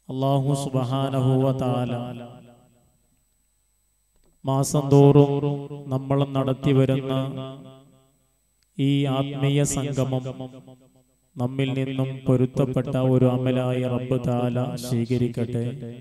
അള്ളാഹു സുബഹാനഹുവ താല മാസം തോറും നമ്മൾ നടത്തി വരുന്ന ഈ ആത്മീയ സംഗമം നമ്മിൽ നിന്നും പൊരുത്തപ്പെട്ട ഒരു അമലായ റബ്ബ് താല സ്വീകരിക്കട്ടെ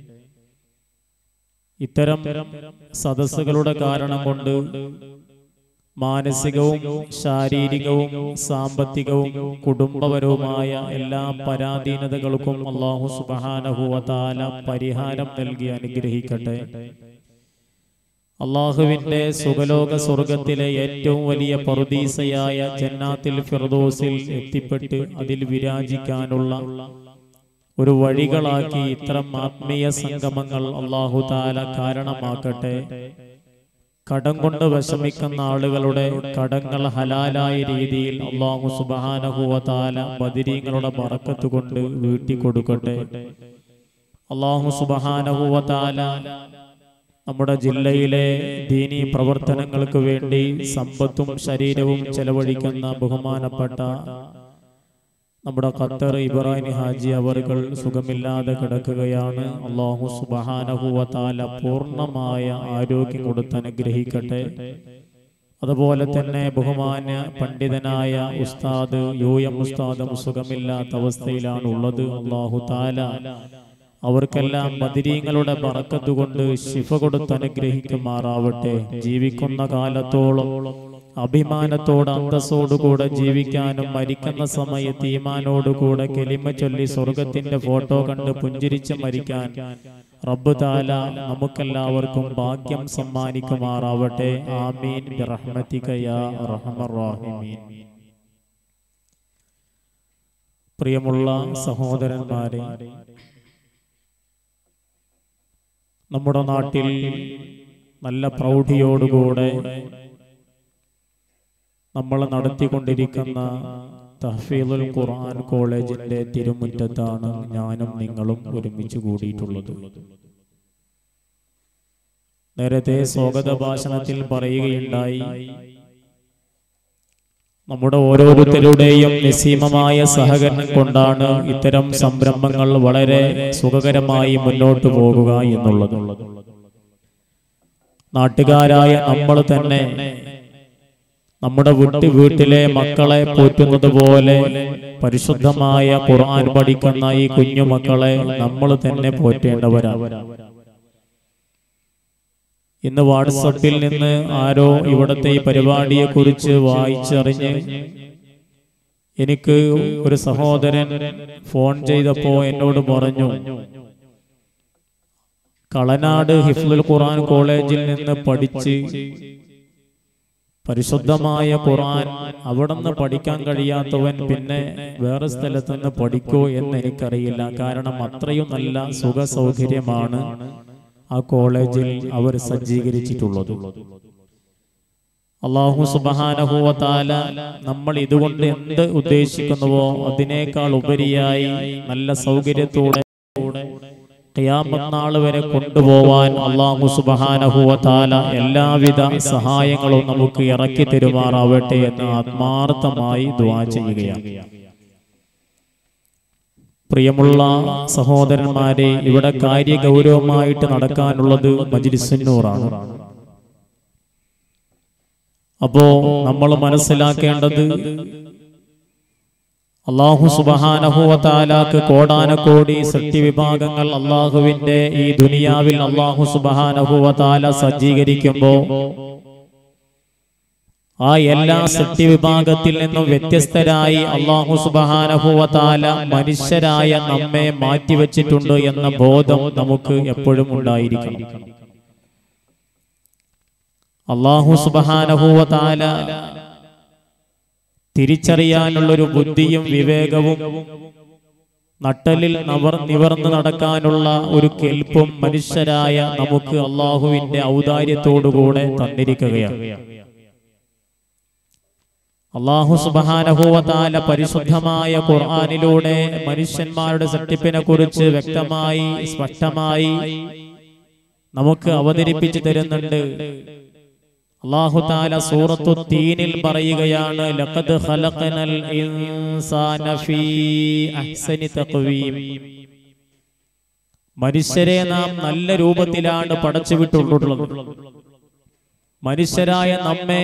ഇത്തരം സദസ്സുകളുടെ കാരണം കൊണ്ട് മാനസികവും ശാരീരികവും സാമ്പത്തികവും കുടുംബപരവുമായ എല്ലാ പരാധീനതകൾക്കും അള്ളാഹു സുബഹാനഹുവതാല പരിഹാരം നൽകി അനുഗ്രഹിക്കട്ടെ അള്ളാഹുവിന്റെ സുഖലോക സ്വർഗത്തിലെ ഏറ്റവും വലിയ പറുദീസയായ ജന്നാത്തിൽ ഫിർദോസിൽ എത്തിപ്പെട്ട് അതിൽ വിരാജിക്കാനുള്ള ഒരു വഴികളാക്കി ഇത്തരം ആത്മീയ സംഗമങ്ങൾ അള്ളാഹു താല കാരണമാക്കട്ടെ കടം കൊണ്ട് വിഷമിക്കുന്ന ആളുകളുടെ കടങ്ങൾ ഹലാലായ രീതിയിൽ അള്ളാഹു സുബഹാനഹുവതാല ബദിരീങ്ങളുടെ ബറക്കത്ത് കൊണ്ട് വീട്ടി കൊടുക്കട്ടെ അള്ളാഹു സുബഹാനഹുവതാല നമ്മുടെ ജില്ലയിലെ ദീനി പ്രവർത്തനങ്ങൾക്ക് വേണ്ടി സമ്പത്തും ശരീരവും ചെലവഴിക്കുന്ന ബഹുമാനപ്പെട്ട നമ്മുടെ ഖത്തർ ഇബ്രാഹിം ഹാജി അവർകൾ സുഖമില്ലാതെ കിടക്കുകയാണ് അള്ളാഹു സുബഹാനഹുവതാല പൂർണ്ണമായ ആരോഗ്യം കൊടുത്ത് അനുഗ്രഹിക്കട്ടെ അതുപോലെ തന്നെ ബഹുമാന്യ പണ്ഡിതനായ ഉസ്താദ് യു എം ഉസ്താദും സുഖമില്ലാത്ത അവസ്ഥയിലാണ് ഉള്ളത് അള്ളാഹു താല അവർക്കെല്ലാം ബദിരീങ്ങളുടെ ബറക്കത്ത് കൊണ്ട് ശിഫ കൊടുത്ത് അനുഗ്രഹിക്കുമാറാവട്ടെ ജീവിക്കുന്ന കാലത്തോളം അഭിമാനത്തോട് അന്തസ്സോടുകൂടെ ജീവിക്കാനും മരിക്കുന്ന സമയത്ത് ഈമാനോടുകൂടെ കെലിമ ചൊല്ലി സ്വർഗത്തിന്റെ ഫോട്ടോ കണ്ട് പുഞ്ചിരിച്ച് മരിക്കാൻ റബ്ബ് താല നമുക്കെല്ലാവർക്കും ഭാഗ്യം സമ്മാനിക്കുമാറാവട്ടെ ആമീൻ ബിറഹ്മതിക യാ അർഹമർ റഹീമീൻ പ്രിയമുള്ള സഹോദരന്മാരെ നമ്മുടെ നാട്ടിൽ നല്ല പ്രൗഢിയോടുകൂടെ നമ്മൾ നടത്തിക്കൊണ്ടിരിക്കുന്ന തഹഫീദുൽ ഖുർആൻ കോളേജിന്റെ തിരുമുറ്റത്താണ് ഞാനും നിങ്ങളും ഒരുമിച്ച് കൂടിയിട്ടുള്ളത് നേരത്തെ സ്വാഗത ഭാഷണത്തിൽ പറയുകയുണ്ടായി നമ്മുടെ ഓരോരുത്തരുടെയും നിസീമമായ സഹകരണം കൊണ്ടാണ് ഇത്തരം സംരംഭങ്ങൾ വളരെ സുഖകരമായി മുന്നോട്ട് പോകുക എന്നുള്ളത് നാട്ടുകാരായ നമ്മൾ തന്നെ നമ്മുടെ വീട്ട് വീട്ടിലെ മക്കളെ പോറ്റുന്നത് പോലെ പരിശുദ്ധമായ ഖുർആൻ പഠിക്കുന്ന ഈ കുഞ്ഞു മക്കളെ നമ്മൾ തന്നെ പോറ്റേണ്ടവരാണ് ഇന്ന് വാട്സപ്പിൽ നിന്ന് ആരോ ഇവിടത്തെ ഈ പരിപാടിയെ കുറിച്ച് വായിച്ചറിഞ്ഞ് എനിക്ക് ഒരു സഹോദരൻ ഫോൺ ചെയ്തപ്പോ എന്നോട് പറഞ്ഞു കളനാട് ഹിഫ്ലുൽ ഖുർആൻ കോളേജിൽ നിന്ന് പഠിച്ച് പരിശുദ്ധമായ ഖുർആൻ അവിടെ നിന്ന് പഠിക്കാൻ കഴിയാത്തവൻ പിന്നെ വേറെ സ്ഥലത്ത് നിന്ന് പഠിക്കോ എന്ന് എനിക്കറിയില്ല കാരണം അത്രയും നല്ല സുഖ സൗകര്യമാണ് ആ കോളേജിൽ അവർ സജ്ജീകരിച്ചിട്ടുള്ളത് അള്ളാഹു സുബാനഹുവത്താല നമ്മൾ ഇതുകൊണ്ട് എന്ത് ഉദ്ദേശിക്കുന്നുവോ അതിനേക്കാൾ ഉപരിയായി നല്ല സൗകര്യത്തോടെ ഖിയാമത്ത് വരെ കൊണ്ടുപോവാൻ അള്ളാഹു സുബഹാനഹുവത്താല എല്ലാവിധ സഹായങ്ങളും നമുക്ക് ഇറക്കി തരുമാറാവട്ടെ എന്ന് ആത്മാർത്ഥമായി ദ്വാ ചെയ്യുകയാണ് പ്രിയമുള്ള സഹോദരന്മാരെ ഇവിടെ കാര്യഗൗരവമായിട്ട് നടക്കാനുള്ളത് മജിലിസുന്നൂറാണ് അപ്പോ നമ്മൾ മനസ്സിലാക്കേണ്ടത് അള്ളാഹു സുബഹാനഹുവത്താലാക്ക് കോടാനക്കോടി സൃഷ്ടി വിഭാഗങ്ങൾ അള്ളാഹുവിന്റെ ഈ ദുനിയാവിൽ അള്ളാഹു സുബഹാനഹുവത്താല സജ്ജീകരിക്കുമ്പോ ആ എല്ലാ സൃഷ്ടി വിഭാഗത്തിൽ നിന്നും വ്യത്യസ്തരായി അള്ളാഹു സുബഹാനഹുവത്താല മനുഷ്യരായ നമ്മെ മാറ്റിവെച്ചിട്ടുണ്ട് എന്ന ബോധം നമുക്ക് എപ്പോഴും ഉണ്ടായിരിക്കണം അള്ളാഹു സുബഹാനഹുവത്താല തിരിച്ചറിയാനുള്ളൊരു ബുദ്ധിയും വിവേകവും നട്ടലിൽ നവർ നിവർന്നു നടക്കാനുള്ള ഒരു കെൽപ്പും മനുഷ്യരായ നമുക്ക് അള്ളാഹുവിന്റെ ഔദാര്യത്തോടുകൂടെ തന്നിരിക്കുകയാണ് അള്ളാഹു സുബാനഹുവതാല പരിശുദ്ധമായ ഖുർആാനിലൂടെ മനുഷ്യന്മാരുടെ സൃഷ്ടിപ്പിനെ കുറിച്ച് വ്യക്തമായി സ്പഷ്ടമായി നമുക്ക് അവതരിപ്പിച്ചു തരുന്നുണ്ട് അള്ളാഹു താല സൂറത്തു തീനിൽ പറയുകയാണ് ലഖദ് ഖലഖനൽ ഇൻസാന ഫീ അഹ്സനി തഖ്വീം മനുഷ്യരെ നാം നല്ല രൂപത്തിലാണ് പടച്ചുവിട്ടുള്ളത് മനുഷ്യരായ നമ്മെ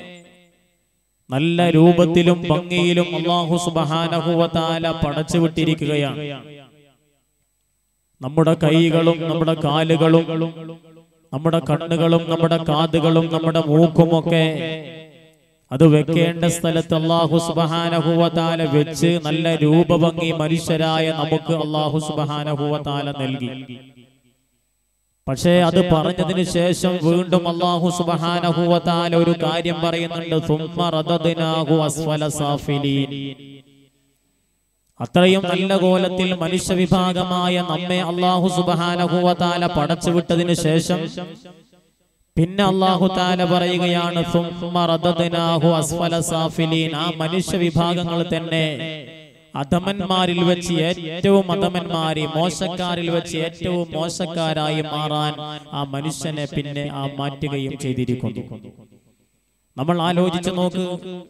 നല്ല രൂപത്തിലും ഭംഗിയിലും അള്ളാഹു സുബഹാനഹുവതാല പടച്ചുവിട്ടിരിക്കുകയാണ് നമ്മുടെ കൈകളും നമ്മുടെ കാലുകളും നമ്മുടെ കണ്ണുകളും നമ്മുടെ കാതുകളും നമ്മുടെ മൂക്കുമൊക്കെ അത് വെക്കേണ്ട സ്ഥലത്ത് അള്ളാഹു സുബഹാനഹുവതാല വെച്ച് നല്ല രൂപഭംഗി മനുഷ്യരായ നമുക്ക് അള്ളാഹു സുബഹാനഹുവതാല നൽകി പക്ഷേ അത് പറഞ്ഞതിന് ശേഷം വീണ്ടും അള്ളാഹു സുബഹാനഹുവതാല ഒരു കാര്യം പറയുന്നുണ്ട് സുമ്മ റദദ്നാഹു അസ്ഫല സാഫിലീൻ അത്രയും നല്ല കോലത്തിൽ മനുഷ്യ വിഭാഗമായ നമ്മെ അള്ളാഹു സുബഹാനഹുവതാല പടച്ചു വിട്ടതിന് ശേഷം പിന്നെ അള്ളാഹു താല പറയുകയാണ് സുമ്മ റദദ്നാഹു അസ്ഫല സാഫിലീൻ ആ മനുഷ്യ വിഭാഗങ്ങൾ തന്നെ അധമന്മാരിൽ വെച്ച് ഏറ്റവും അധമന്മാരി മോശക്കാരിൽ വെച്ച് ഏറ്റവും മോശക്കാരായി മാറാൻ ആ മനുഷ്യനെ പിന്നെ ആ മാറ്റുകയും ചെയ്തിരിക്കുന്നു നമ്മൾ ആലോചിച്ചു നോക്ക്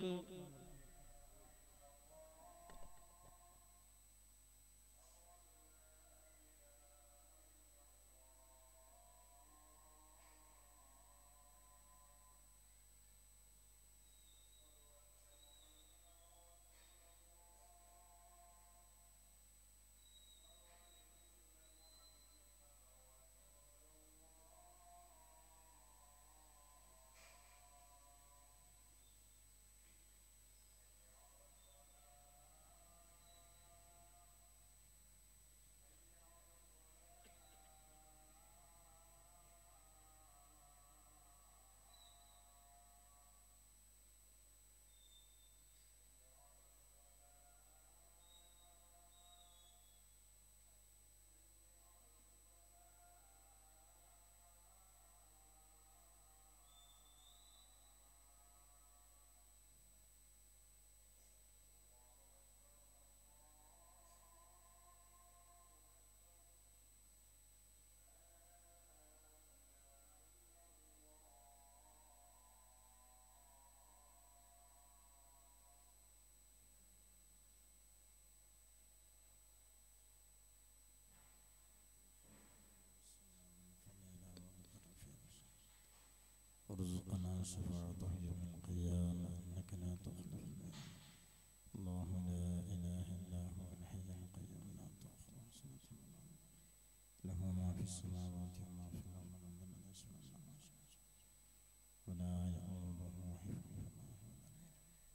ارزقنا شفاعته يوم القيامة إنك لا تخلف الميعاد الله لا إله إلا هو الحي القيوم لا تأخذه سنة ولا نوم له ما في السماوات وما في الأرض من ذا الذي يشفع عنده ولا يؤوده حفظهما وهو العلي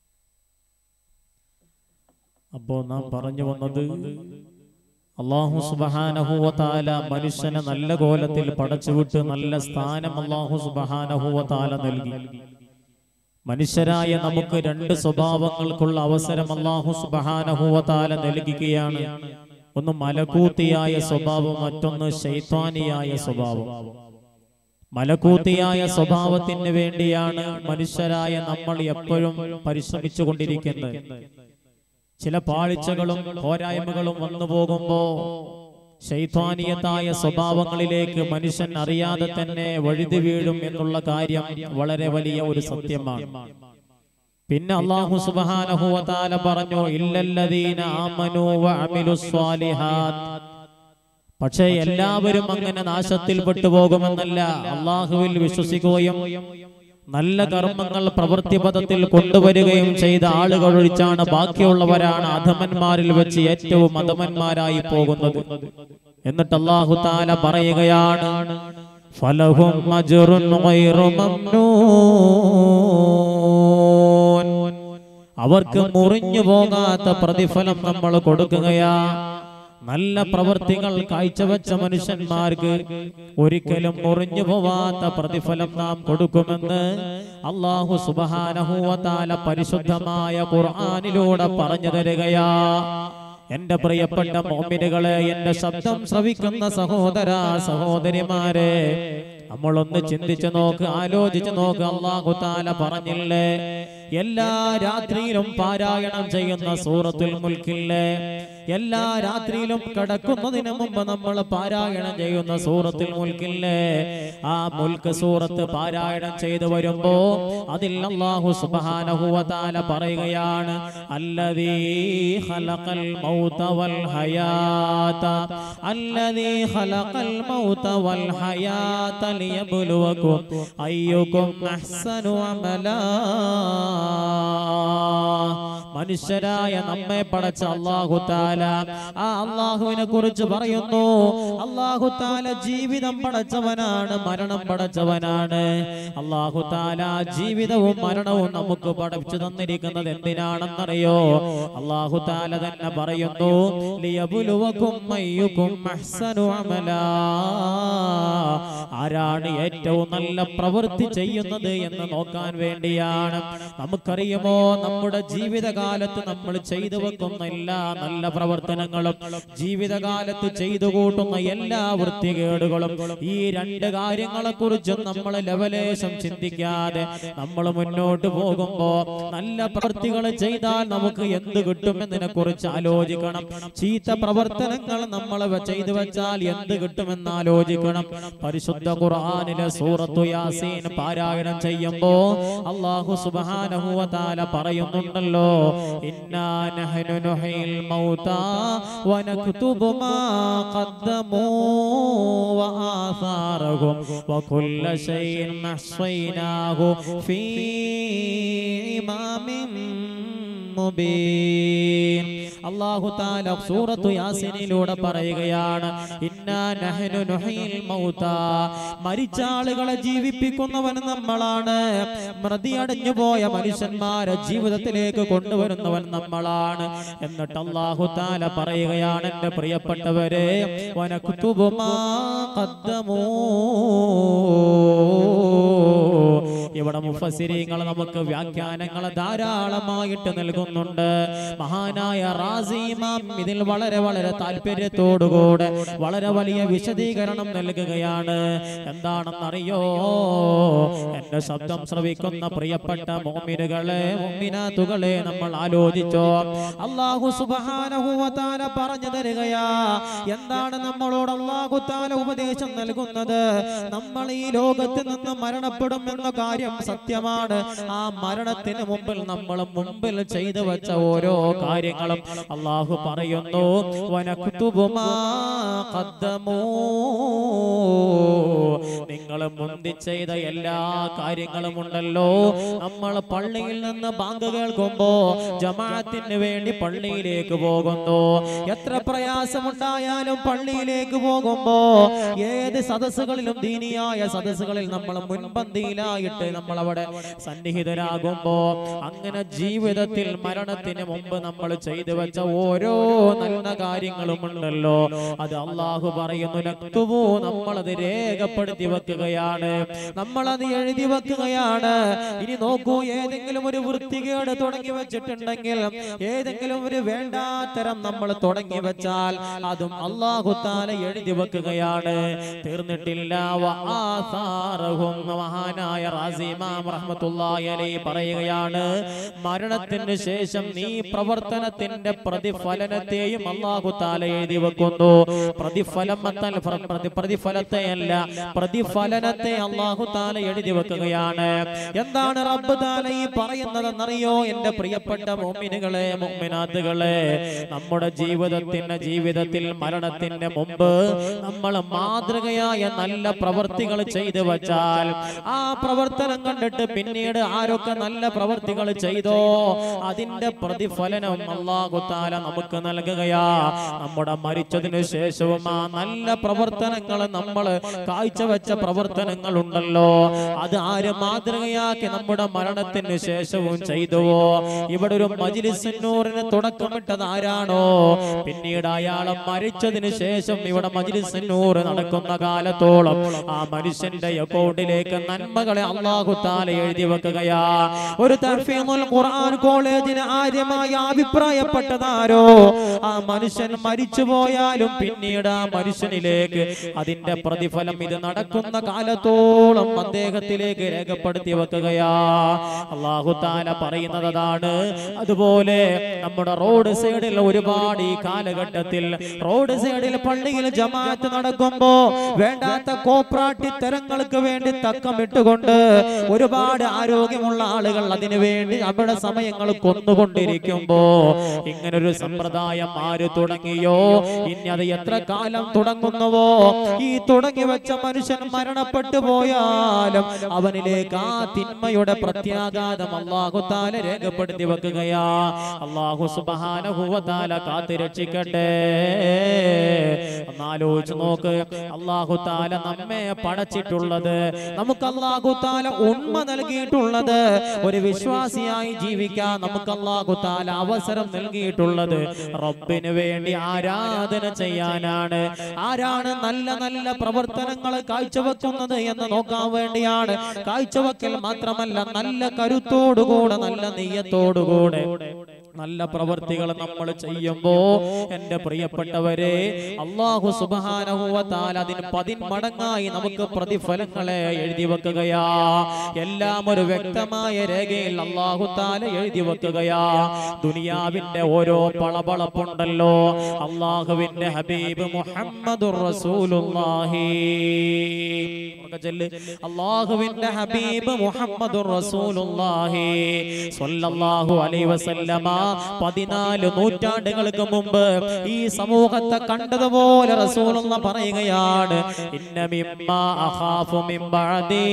അപ്പോ നാം പറഞ്ഞു വന്നത് അള്ളാഹു സുബഹാനഹുവതാല മനുഷ്യനെ നല്ല കോലത്തിൽ പടച്ചുവിട്ട് നല്ല സ്ഥാനം അള്ളാഹു സുബഹാനഹുവതാല നൽകി മനുഷ്യരായ നമുക്ക് രണ്ട് സ്വഭാവങ്ങൾക്കുള്ള അവസരം അള്ളാഹു സുബഹാനഹുവതാല നൽകുകയാണ് ഒന്ന് മലകൂത്തിയായ സ്വഭാവം മറ്റൊന്ന് ശൈത്വാനിയായ സ്വഭാവം മലകൂത്തിയായ സ്വഭാവത്തിന് വേണ്ടിയാണ് മനുഷ്യരായ നമ്മൾ എപ്പോഴും പരിശ്രമിച്ചു കൊണ്ടിരിക്കുന്നത് ചില പാളിച്ചകളും പോരായ്മകളും വന്നു പോകുമ്പോ ശൈത്വാനിയത്തായ സ്വഭാവങ്ങളിലേക്ക് മനുഷ്യൻ അറിയാതെ തന്നെ വഴുതി വീഴും എന്നുള്ള കാര്യം വളരെ വലിയ ഒരു സത്യമാണ് പിന്നെ അള്ളാഹു സുബാനഹുവതാല പറഞ്ഞു ഇല്ലല്ലദീന ആമനു വഅമിലുസ് സ്വാലിഹാത്ത് പക്ഷേ എല്ലാവരും അങ്ങനെ നാശത്തിൽ പെട്ടുപോകുമെന്നല്ല അള്ളാഹുവിൽ വിശ്വസിക്കുകയും നല്ല കർമ്മങ്ങൾ പ്രവൃത്തിപഥത്തിൽ കൊണ്ടുവരികയും ചെയ്ത ആളുകൾ ഒഴിച്ചാണ് ബാക്കിയുള്ളവരാണ് അധമന്മാരിൽ വെച്ച് ഏറ്റവും അധമന്മാരായി പോകുന്നത് എന്നിട്ട് അള്ളാഹു താല പറയുകയാണ് ഫലഹും അജ്റുൻ ഗൈറു മംനൂൻ. അവർക്ക് മുറിഞ്ഞു പോകാത്ത പ്രതിഫലം നമ്മൾ കൊടുക്കുകയാ നല്ല പ്രവൃത്തികൾ കാഴ്ചവെച്ച മനുഷ്യന്മാർക്ക് ഒരിക്കലും മുറിഞ്ഞു പോവാത്ത പ്രതിഫലം നാം കൊടുക്കുമെന്ന് അള്ളാഹു സുബാനഹുവതാല പരിശുദ്ധമായ ഖുർആാനിലൂടെ പറഞ്ഞു തരികയാ എന്റെ പ്രിയപ്പെട്ട മോമിനുകളെ എന്റെ ശബ്ദം ശ്രവിക്കുന്ന സഹോദര സഹോദരിമാരെ നമ്മളൊന്ന് ചിന്തിച്ചു നോക്ക് ആലോചിച്ചു നോക്ക് അള്ളാഹു താല പറഞ്ഞില്ലേ എല്ലാ രാത്രിയിലും പാരായണം ചെയ്യുന്ന സൂറത്തുൽ മുൽക്കില്ലേ എല്ലാ രാത്രിയിലും കിടക്കുന്നതിന് മുമ്പ് നമ്മൾ പാരായണം ചെയ്യുന്ന സൂറത്തുൽ മുൽക്കില്ലേ ആ മുൽക്ക് സൂറത്ത് പാരായണം ചെയ്തു വരുമ്പോ അതിൽ അല്ലാഹു സുബ്ഹാനഹു വ തആല പറയുകയാണ് അല്ലദീ ഖലഖൽ മൗത വൽ ഹയാത അല്ലദീ ഖലഖൽ മൗത വൽ ഹയാത ലിയബ്ലുവകും അയ്യുകും അഹ്സനു അമലാ മനുഷ്യരായ നമ്മെ പടച്ച അല്ലാഹു താല ആ അള്ളാഹുവിനെ കുറിച്ച് പറയുന്നു അല്ലാഹു താല ജീവിതം പടച്ചവനാണ് മരണം പടച്ചവനാണ് അല്ലാഹു താല ജീവിതവും മരണവും നമുക്ക് പഠിച്ചു തന്നിരിക്കുന്നത് എന്തിനാണെന്നറിയോ അല്ലാഹു താല തന്നെ പറയുന്നു ലിയബുലുവക്കും അയ്യുക്കും അഹ്സനു അമലാ ആരാണ് ഏറ്റവും നല്ല പ്രവൃത്തി ചെയ്യുന്നത് എന്ന് നോക്കാൻ വേണ്ടിയാണ് നമുക്കറിയുമോ നമ്മുടെ ജീവിതകാലത്ത് നമ്മൾ ചെയ്തു വെക്കുന്ന എല്ലാ നല്ല പ്രവർത്തനങ്ങളും ജീവിതകാലത്ത് ചെയ്തു കൂട്ടുന്ന എല്ലാ വൃത്തികേടുകളും ഈ രണ്ട് കാര്യങ്ങളെ കുറിച്ചും നമ്മൾ ലവലേശം ചിന്തിക്കാതെ നമ്മൾ മുന്നോട്ട് പോകുമ്പോ നല്ല പ്രവൃത്തികൾ ചെയ്താൽ നമുക്ക് എന്ത് കിട്ടുമെന്നതിനെ കുറിച്ച് ആലോചിക്കണം ചീത്ത പ്രവർത്തനങ്ങൾ നമ്മൾ ചെയ്തു വെച്ചാൽ എന്ത് കിട്ടുമെന്ന് ആലോചിക്കണം പരിശുദ്ധ ഖുർആനിലെ സൂറത്തു യാസീൻ പാരായണം ചെയ്യുമ്പോ അല്ലാഹു സുബ്ഹാനഹു വ തആല പറയുന്നുണ്ടല്ലോ ഇന്നാ നഹ്നു നുഹയിൽ മൗതാ വനക്തുബു മാ ഖദ്ദമൂ വആസാറഹും വകുല്ല ശൈഇൻ അഹ്സൈനാഹു ഫീ ഇമാമിൻ മുബീൻ അല്ലാഹു തആല സൂറത്തു യാസീനിലൂടെ പറയുകയാണ് ഇന്നാ നഹ്നു നുഹയിൽ മൗതാ മരിച്ച ആളുകളെ ജീവിപ്പിക്കുന്നവൻ നമ്മളാണ് മൃതിയടഞ്ഞു പോയ മനുഷ്യന്മാരെ ജീവിതത്തിലേക്ക് കൊണ്ടുവരുന്നവൻ നമ്മളാണ് എന്നിട്ട് അല്ലാഹു തആല പറയുകയാണ് എൻ്റെ പ്രിയപ്പെട്ടവരെ വനക്തുബു മാ ഖദ്ദമൂ ഇവിടെ മുഫസിരിങ്ങൾ നമുക്ക് വ്യാഖ്യാനങ്ങൾ ധാരാളമായിട്ട് നൽകുന്നുണ്ട് മഹാനായ റാസിമാം ഇതിൽ വളരെ വളരെ താല്പര്യത്തോടുകൂടെ വളരെ വലിയ വിശദീകരണം നൽകുകയാണ് എന്താണെന്നറിയോ എന്റെ ശബ്ദം ശ്രവിക്കുന്ന പ്രിയപ്പെട്ട മോമിനുകളെ മോമിനാത്തുകളെ നമ്മൾ ആലോചിച്ചോ അള്ളാഹു സുബ്ഹാനഹു വ തആല പറഞ്ഞു തരികയാ എന്താണ് നമ്മളോട് അള്ളാഹു താല ഉപദേശം നൽകുന്നത് നമ്മൾ ഈ ലോകത്ത് നിന്ന് മരണപ്പെടും എന്ന കാര്യം സത്യമാണ് ആ മരണത്തിന് മുമ്പിൽ നമ്മൾ മുമ്പിൽ ചെയ്തു വെച്ച ഓരോ കാര്യങ്ങളും അള്ളാഹു പറയുന്നു വനക്തുബു മാ ഖദ്ദമൂ നിങ്ങൾ മുന്തി ചെയ്ത എല്ലാ കാര്യങ്ങളും ഉണ്ടല്ലോ നമ്മൾ പള്ളിയിൽ നിന്ന് ബാങ്ക് കേൾക്കുമ്പോ ജമാഅത്തിന് വേണ്ടി പള്ളിയിലേക്ക് പോകുന്നു എത്ര പ്രയാസമുണ്ടായാലും പള്ളിയിലേക്ക് പോകുമ്പോ ഏത് സദസ്സുകളിലും ദീനിയായ സദസ്സുകളിൽ നമ്മൾ മുൻപന്തിയിലായിട്ട് നമ്മൾ അവിടെ സന്നിഹിതരാകുമ്പോ അങ്ങനെ ജീവിതത്തിൽ മരണത്തിന് മുമ്പ് നമ്മൾ ചെയ്തു വെച്ച ഓരോ നല്ല കാര്യങ്ങളും ഉണ്ടല്ലോ അത് അള്ളാഹു പറയുന്നു ലക്തുവോ നമ്മളത് രേഖപ്പെടുത്തി വെക്കുകയാണ് നമ്മളത് എഴുതി വെക്കുകയാണ് ഇനി നോക്കൂ ഏതെങ്കിലും ഒരു വൃത്തികേട് തുടങ്ങി വെച്ചിട്ടുണ്ടെങ്കിൽ ഏതെങ്കിലും ഒരു വേണ്ടാത്തരം നമ്മൾ തുടങ്ങി വെച്ചാൽ അതും അള്ളാഹു താല എഴുതി വെക്കുകയാണ് തീർന്നിട്ടില്ല വ ആസാറഹും മഹാനായ റാസിമാം റഹ്മത്തുള്ളാഹി അലൈഹി പറയുകയാണ് മരണത്തിന് ശേഷം നീ പ്രവർത്തനത്തിന്റെ പ്രതിഫലനത്തെയും അള്ളാഹു താല എഴുതി വെക്കുന്നു പ്രതിഫലം എന്നല്ല, പ്ര- പ്രതി- പ്രതിഫലത്തെയല്ല പ്രതിഫലനത്തെ അള്ളാഹു താല എഴുതി വെക്കുകയാണ് എന്താണ് റബ്ബ് താല ഈ പറയുന്നതെന്നറിയോ എന്റെ പ്രിയപ്പെട്ട മോമിനുകളെ മോമിനാത്തുകളെ നമ്മുടെ ജീവിതത്തിന്റെ ജീവിതത്തിൽ മരണത്തിന്റെ മുമ്പ് നമ്മൾ മാതൃകയായ നല്ല പ്രവർത്തികൾ ചെയ്തു വച്ചാൽ ആ പ്രവർത്തനം കണ്ടിട്ട് പിന്നീട് ആരൊക്കെ നല്ല പ്രവർത്തികൾ ചെയ്തോ അതിന്റെ പ്രതിഫലനം അള്ളാഹുത്താല നമുക്ക് നൽകുകയാ നമ്മുടെ മരിച്ചതിനു ശേഷവും ആ നല്ല പ്രവർത്തനങ്ങൾ നമ്മൾ കാഴ്ചവെച്ച പ്രവർത്തനങ്ങൾ ഉണ്ടല്ലോ അത് ആര് മാതൃകയാക്കി നമ്മുടെ മരണത്തിന് ശേഷവും ചെയ്തുവോ ഇവിടെ ഒരു മജിലിസിനൂറിന് തുടക്കമിട്ടത് ആരാണോ പിന്നീട് അയാളെ മരിച്ചതിന് ശേഷം ഇവിടെ മജിലിസിനൂറ് നടക്കുന്ന കാലത്തോളം ആ മനുഷ്യന്റെ അക്കൗണ്ടിലേക്ക് നന്മകളെ അള്ളാഹു അള്ളാഹു താല എഴുതി വെക്കുകയാ ഒരു തർഫീമുൽ ഖുർആൻ കോളേജിന് ആദ്യമായി അഭിപ്രായപ്പെട്ടതാരോ ആ മനുഷ്യൻ മരിച്ചു പോയാലും പിന്നീട് ആ മനുഷ്യനിലേക്ക് അതിന്റെ പ്രതിഫലം ഇത് നടക്കുന്ന കാലത്തോളം അദ്ദേഹത്തിലേക്ക് രേഖപ്പെടുത്തി വെക്കുകയാ അള്ളാഹു താല പറയുന്നത് അതാണ് അതുപോലെ നമ്മുടെ റോഡ് സൈഡിൽ ഒരുപാട് ഈ കാലഘട്ടത്തിൽ റോഡ് സൈഡിൽ പള്ളിയിൽ ജമാഅത്ത് നടക്കുമ്പോ വേണ്ടാത്ത കോപ്രാട്ടി തരങ്ങൾക്ക് വേണ്ടി തക്കമിട്ടുകൊണ്ട് ഒരുപാട് ആരോഗ്യമുള്ള ആളുകൾ അതിനു വേണ്ടി അവിടെ സമയങ്ങൾ കൊന്നുകൊണ്ടിരിക്കുമ്പോ ഇങ്ങനൊരു സമ്പ്രദായം ആര് തുടങ്ങിയോ ഇനി അത് എത്ര കാലം തുടങ്ങുന്നുവോ ഈ തുടങ്ങി വെച്ച മനുഷ്യൻ മരണപ്പെട്ടു പോയാലും അവനിലേക്ക് ആ തിന്മയുടെ പ്രത്യാഘാതം അള്ളാഹു താല രേഖപ്പെടുത്തി വെക്കുകയാ അള്ളാഹു സുബാനഹുവതാല കാത്തു രക്ഷിക്കട്ടെ ഒന്നാലോചിച്ച് നോക്ക് അള്ളാഹു താല നമ്മെ പടച്ചിട്ടുള്ളത് നമുക്ക് അള്ളാഹു താല ഉണ്മ നൽകിയിട്ടുള്ളത് ഒരു വിശ്വാസിയായി ജീവിക്കാൻ നമുക്ക് അള്ളാഹു താല അവസരം നൽകിയിട്ടുള്ളത് റബ്ബിന് വേണ്ടി ആരാധന ചെയ്യാനാണ് ആരാണ് നല്ല നല്ല പ്രവർത്തനങ്ങൾ കാഴ്ചവെക്കുന്നത് എന്ന് നോക്കാൻ വേണ്ടിയാണ് കാഴ്ചവെക്കൽ മാത്രമല്ല നല്ല കരുത്തോടുകൂടെ നല്ല നെയ്യത്തോടുകൂടെ നല്ല പ്രവർത്തികൾ നമ്മൾ ചെയ്യുമ്പോ എന്റെ പ്രിയപ്പെട്ടവരെ അള്ളാഹു സുബാനഹുവത്താൽ അതിന് പതിന്മടങ്ങായി നമുക്ക് പ്രതിഫലങ്ങളെ എഴുതി വെക്കുകയാ എല്ലാം ഒരു വ്യക്തമായ രേഖയിൽ അള്ളാഹു താല എഴുതി വെക്കുകയാ ദുനിയാവിന്റെ ഓരോ പളപളപ്പുണ്ടല്ലോ അള്ളാഹുവിന്റെ ഹബീബ് മുഹമ്മദുർ റസൂലുള്ളാഹി ഉറക്കെ ചൊല്ല്. അള്ളാഹുവിന്റെ ഹബീബ് മുഹമ്മദുർ റസൂലുള്ളാഹി സ്വല്ലല്ലാഹു അലൈഹി വസല്ലമ പതിനാല് നൂറ്റാണ്ടുകൾക്ക് മുമ്പ് ഈ സമൂഹത്തെ കണ്ടതുപോലെ റസൂലുള്ള പറയുകയാണ് ഇന്ന മിമ്മ അഖാഫു മിൻ ബഅദി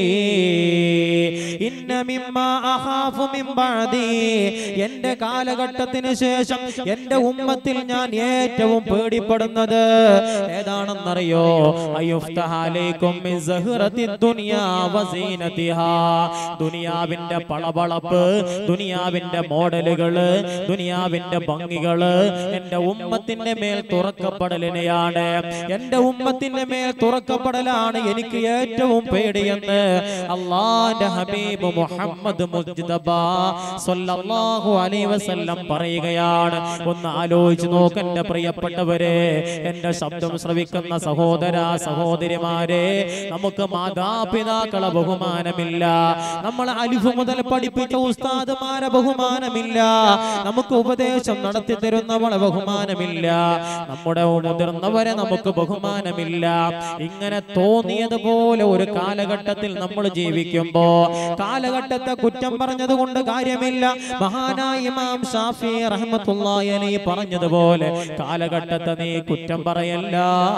ഇന്ന മിമ്മ അഖാഫു മിൻ ബഅദി എന്റെ കാലഘട്ടത്തിന് ശേഷം എന്റെ ഉമ്മത്തിൽ ഞാൻ ഏറ്റവും പേടിപ്പെടുന്നത് ഏതാണെന്നറിയോ അയുഫ്തഹ അലൈക്കും മിൻ സഹ്റത്തി ദുനിയാ വസീനതിഹാ ദുനിയാവിന്റെ പളപളപ്പ് ദുനിയാവിന്റെ മോഡലുകള് ദുനിയാവിന്റെ ഭംഗികള് എന്റെ ഉമ്മത്തിന്റെ മേൽ തുറക്കപ്പെടലിനെയാണ് എന്റെ ഉമ്മത്തിന്റെ മേൽ തുറക്കപ്പെടലാണ് എനിക്ക് ഏറ്റവും പേടിയെന്ന് അള്ളാന്റെ ഹബീബ് മുഹമ്മദ് മുജ്തബ സ്വല്ലല്ലാഹു അലൈഹി വസല്ലം പറയുകയാണ് ഒന്ന് ആലോചിച്ച് നോക്ക് എന്റെ പ്രിയപ്പെട്ടവരെ എന്റെ ശബ്ദം ശ്രവിക്കുന്ന സഹോദര സഹോദരിമാരെ നമുക്ക് മാതാപിതാക്കളെ ബഹുമാനമില്ല നമ്മൾ അലിഫ് മുതൽ പഠിപ്പിച്ച ഉസ്താദുമാരെ ബഹുമാനമില്ല നമുക്ക് ഉപദേശം നടത്തി തരുന്നവളെ ബഹുമാനമില്ല നമ്മുടെ മുതിർന്നവരെ നമുക്ക് ബഹുമാനമില്ല ഇങ്ങനെ തോന്നിയതുപോലെ ഒരു കാലഘട്ടത്തിൽ നമ്മൾ ജീവിക്കുമ്പോ കാലഘട്ടത്തെ കുറ്റം പറഞ്ഞത് കൊണ്ട് കാര്യമില്ല മഹാനായ ഇമാം ഷാഫി റഹ്മത്തുള്ളാഹി അലൈഹി പറഞ്ഞതുപോലെ കാലഘട്ടത്തെ നീ കുറ്റം പറയല്ല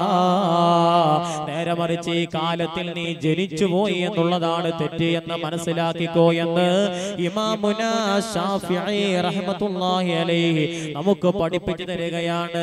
നേരെ മറിച്ച് ഈ കാലത്തിൽ നീ ജനിച്ചു പോയി എന്നുള്ളതാണ് തെറ്റ് എന്ന് മനസ്സിലാക്കിക്കോ എന്ന് ഇമാമുന ഷാഫിഈ റഹ്മത്തുള്ളാഹി അലൈഹി നമുക്ക് പഠിപ്പിച്ചു തരികയാണ്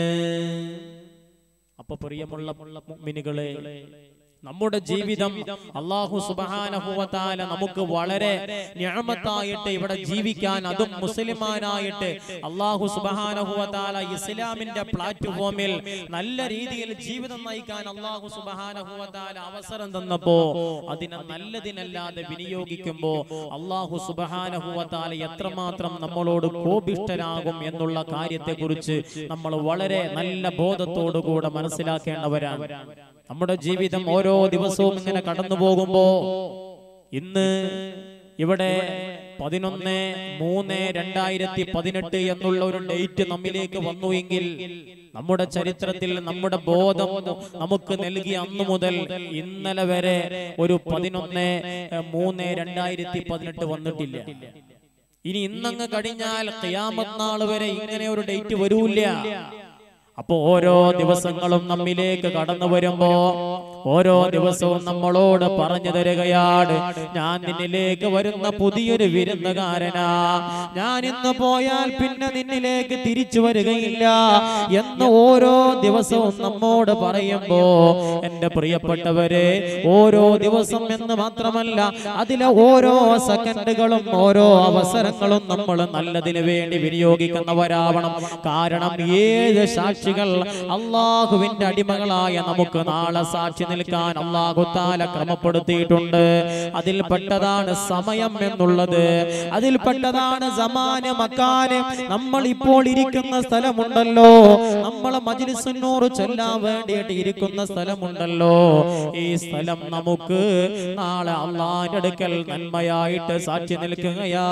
അപ്പൊ പ്രിയമുള്ള മുഅ്മിനുകളെ നമ്മുടെ ജീവിതം അള്ളാഹു സുബാനഹുവത്താല നമുക്ക് വളരെ ഞാമത്തായിട്ട് ഇവിടെ ജീവിക്കാൻ അതും മുസ്ലിമാനായിട്ട് അള്ളാഹു സുബാനഹുവത്താല ഇസ്ലാമിന്റെ പ്ലാറ്റ്ഫോമിൽ നല്ല രീതിയിൽ ജീവിതം നയിക്കാൻ അള്ളാഹു സുബാനഹുവത്താല അവസരം തന്നപ്പോ അതിനെ നല്ലതിനല്ലാതെ വിനിയോഗിക്കുമ്പോ അള്ളാഹു സുബാനഹുവത്താല എത്രമാത്രം നമ്മളോട് കോപിഷ്ടരാകും എന്നുള്ള കാര്യത്തെ കുറിച്ച് നമ്മൾ വളരെ നല്ല ബോധത്തോടുകൂടെ മനസ്സിലാക്കേണ്ടവരാണ് നമ്മുടെ ജീവിതം ഓരോ ദിവസവും ഇങ്ങനെ കടന്നു പോകുമ്പോ ഇന്ന് ഇവിടെ പതിനൊന്ന് മൂന്ന് രണ്ടായിരത്തി പതിനെട്ട് എന്നുള്ള ഒരു ഡേറ്റ് നമ്മിലേക്ക് വന്നു എങ്കിൽ നമ്മുടെ ചരിത്രത്തിൽ നമ്മുടെ ബോധം നമുക്ക് നൽകിയ അന്നു മുതൽ ഇന്നലെ വരെ ഒരു പതിനൊന്ന് മൂന്ന് രണ്ടായിരത്തി പതിനെട്ട് വന്നിട്ടില്ല ഇനി ഇന്നങ്ങ് കഴിഞ്ഞാൽ ഖിയാമത്ത് നാൾ വരെ ഇങ്ങനെ ഒരു ഡേറ്റ് വരൂല്ല അപ്പൊ ഓരോ ദിവസങ്ങളും നമ്മിലേക്ക് കടന്നു വരുമ്പോ ഓരോ ദിവസവും നമ്മളോട് പറഞ്ഞു തരികയാണ് ഞാൻ നിന്നിലേക്ക് വരുന്ന പുതിയൊരു വിരുന്നുകാരനാ ഞാൻ ഇന്ന് പോയാൽ പിന്നെ നിന്നിലേക്ക് തിരിച്ചു വരികയില്ല എന്ന് ഓരോ ദിവസവും നമ്മോട് പറയുമ്പോ എന്റെ പ്രിയപ്പെട്ടവരെ ഓരോ ദിവസം എന്ന് മാത്രമല്ല അതിലെ ഓരോ സെക്കൻഡുകളും ഓരോ അവസരങ്ങളും നമ്മൾ നല്ലതിന് വേണ്ടി വിനിയോഗിക്കുന്നവരാവണം കാരണം ഏത് സാക്ഷികൾ അള്ളാഹുവിന്റെ അടിമകളായ നമുക്ക് നാളെ സാക്ഷി നിൽക്കാൻ അള്ളാഹുത്താല ക്രമപ്പെടുത്തിയിട്ടുണ്ട് അതിൽപ്പെട്ടതാണ് സമയം എന്നുള്ളത് അതിൽപ്പെട്ടതാണ് സമാന് മക്കാന് നമ്മൾ ഇപ്പോൾ ഇരിക്കുന്ന സ്ഥലമുണ്ടല്ലോ നമ്മൾ മജിലിസുന്നൂറ് ചൊല്ലാൻ വേണ്ടിയിട്ട് ഇരിക്കുന്ന സ്ഥലമുണ്ടല്ലോ ഈ സ്ഥലം നമുക്ക് നാളെ അള്ളാന്റെ അടുക്കൽ നന്മയായിട്ട് സാക്ഷി നിൽക്കുകയാ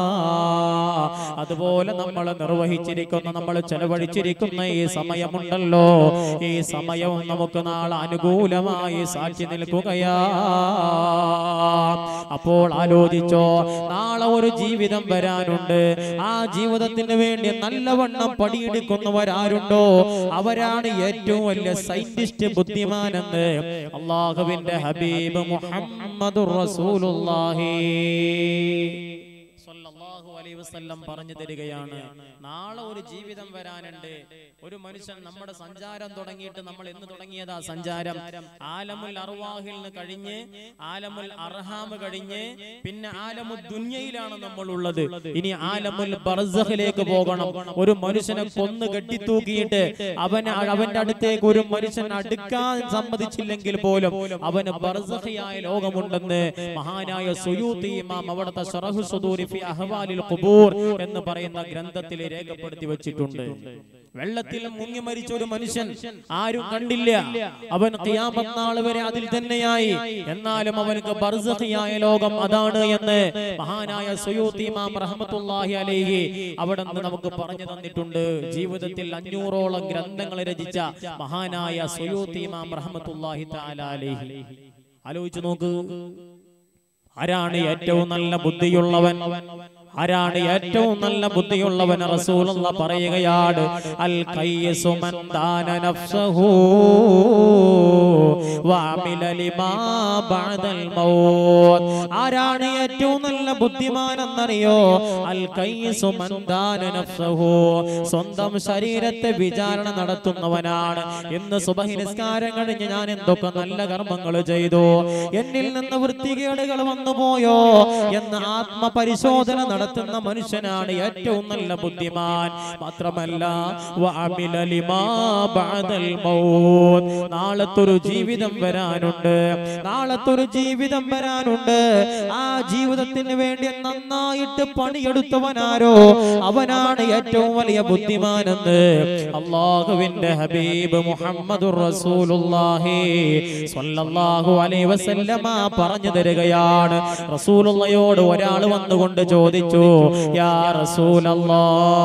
അതുപോലെ നമ്മൾ നിർവഹിച്ചിരിക്കുന്ന നമ്മൾ ചെലവഴിച്ചിരിക്കുന്ന ഈ സമയമുണ്ടല്ലോ ഈ സമയവും നമുക്ക് നാളെ അനുകൂലമായി സാക്ഷി നിൽക്കുകയാ അപ്പോൾ ആലോചിച്ചോ നാളെ ഒരു ജീവിതം വരാനുണ്ട് ആ ജീവിതത്തിന് വേണ്ടി നല്ലവണ്ണം പണിയെടുക്കുന്നവരാരുണ്ടോ അവരാണ് ഏറ്റവും വലിയ സയന്റിസ്റ്റ് ബുദ്ധിമാനെന്ന് അള്ളാഹുവിന്റെ ഹബീബ് മുഹമ്മദ് റസൂലുള്ളാഹി സ്വല്ലല്ലാഹു അലൈഹി വസല്ലം പറഞ്ഞു തരികയാണ് നാളെ ഒരു ജീവിതം വരാനുണ്ട് ഒരു മനുഷ്യൻ നമ്മുടെ സഞ്ചാരം തുടങ്ങിയിട്ട് നമ്മൾ എന്ന് തുടങ്ങിയതാ സഞ്ചാരം ആലമുൽ അർവാഹിൽ നിന്ന് കഴിഞ്ഞ് ആലമുൽ അർഹാം കഴിഞ്ഞ് പിന്നെ ആലമുൽ ദുന്യയിലാണ് നമ്മൾ ഉള്ളത് ഇനി ആലമുൽ ബർസഖിലേക്ക് പോകണം ഒരു മനുഷ്യനെ കൊന്ന് കെട്ടിത്തൂക്കിയിട്ട് അവന് അവന്റെ അടുത്തേക്ക് ഒരു മനുഷ്യൻ അടുക്കാൻ സമ്മതിച്ചില്ലെങ്കിൽ പോലും അവന് ബർസഖിയായ ലോകമുണ്ടെന്ന് മഹാനായ സുയൂത്തി ഇമാം അവിടുത്തെ ശറഹു സുദൂരി ഫി അഹ്വാലിൽ ഖുബൂർ എന്ന് പറയുന്ന ഗ്രന്ഥത്തിൽ രേഖപ്പെടുത്തി വെച്ചിട്ടുണ്ട് വെള്ളത്തിൽ മുങ്ങി മരിച്ച ഒരു മനുഷ്യൻ ആരും കണ്ടില്ല അവൻ ഖിയാമത്ത് നാൾ വരെ അതിൽ തന്നെയായി എന്നാലും അവനക്ക് ബർസഖിയായ ലോകം അതാണ് എന്ന് മഹാനായ സുയൂത്തി ഇമാം റഹ്മത്തുള്ളാഹി അലൈഹി അവിടെ നിന്ന് നമുക്ക് പറഞ്ഞു തന്നിട്ടുണ്ട് ജീവിതത്തിൽ അഞ്ഞൂറോളം ഗ്രന്ഥങ്ങൾ രചിച്ച മഹാനായ സുയൂത്തി ഇമാം റഹ്മത്തുള്ളാഹി തആല അലൈഹി ആലോചിച്ചു നോക്ക് ആരാണ് ഏറ്റവും നല്ല ബുദ്ധിയുള്ളവൻ ആരാണ് ഏറ്റവും നല്ല ബുദ്ധിയുള്ളവൻ റസൂലുള്ള പറയുകയാണ് അൽ കയ്യസു മൻ ദാന നഫ്സഹു വഅമില ലിമാ ബഅദൽ മൗത്ത് ആരാണ് ഏറ്റവും നല്ല ബുദ്ധിമാൻ എന്നറിയോ അൽ കയ്യസു മൻ ദാന നഫ്സഹു സ്വന്തം ശരീരത്തെ വിചാരണ നടത്തുന്നവനാണ് ഇന്ന് സുബഹി നിസ്കാരം കഴിഞ്ഞ് ഞാൻ എന്തൊക്കെ നല്ല കർമ്മങ്ങൾ ചെയ്തു എന്നിൽ നിന്ന് വൃത്തികേടുകൾ വന്നു പോയോ എന്ന് ആത്മപരിശോധന നടത്തുന്ന മനുഷ്യനാണ് ഏറ്റവും നല്ല ബുദ്ധിമാൻ മാത്രമല്ല വഅമില ലിമാ ബഅദൽ മൗത്ത് നാളത്തൊരു ജീവിതം വരാനുണ്ട് നാളത്തൊരു ജീവിതം വരാനുണ്ട് ആ ജീവിതത്തിന് വേണ്ടി നന്നായിട്ട് പണിയെടുത്തവനാരോ അവനാണ് ഏറ്റവും വലിയ ബുദ്ധിമാനെന്ന് അള്ളാഹുവിന്റെ ഹബീബ് മുഹമ്മദുർ റസൂലുള്ളാഹി സ്വല്ലല്ലാഹു അലൈഹി വസല്ലമ പറഞ്ഞു തരികയാണ് റസൂലുള്ളയോട് ഒരാൾ വന്നുകൊണ്ട് ചോദിച്ചു യാ റസൂലല്ലാ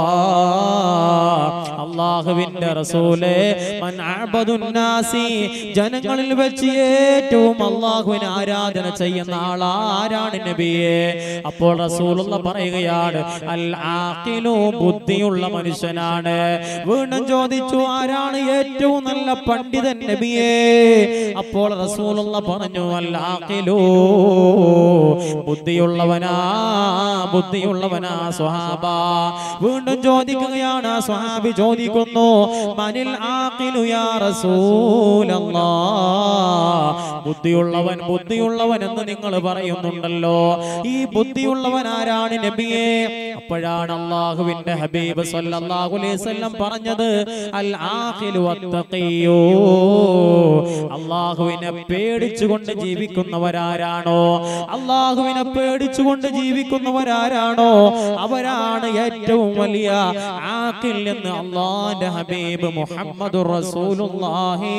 അള്ളാഹുവിന്റെ റസൂലേ മൻ അഅബദുൻ നാസി ജനങ്ങളിൽ വെച്ച് ഏറ്റവും അള്ളാഹുവിന് ആരാധന ചെയ്യുന്ന ആളാരാണ് നബിയെ അപ്പോൾ റസൂലുള്ള പറയുകയാണ് അൽ ആഖിലു ബുദ്ധിയുള്ള മനുഷ്യനാണ് വീണ്ടും ചോദിച്ചു ആരാണ് ഏറ്റവും നല്ല പണ്ഡിതൻ നബിയെ അപ്പോൾ റസൂലുള്ള പറഞ്ഞു അൽ ആഖിലു ബുദ്ധിയുള്ളവനാ ബുദ്ധിയുള്ളവനാ സ്വഹാബ വീണ്ടും ചോദിക്കുകയാണ് ആ സ്വഹാബി ചോദിക്കുന്നു മനിൽ ആഖിലു യാ റസൂലല്ലാ ബുദ്ധിയുള്ളവൻ ബുദ്ധിയുള്ളവൻ എന്ന് നിങ്ങൾ പറയുന്നുണ്ടല്ലോ ഈ ബുദ്ധിയുള്ളവൻ ആരാണ് നബിയെ അപ്പോഴാണ് അള്ളാഹുവിന്റെ ഹബീബ് സല്ലല്ലാഹു അലൈഹി വസല്ലം പറഞ്ഞത് അൽ ആഖിലു വത്തഖിയോ അള്ളാഹുവിനെ പേടിച്ചുകൊണ്ട് ജീവിക്കുന്നവരാരാണോ അള്ളാഹുവിനെ പേടിച്ചുകൊണ്ട് ജീവിക്കുന്നവരാരാണോ അവരാണ് ഏറ്റവും വലിയ ആക്കിൽ എന്ന് അള്ളാന്റെ ഹബീബ് മുഹമ്മദ് റസൂലുള്ളാഹി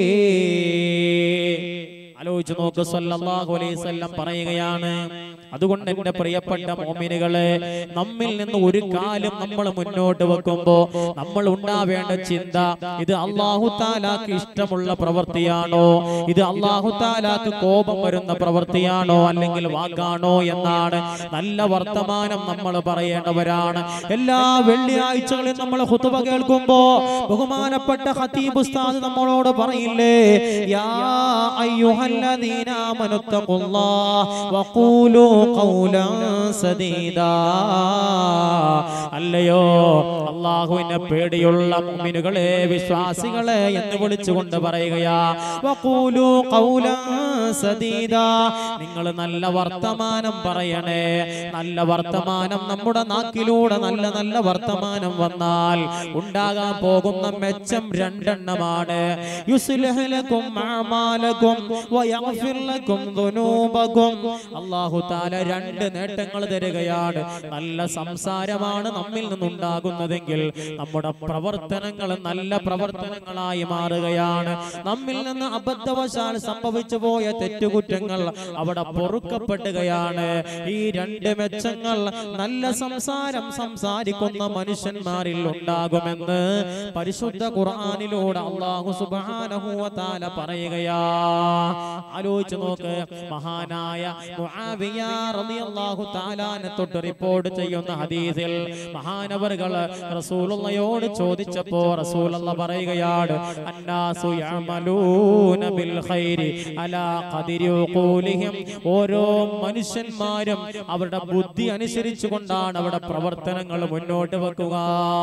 ആലോചിച്ച് നോക്ക് സല്ലല്ലാഹു അലൈഹി വസല്ലം പറയുകയാണ് അതുകൊണ്ട് എന്റെ പ്രിയപ്പെട്ട മോമിനുകളെ നമ്മിൽ നിന്ന് ഒരു കാലം നമ്മൾ മുന്നോട്ട് വെക്കുമ്പോ നമ്മൾ ഉണ്ടാവേണ്ട ചിന്ത ഇത് അള്ളാഹു താലാക്ക് ഇഷ്ടമുള്ള പ്രവൃത്തിയാണോ ഇത് അള്ളാഹു താലാക്ക് കോപം വരുന്ന പ്രവൃത്തിയാണോ അല്ലെങ്കിൽ വാക്കാണോ എന്നാണ് നല്ല വർത്തമാനം നമ്മൾ പറയേണ്ടവരാണ് എല്ലാ വെള്ളിയാഴ്ചകളിലും നമ്മൾ ഹുതുബ കേൾക്കുമ്പോ ബഹുമാനപ്പെട്ട ഖതീബ് ഉസ്താദ് നമ്മളോട് പറയില്ലേ യാ അയ്യുഹല്ലദീന ആമനു തഖുല്ലാഹ് വഖൂലൂ قولا سديدا അല്ലയോ അള്ളാഹുവിനെ പേടിയുള്ള മുഅ്മിനുകളെ വിശ്വാസികളെ എന്ന് വിളിച്ചുകൊണ്ട് പറയുകയാ വഖൂലു ഖൗലാ സദീദാ നിങ്ങൾ നല്ല വർത്തമാനം പറയണേ നല്ല വർത്തമാനം നമ്മുടെ നാക്കിലൂടെ നല്ല നല്ല വർത്തമാനം വന്നാൽ ഉണ്ടാകാൻ പോകുന്ന മെച്ചം രണ്ടെണ്ണമാണ് യുസ്ലിഹ് ലക്കും അഅമാലക്കും വയഗ്ഫിർ ലക്കും ദുനൂബക്കും അല്ലാഹു തആല രണ്ട് നേട്ടങ്ങൾ തരികയാണ് നല്ല സംസാരമാണ് നമ്മിൽ നിന്നുണ്ടാകുന്നതെങ്കിൽ നമ്മുടെ പ്രവർത്തനങ്ങൾ നല്ല പ്രവർത്തനങ്ങളായി മാറുകയാണ് നമ്മിൽ നിന്ന് അബദ്ധവശാൽ സംഭവിച്ചു പോയ തെറ്റുകുറ്റങ്ങൾ അവിടെ പൊറുക്കപ്പെടുകയാണ് ഈ രണ്ട് മെച്ചങ്ങൾ നല്ല സംസാരം സംസാരിക്കുന്ന മനുഷ്യന്മാരിൽ ഉണ്ടാകുമെന്ന് പരിശുദ്ധ ഖുർആനിലൂടെ അള്ളാഹു സുബ്ഹാനഹു വ തആല പറയുകയാ ആലോചിച്ച് നോക്ക് മഹാനായ മുആവിയ റളിയല്ലാഹു തആലാനെ തൊട്ട് റിപ്പോർട്ട് ചെയ്യുന്ന ഹദീസിൽ മഹാനവറുകൾ റസൂലുള്ളയോട് ചോദിച്ചപ്പോ റസൂലുള്ള പറയുകയാണ് അന്നാസു യഅമലൂന ബിൽ ഖൈരി അലാ ഖദിരി ഉഖൂലിഹിം ഓരോ മനുഷ്യന്മാരും അവരുടെ ബുദ്ധി അനുസരിച്ചു കൊണ്ടാണ് അവരുടെ പ്രവർത്തനങ്ങൾ മുന്നോട്ട് വെക്കുക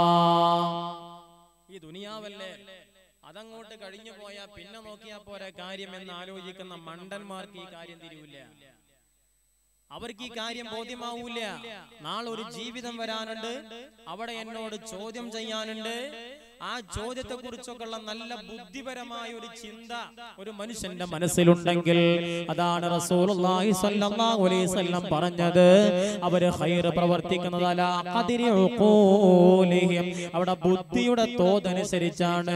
ഈ ദുനിയാവല്ലേ അതങ്ങോട്ട് കഴിഞ്ഞു പോയാ പിന്നെ നോക്കിയാ പോരെ കാര്യം എന്ന് ആലോചിക്കുന്ന മണ്ടന്മാർക്ക് ഈ കാര്യം തിരിവില്ല അവർക്ക് ഈ കാര്യം ബോധ്യമാവൂല നാളെ ഒരു ജീവിതം വരാനുണ്ട് അവിടെ എന്നോട് ചോദ്യം ചെയ്യാനുണ്ട് ആ ചോദ്യത്തെ കുറിച്ചൊക്കെയുള്ള നല്ല ബുദ്ധിപരമായ ഒരു ചിന്ത ഒരു മനുഷ്യന്റെ മനസ്സിലുണ്ടെങ്കിൽ അതാണ് റസൂലുള്ളാഹി സ്വല്ലല്ലാഹു അലൈഹി വസല്ലം പറഞ്ഞത് അവര് ഖൈർ പ്രവർത്തിക്കുന്നത് അലാ ഖദിരി ഉഖൂലിഹിം അവിടെ ബുദ്ധിയുടെ തോതനുസരിച്ചാണ്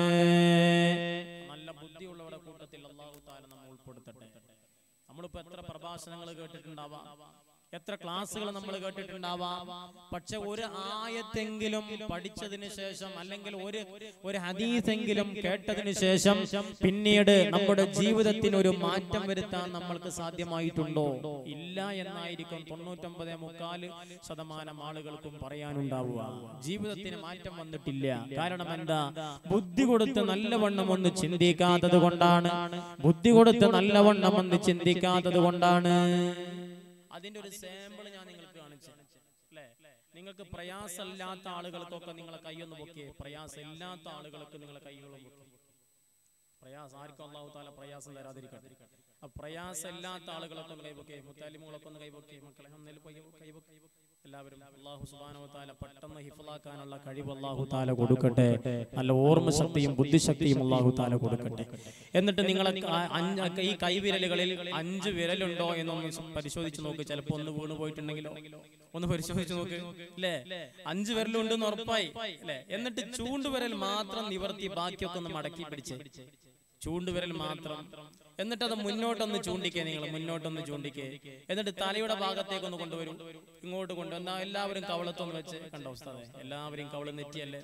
നല്ല ബുദ്ധിയുള്ളവരുടെ കൂട്ടത്തിൽ അള്ളാഹു താല നമ്മൾ ഉൾപ്പെടുത്തട്ടെ നമ്മളിപ്പോ എത്ര പ്രഭാഷണങ്ങൾ കേട്ടിട്ടുണ്ടാവാം എത്ര ക്ലാസ്സുകൾ നമ്മൾ കേട്ടിട്ടുണ്ടാവാം പക്ഷെ ഒരു ആയത്തെങ്കിലും പഠിച്ചതിന് ശേഷം അല്ലെങ്കിൽ ഒരു ഒരു ഹദീസെങ്കിലും കേട്ടതിന് ശേഷം പിന്നീട് നമ്മുടെ ജീവിതത്തിന് ഒരു മാറ്റം വരുത്താൻ നമ്മൾക്ക് സാധ്യമായിട്ടുണ്ടോ ഇല്ല എന്നായിരിക്കും തൊണ്ണൂറ്റൊമ്പത് മുക്കാല് ശതമാനം ആളുകൾക്കും പറയാനുണ്ടാവുക ജീവിതത്തിന് മാറ്റം വന്നിട്ടില്ല കാരണം എന്താ ബുദ്ധി കൊടുത്ത് നല്ലവണ്ണം ഒന്ന് ചിന്തിക്കാത്തത് കൊണ്ടാണ് ബുദ്ധി കൊടുത്ത് നല്ലവണ്ണം ഒന്ന് ചിന്തിക്കാത്തത് കൊണ്ടാണ് അതിന്റെ ഒരു സാമ്പിൾ ഞാൻ നിങ്ങൾക്ക് കാണിച്ചു അല്ലേ നിങ്ങൾക്ക് പ്രയാസമില്ലാത്ത ആളുകൾക്കൊക്കെ നിങ്ങളെ കൈയൊന്ന് പൊക്കിയേ പ്രയാസം ഇല്ലാത്ത ആളുകൾക്ക് നിങ്ങളെ കൈകളും പൊക്കി പ്രയാസം ആർക്കും അള്ളാഹു താല പ്രയാസം തരാതിരിക്കട്ടെ ആ പ്രയാസം ഇല്ലാത്ത ആളുകളൊക്കെ ഒന്ന് കൈപൊക്കെ മുത്താലിമുകളൊക്കെ ഒന്ന് കൈപൊക്കെ മക്കളെ ഒന്നിൽ കൈപൊക്കെ എല്ലാവരും അള്ളാഹു സുബാനോ താല പെട്ടെന്ന് ഹിഫലാക്കാനുള്ള കഴിവ് അള്ളാഹു താല കൊടുക്കട്ടെ നല്ല ഓർമ്മശക്തിയും ബുദ്ധിശക്തിയും അള്ളാഹു താല കൊടുക്കട്ടെ എന്നിട്ട് നിങ്ങളെ ക- അഞ്ച് ഈ കൈവിരലുകളിൽ അഞ്ച് വിരലുണ്ടോ എന്നൊന്ന് സ- പരിശോധിച്ച് നോക്ക് ചിലപ്പോ ഒന്ന് വീണ് പോയിട്ടുണ്ടെങ്കിലോ ഒന്ന് പരിശോധിച്ച് നോക്ക് അല്ലേ അഞ്ച് വിരലുണ്ടെന്ന് ഉറപ്പായി അല്ലേ എന്നിട്ട് ചൂണ്ടുവിരൽ മാത്രം നിവർത്തി ബാക്കിയൊക്കെ ഒന്ന് മടക്കി പിടിച്ച് ചൂണ്ടുവിരൽ മാത്രം എന്നിട്ട് അത് മുന്നോട്ടൊന്ന് ചൂണ്ടിക്കേ നിങ്ങൾ മുന്നോട്ടൊന്ന് ചൂണ്ടിക്കേ എന്നിട്ട് തലയുടെ ഭാഗത്തേക്ക് ഒന്ന് കൊണ്ടുവരും ഇങ്ങോട്ട് കൊണ്ടുവന്നാ എല്ലാവരും കവളത്തൊന്ന് വെച്ച് കണ്ടോ ഉസ്താദെ എല്ലാവരും കവള് നെറ്റിയല്ലേ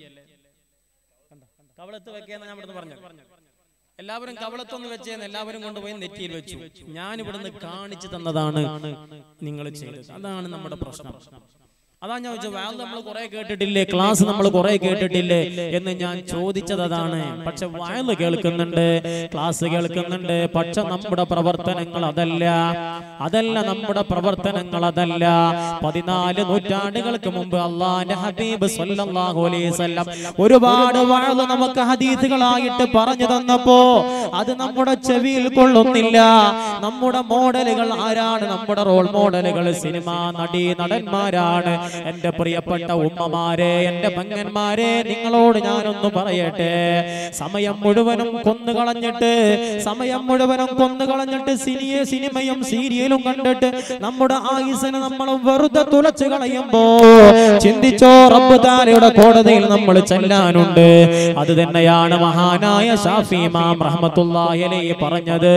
കണ്ടോ? കവളത്ത് വെക്കേന്ന് ഞാൻ ഇവിടുന്ന് പറഞ്ഞു എല്ലാവരും കവളത്തൊന്ന് വെച്ചേന്ന് എല്ലാവരും കൊണ്ടുപോയി നെറ്റിയിൽ വെച്ചു ഞാൻ ഇവിടുന്ന് കാണിച്ചു തന്നതാണ് നിങ്ങൾ ചെയ്തത് അതാണ് നമ്മുടെ പ്രശ്നം അതാ ഞാൻ ചോദിച്ചത് വാൽ നമ്മൾ കുറെ കേട്ടിട്ടില്ലേ ക്ലാസ് നമ്മൾ കുറെ കേട്ടിട്ടില്ലേ എന്ന് ഞാൻ ചോദിച്ചത് അതാണ് പക്ഷെ വയല് കേൾക്കുന്നുണ്ട് ക്ലാസ് കേൾക്കുന്നുണ്ട് പക്ഷെ നമ്മുടെ പ്രവർത്തനങ്ങൾ അതല്ല അതല്ല നമ്മുടെ പ്രവർത്തനങ്ങൾ അതല്ല പതിനാല് നൂറ്റാണ്ടുകൾക്ക് മുമ്പ് അള്ളാന്റെ ഹബീബ് സല്ലല്ലാഹു അലൈഹി വസല്ലം ഒരുപാട് വയല് നമുക്ക് ഹദീസുകളായിട്ട് പറഞ്ഞു തന്നപ്പോ അത് നമ്മുടെ ചെവിയിൽ കൊള്ളുന്നില്ല നമ്മുടെ മോഡലുകൾ ആരാണ് നമ്മുടെ റോൾ മോഡലുകൾ സിനിമ നടി നടന്മാരാണ് എന്റെ പ്രിയപ്പെട്ട ഉമ്മമാരെ എന്റെ പങ്ങന്മാരെ നിങ്ങളോട് ഞാനൊന്ന് പറയട്ടെ സമയം മുഴുവനും കൊന്നു കളഞ്ഞിട്ട് സമയം മുഴുവനും കൊന്നു കളഞ്ഞിട്ട് സിനിയെ സിനിമയും സീരിയലും കണ്ടിട്ട് നമ്മുടെ ആയുസിനെ നമ്മൾ വെറുതെ തുലച്ചു കളയുമ്പോ ചിന്തിച്ചോ റബ്ബ് താലയുടെ കോടതിയിൽ നമ്മൾ ചെല്ലാനുണ്ട് അത് തന്നെയാണ് മഹാനായ ഷാഫി ഇമാം റഹ്മത്തുള്ളാഹി അലൈഹി പറഞ്ഞത്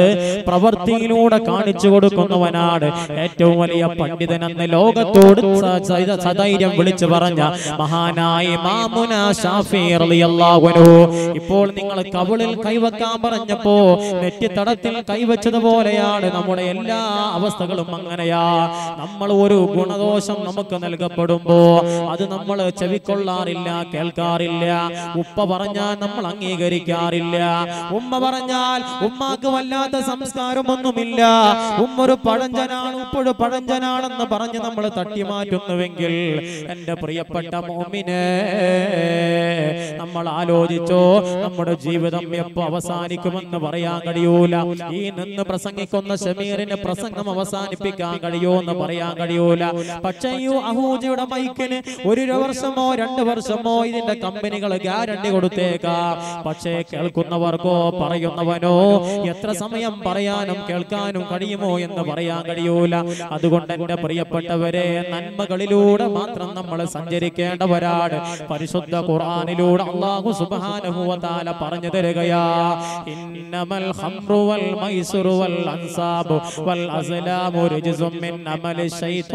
പ്രവൃത്തിയിലൂടെ കാണിച്ചു കൊടുക്കുന്നവനാണ് ഏറ്റവും വലിയ പണ്ഡിതൻ എന്ന് ലോകത്തോട് സ- സ- സധൈര്യം വിളിച്ചു പറഞ്ഞ മഹാനായ ഇമാമുന ഷാഫി റളിയല്ലാഹു അൻഹു ഇപ്പോൾ നിങ്ങൾ കവിളിൽ കൈവക്കാൻ പറഞ്ഞപ്പോ നെറ്റിത്തടത്തിൽ കൈവച്ചതുപോലെയാണ് നമ്മുടെ എല്ലാ അവസ്ഥകളും അങ്ങനെയാ നമ്മൾ ഒരു ഗുണദോഷം നമുക്ക് നൽകപ്പെടുമ്പോ അത് നമ്മൾ ചെവിക്കൊള്ളാറില്ല കേൾക്കാറില്ല ഉപ്പ പറഞ്ഞാൽ നമ്മൾ അംഗീകരിക്കാറില്ല ഉമ്മ പറഞ്ഞാൽ ഉമ്മാക്ക് വല്ലാത്ത സംസ്കാരമൊന്നുമില്ല ഉമ്മ ഒരു പഴഞ്ചനാണ് ഉപ്പൊരു പഴഞ്ചനാണെന്ന് പറഞ്ഞ് നമ്മൾ തട്ടിമാറ്റുന്നുവെങ്കിൽ എന്റെ പ്രിയപ്പെട്ട മോമിനെ നമ്മൾ ആലോചിച്ചോ നമ്മുടെ ജീവിതം എപ്പോ അവസാനിക്കുമെന്ന് പറയാൻ കഴിയൂല ഈ നിന്ന് പ്രസംഗിക്കുന്ന ഷമീറിന് പ്രസംഗം അവസാനിപ്പിക്കാൻ കഴിയോ എന്ന് പറയാൻ കഴിയൂല പക്ഷേ ഈ അഹൂജയുടെ മൈക്കിന് ഒരു വർഷമോ രണ്ട് വർഷമോ ഇതിന്റെ കമ്പനികൾ ഗ്യാരണ്ടി കൊടുത്തേക്കാം പക്ഷേ കേൾക്കുന്നവർക്കോ പറയുന്നവനോ എത്ര സമയം പറയാനും കേൾക്കാനും കഴിയുമോ എന്ന് പറയാൻ കഴിയൂല അതുകൊണ്ട് എന്റെ പ്രിയപ്പെട്ടവരെ നന്മകളിലൂടെ മാത്രം നമ്മൾ സഞ്ചരിക്കേണ്ടവരാണ് പരിശുദ്ധ ഖുർആനിലൂടെ അള്ളാഹു സുബ്ഹാനഹു വ തആല പറഞ്ഞു തരികയാ ഇന്നമൽ ഖംറു വൽ മൈസുറു വൽ അൻസാബു വൽ അസ്ലാമു റിജ്സും മിൻ അമലി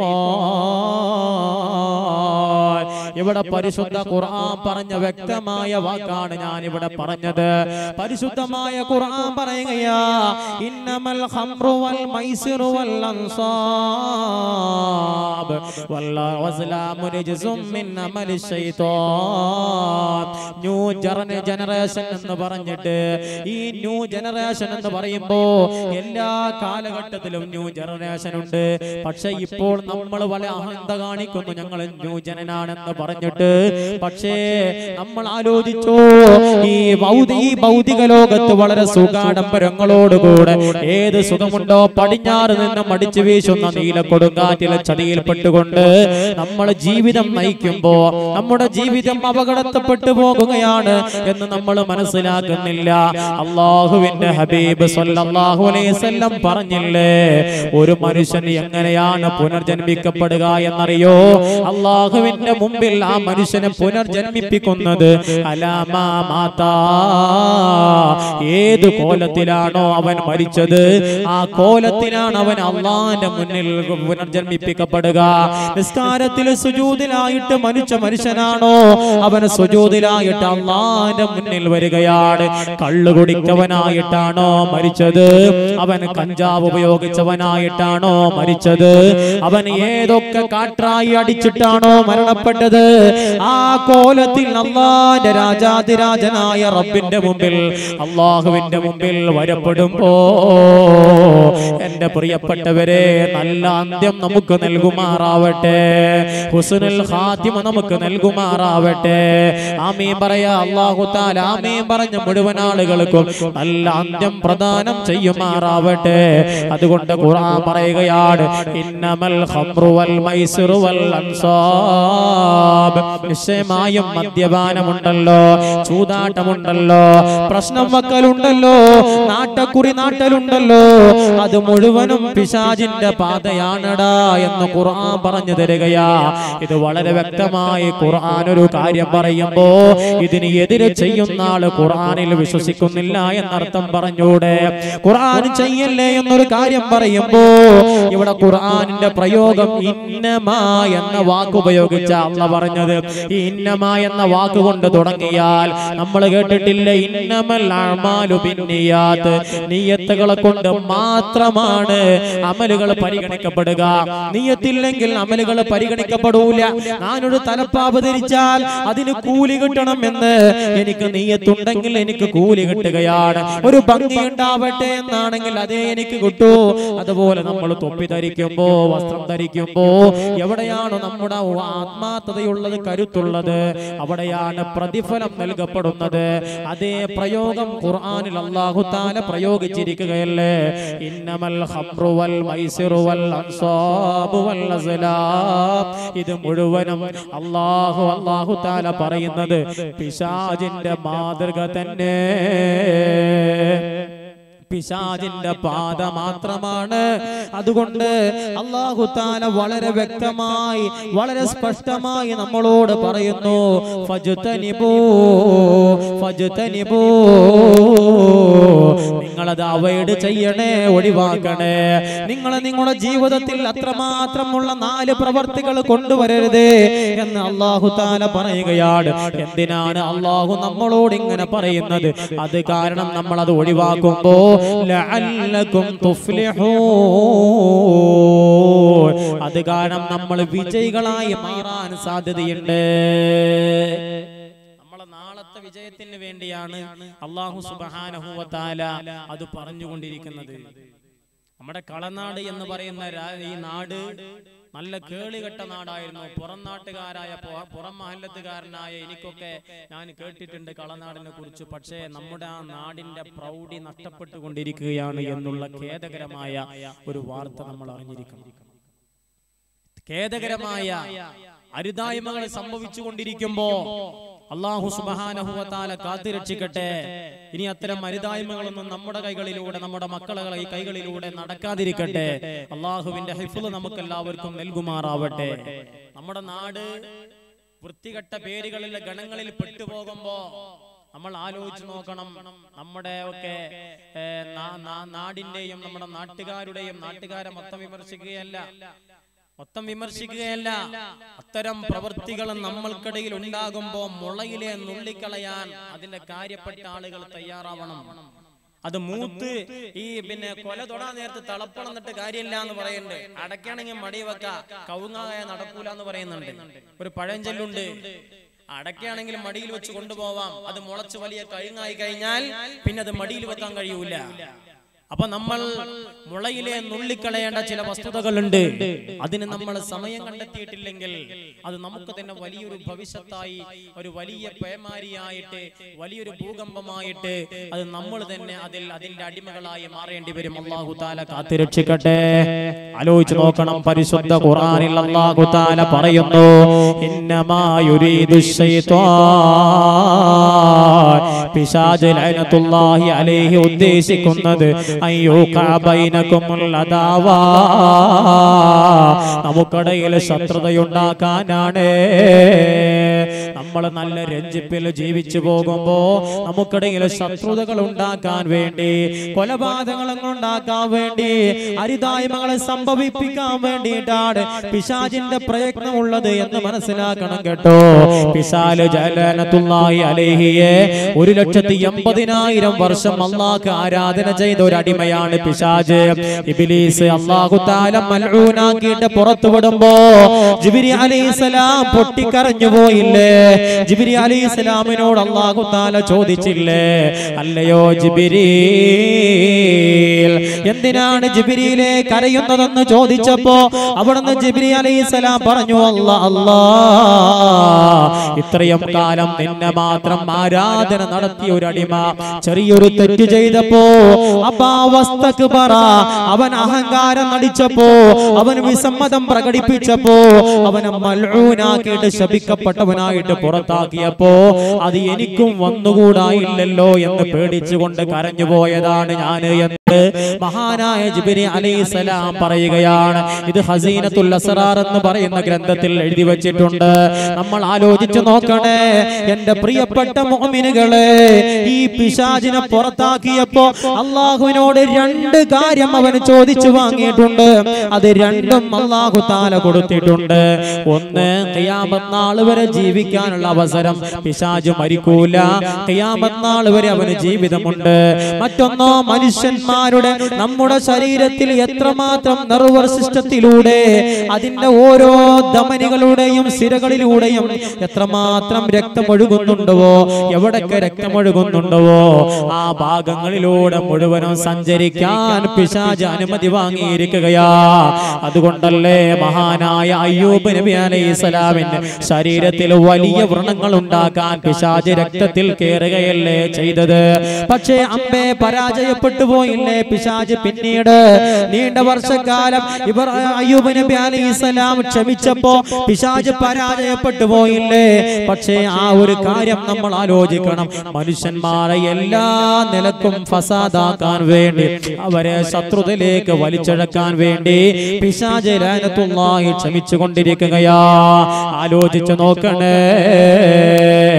ശൈത്താൻ ഇവിടെ പരിശുദ്ധ ഖുർആൻ പറഞ്ഞ വ്യക്തമായ വാക്കാണ് ഞാൻ ഇവിടെ പറഞ്ഞത് പരിശുദ്ധമായ ഖുർആൻ പറയുകയാ ഇന്നമൽ ഖംറു വൽ മൈസിറു വൽ അൻസാബ് വൽ അസ്ലാമു റിജ്സും മിൻ അമലി ശൈത്താൻ ന്യൂ ജനറേഷൻ എന്ന് പറഞ്ഞിട്ട് ഈ ന്യൂ ജനറേഷൻ എന്ന് പറയുമ്പോ എല്ലാ കാലഘട്ടത്തിലും ന്യൂ ജനറേഷൻ ഉണ്ട് പക്ഷെ ഇപ്പോൾ നമ്മൾ വളരെ അഹന്ത കാണിക്കുന്നു ഞങ്ങൾ ന്യൂ ജനനാണെന്ന് പറഞ്ഞിട്ട് പക്ഷേ നമ്മൾ ആലോചിച്ചോ ഈ ഭൗതി ഈ ഭൗതിക ലോകത്ത് വളരെ സുഖാഡംബരങ്ങളോടുകൂടെ ഏത് സുഖമുണ്ടോ പടിഞ്ഞാറ് നിന്ന് മടിച്ചു വീശുന്ന നീല കൊടുങ്കാറ്റിലെ ചതിയിൽപ്പെട്ടുകൊണ്ട് നമ്മൾ ജീവിതം നയിക്കുമ്പോ നമ്മുടെ ജീവിതം അപകടത്തിൽപ്പെട്ടു പോകുകയാണ് എന്ന് നമ്മൾ മനസ്സിലാക്കുന്നില്ല അള്ളാഹുവിന്റെ ഹബീബ് സല്ലല്ലാഹു അലൈഹി വസല്ലം പറഞ്ഞില്ലേ ഒരു മനുഷ്യൻ എങ്ങനെയാണ് പുനർജന്മിക്കപ്പെടുക എന്നറിയോ അള്ളാഹുവിന്റെ മുമ്പിൽ ആ മനുഷ്യനെ പുനർജന്മിപ്പിക്കുന്നത് അലാമാ മാതാ ഏത് കോലത്തിലാണോ അവൻ മരിച്ചത് ആ കോലത്തിലാണ് അവൻ അള്ളാന്റെ മുന്നിൽ പുനർജന്മിപ്പിക്കപ്പെടുക നിസ്കാരത്തിൽ സുജൂതിലായിട്ട് മരിച്ച മനുഷ്യനാണോ അവൻ സുജൂതിലായിട്ട് അള്ളാന്റെ മുന്നിൽ വരികയാണ് കള്ളു കുടിക്കവനായിട്ടാണോ മരിച്ചത് അവൻ കഞ്ചാവ് ഉപയോഗിച്ചവനായിട്ടാണോ മരിച്ചത് അവൻ ഏതൊക്കെ കാറ്റായി അടിച്ചിട്ടാണോ മരണപ്പെട്ടത് ആ കോലത്തിൽ അള്ളാന്റെ രാജാതിരാജനായ റബ്ബിന്റെ മുമ്പിൽ അള്ളാഹുവിന്റെ മുമ്പിൽ വരപ്പെടുമ്പോ എന്റെ പ്രിയപ്പെട്ടവരെ നല്ല അന്ത്യം നമുക്ക് നൽകുമാറാവട്ടെ ഹുസ്നുൽ ഖാത്തിമ നമുക്ക് നൽകുമാറാവട്ടെ ആമീൻ പറയാ അള്ളാഹു താല ആമീൻ പറഞ്ഞ മുഴുവൻ ആളുകൾക്കും നല്ല അന്ത്യം പ്രദാനം ചെയ്യുമാറാവട്ടെ അതുകൊണ്ട് ഖുർആൻ പറയുകയാണ് ഇന്നമൽ ഖംറു വൽ മൈസിറു വൽ അൻസാബ് നിശ്ചയമായും മദ്യപാനമുണ്ടല്ലോ ചൂതാട്ടമുണ്ടല്ലോ പ്രശ്നം വെക്കലുണ്ടല്ലോ നാട്ടക്കുറി നാട്ടലുണ്ടല്ലോ അത് മുഴുവനും പിശാജിന്റെ പാതയാണടാ എന്ന് ഖുർആൻ പറഞ്ഞു തരികയാ ഇത് വളരെ വ്യക്തമായി ഖുർആൻ ഒരു കാര്യം പറയുമ്പോ ഇതിന് എതിരെ ചെയ്യുന്ന ആള് ഖുർആനിൽ വിശ്വസിക്കുന്നില്ല എന്നർത്ഥം പറഞ്ഞൂടെ ഖുർആൻ ചെയ്യല്ലേ എന്നൊരു കാര്യം പറയുമ്പോ ഇവിടെ ഖുർആനിന്റെ പ്രയോഗം ഇന്നമ എന്ന വാക്ക് ഉപയോഗിച്ച അള്ള പറഞ്ഞത് ഈ ഇന്നമ എന്ന വാക്ക് കൊണ്ട് തുടങ്ങിയാൽ നമ്മൾ കേട്ടിട്ടില്ല ഇന്നമൽ അഅ്മാലു ബിന്നിയാത്ത് നീയത്തുകളെ കൊണ്ട് മാത്രമാണ് അമലുകൾ പരിഗണിക്കപ്പെടുക നീയത്തില്ലെങ്കിൽ അമലുകൾ പരിഗണിക്കപ്പെടൂല ഞാനൊരു തലപ്പാവ് ധരിച്ചാൽ അതിന് കൂലി കിട്ടണം എന്ന് എനിക്ക് നീയത്തുണ്ടെങ്കിൽ എനിക്ക് കൂലി കിട്ടുകയാണ് ഒരു ഭംഗി ഉണ്ടാവട്ടെ എന്നാണെങ്കിൽ അതേ എനിക്ക് കിട്ടൂ അതുപോലെ നമ്മൾ തൊപ്പി ധരിക്കുമ്പോ വസ്ത്രം ധരിക്കുമ്പോ എവിടെയാണ് നമ്മുടെ ആത്മാർത്ഥതയുള്ളത് കരുത്തുള്ളത് അവിടെയാണ് പ്രതിഫലം നൽകപ്പെടുന്നത് അതേ പ്രയോഗം ഖുർആനിൽ അല്ലാഹു താല പ്രയോഗിച്ചിരിക്കുകയല്ലേ ഇന്നമൽ ഖംറു വൽ മൈസിറു വൽ അൻസാബു വൽ അസ്ലാം ഇത് മുഴുവനും അല്ലാഹു അല്ലാഹു താല പറയുന്നത് പിശാചിന്റെ മാതൃക തന്നെ പിശാചിന്റെ പാത മാത്രമാണ് അതുകൊണ്ട് അള്ളാഹു താല വളരെ വ്യക്തമായി വളരെ സ്പഷ്ടമായി നമ്മളോട് പറയുന്നു ഫജ്തനിബൂ ഫജ്തനിബൂ നിങ്ങൾ നിങ്ങളത് അവോയ്ഡ് ചെയ്യണേ ഒഴിവാക്കണേ നിങ്ങൾ നിങ്ങളുടെ ജീവിതത്തിൽ അത്രമാത്രമുള്ള നാല് പ്രവർത്തികൾ കൊണ്ടുവരരുത് എന്ന് അള്ളാഹു താല പറയുകയാണ് എന്തിനാണ് അള്ളാഹു നമ്മളോട് ഇങ്ങനെ പറയുന്നത് അത് കാരണം നമ്മൾ അത് ഒഴിവാക്കുമ്പോ ലഅല്ലകും തുഫ്ലിഹൂൻ. അത് കാരണം നമ്മൾ വിജയികളായി മാറാൻ സാധ്യതയുണ്ട് നമ്മളെ നാളത്തെ വിജയത്തിന് വേണ്ടിയാണ് അള്ളാഹു സുബാനഹുവത്താല അത് പറഞ്ഞുകൊണ്ടിരിക്കുന്നത് നമ്മുടെ കളനാട് എന്ന് പറയുന്ന രാ- ഈ നാട് നല്ല കേളികെട്ട നാടായിരുന്നു പുറം നാട്ടുകാരായ പൊ- പുറം മഹല്ലത്തുകാരനായ എനിക്കൊക്കെ ഞാൻ കേട്ടിട്ടുണ്ട് കളനാടിനെ കുറിച്ച് പക്ഷേ നമ്മുടെ ആ നാടിന്റെ പ്രൗഢി നഷ്ടപ്പെട്ടുകൊണ്ടിരിക്കുകയാണ് എന്നുള്ള ഖേദകരമായ ഒരു വാർത്ത നമ്മൾ അറിഞ്ഞിരിക്കണം ഖേദകരമായ അരുതായ്മകൾ സംഭവിച്ചുകൊണ്ടിരിക്കുമ്പോ അള്ളാഹു സുബാനഹുവത്താല കാത്തുരക്ഷിക്കട്ടെ ഇനി അത്തരം അരുതായ്മകളൊന്നും നമ്മുടെ കൈകളിലൂടെ നമ്മുടെ മക്കളെ ഈ കൈകളിലൂടെ നടക്കാതിരിക്കട്ടെ അള്ളാഹുവിന്റെ ഹിഫുല് നമുക്ക് എല്ലാവർക്കും നൽകുമാറാവട്ടെ നമ്മുടെ നാട് വൃത്തികെട്ട പേരുകളിലെ ഗണങ്ങളിൽ പെട്ടുപോകുമ്പോ നമ്മൾ ആലോചിച്ച് നോക്കണം നമ്മുടെ ഒക്കെ ഏ, നാ- നാ- നാടിന്റെയും നമ്മുടെ നാട്ടുകാരുടെയും നാട്ടുകാരെ മൊത്തം വിമർശിക്കുകയല്ല മൊത്തം വിമർശിക്കുകയല്ല അത്തരം പ്രവൃത്തികൾ നമ്മൾക്കിടയിൽ ഉണ്ടാകുമ്പോ മുളയിലെ നുള്ളിക്കളയാൻ അതിന്റെ കാര്യപ്പെട്ട ആളുകൾ തയ്യാറാവണം അത് മൂത്ത് ഈ പിന്നെ കൊല തൊടാൻ നേരത്ത് തളപ്പണം എന്നിട്ട് കാര്യമില്ല എന്ന് പറയുന്നുണ്ട് അടയ്ക്കാണെങ്കിൽ മടി വെക്ക കവുങ്ങായ നടക്കൂല എന്ന് പറയുന്നുണ്ട് ഒരു പഴഞ്ചൊല്ലുണ്ട് അടയ്ക്കാണെങ്കിൽ മടിയിൽ വെച്ച് കൊണ്ടുപോവാം അത് മുളച്ച് വലിയ കഴുങ്ങായി കഴിഞ്ഞാൽ പിന്നെ അത് മടിയിൽ വെക്കാൻ കഴിയൂല അപ്പൊ നമ്മൾ മുളയിലെ നുള്ളിക്കളയേണ്ട ചില വസ്തുതകളുണ്ട് അതിന് നമ്മൾ സമയം കണ്ടെത്തിയിട്ടില്ലെങ്കിൽ അത് നമുക്ക് തന്നെ വലിയൊരു ഭവിഷ്യത്തായി ഒരു വലിയ പേമാരിയായിട്ട് വലിയൊരു ഭൂകമ്പമായിട്ട് അത് നമ്മൾ തന്നെ അതിൽ അതിന്റെ അടിമകളായി മാറേണ്ടി വരും അള്ളാഹു താല കാത്തിരക്ഷിക്കട്ടെ ആലോചിച്ച് നോക്കണം പരിശുദ്ധ ഖുർആനിൽ അള്ളാഹു താല പറയുന്നു ഇന്നമാ യുരീദു ശൈത്വാൻ പിശാച് ലഅനത്തുല്ലാഹി അലൈഹി ഉദ്ദേശിക്കുന്നത് അയ്യൂഖഅ ബൈനകുമുൽ അദാവാ നമുക്കിടയിൽ ശത്രുതയുണ്ടാക്കാനാണ് നമ്മൾ നല്ല രഞ്ജിപ്പിൽ ജീവിച്ചു പോകുമ്പോ നമുക്കിടയിൽ ശത്രുതകൾ ഉണ്ടാക്കാൻ വേണ്ടി കൊലപാതകങ്ങൾ ഉണ്ടാക്കാൻ വേണ്ടി അരിതായ്മകളെ സംഭവിപ്പിക്കാൻ വേണ്ടിയിട്ടാണ് പിശാചിന്റെ പ്രയത്നമുള്ളത് എന്ന് മനസ്സിലാക്കണം കേട്ടോ പിശാല് ജലനത്തുള്ളായി അലേഹിയെ ഒരു ലക്ഷത്തി എൺപതിനായിരം വർഷം അള്ളാഹ് ആരാധന ചെയ്ത ഒരു അടിമയാണ് പിശാജ് ഇബിലീസ് അള്ളാഹു താല മൽഊനാക്കിയിട്ട് പുറത്തു വിടുമ്പോ ജിബിരി അലൈഹിസ്സലാം പൊട്ടിക്കരഞ്ഞു പോയില്ലേ ജിബിരി അലൈഹിസ്സലാമിനോട് അള്ളാഹു താല ചോദിച്ചില്ലേ അല്ലയോ ജിബിരി എന്തിനാണ് ജിബിരിയിലെ കരയുന്നതെന്ന് ചോദിച്ചപ്പോ അവിടുന്ന് ജിബിരി അലൈഹിസ്സലാം പറഞ്ഞു അല്ലാ അല്ലാ ഇത്രയും കാലം നിന്നെ മാത്രം ആരാധന നടത്തിയ ഒരു അടിമ ചെറിയൊരു തെറ്റ് ചെയ്തപ്പോ അപ്പൊ ആ വസ്തക്ക് പറ അവൻ അഹങ്കാരം നടിച്ചപ്പോ അവൻ വിസമ്മതം പ്രകടിപ്പിച്ചപ്പോ അവനെ മൽഊനാക്കിയിട്ട് ശപിക്കപ്പെട്ടവനായിട്ട് പുറത്താക്കിയപ്പോ അത് എനിക്കും വന്നുകൂടായില്ലല്ലോ എന്ന് പേടിച്ചുകൊണ്ട് കരഞ്ഞു പോയതാണ് ഞാൻ എന്ന് മഹാനായ ജിബിരി അലൈഹിസ്സലാം പറയുകയാണ് ഇത് ഹസീനത്തുൽ അസ്റാർ എന്ന് പറയുന്ന ഗ്രന്ഥത്തിൽ എഴുതി വെച്ചിട്ടുണ്ട് നമ്മൾ ആലോചിച്ചു നോക്കണേ എന്റെ പ്രിയപ്പെട്ട മോമിനുകളെ ഈ പിശാചിനെ പുറത്താക്കിയപ്പോ അള്ളാഹുവിനോട് രണ്ട് കാര്യം അവൻ ചോദിച്ചു വാങ്ങിയിട്ടുണ്ട് അത് രണ്ടും അള്ളാഹു താല കൊടുത്തിട്ടുണ്ട് ഒന്ന് ഖിയാമത്ത് നാൾ വരെ ജീവിക്കാനുള്ള അവസരം പിശാജ് മരിക്കൂല ഖിയാമത്ത് നാൾ വരെ അവന് ജീവിതമുണ്ട് മറ്റൊന്നോ മനുഷ്യന്മാരുടെ നമ്മുടെ ശരീരത്തിൽ എത്രമാത്രം നെർവർ സിസ്റ്റത്തിലൂടെ അതിന്റെ ഓരോ ധമനികളുടെയും സിരകളിലൂടെയും എത്രമാത്രം രക്തമൊഴുകുന്നുണ്ടോ എവിടൊക്കെ രക്തമൊഴുകുന്നുണ്ടോ ആ ഭാഗങ്ങളിലൂടെ മുഴുവനും സഞ്ചരിക്കാൻ പിശാജ് അനുമതി വാങ്ങിയിരിക്കുകയാ അതുകൊണ്ടല്ലേ മഹാനായ അയ്യൂബ് നബി അലൈഹി സ്വലാമിന്റെ ശരീരത്തിൽ വലിയ വ്രണങ്ങൾ ഉണ്ടാക്കാൻ പിശാജ് രക്തത്തിൽ കയറുകയല്ലേ ചെയ്തത് പക്ഷേ അമ്പേ പരാജയപ്പെട്ടു പോയില്ലേ പിശാജ് പിന്നീട് നീണ്ട വർഷക്കാലം ഇവർ അയ്യൂബ് നബി അലൈഹി സ്വലാം ക്ഷമിച്ചപ്പോ പിശാജ് പരാജയപ്പെട്ടു പോയില്ലേ പക്ഷേ ആ ഒരു കാര്യം നമ്മൾ ആലോചിക്കണം മനുഷ്യന്മാരെ എല്ലാ നിലക്കും ഫസാദാക്കാൻ വേണ്ടി അവരെ ശത്രുതയിലേക്ക് വലിച്ചഴക്കാൻ വേണ്ടി പിശാജ് ലാനത്തുള്ളാഹി ക്ഷമിച്ചു കൊണ്ടിരിക്കുകയാ ആലോചിച്ചു നോക്കണേ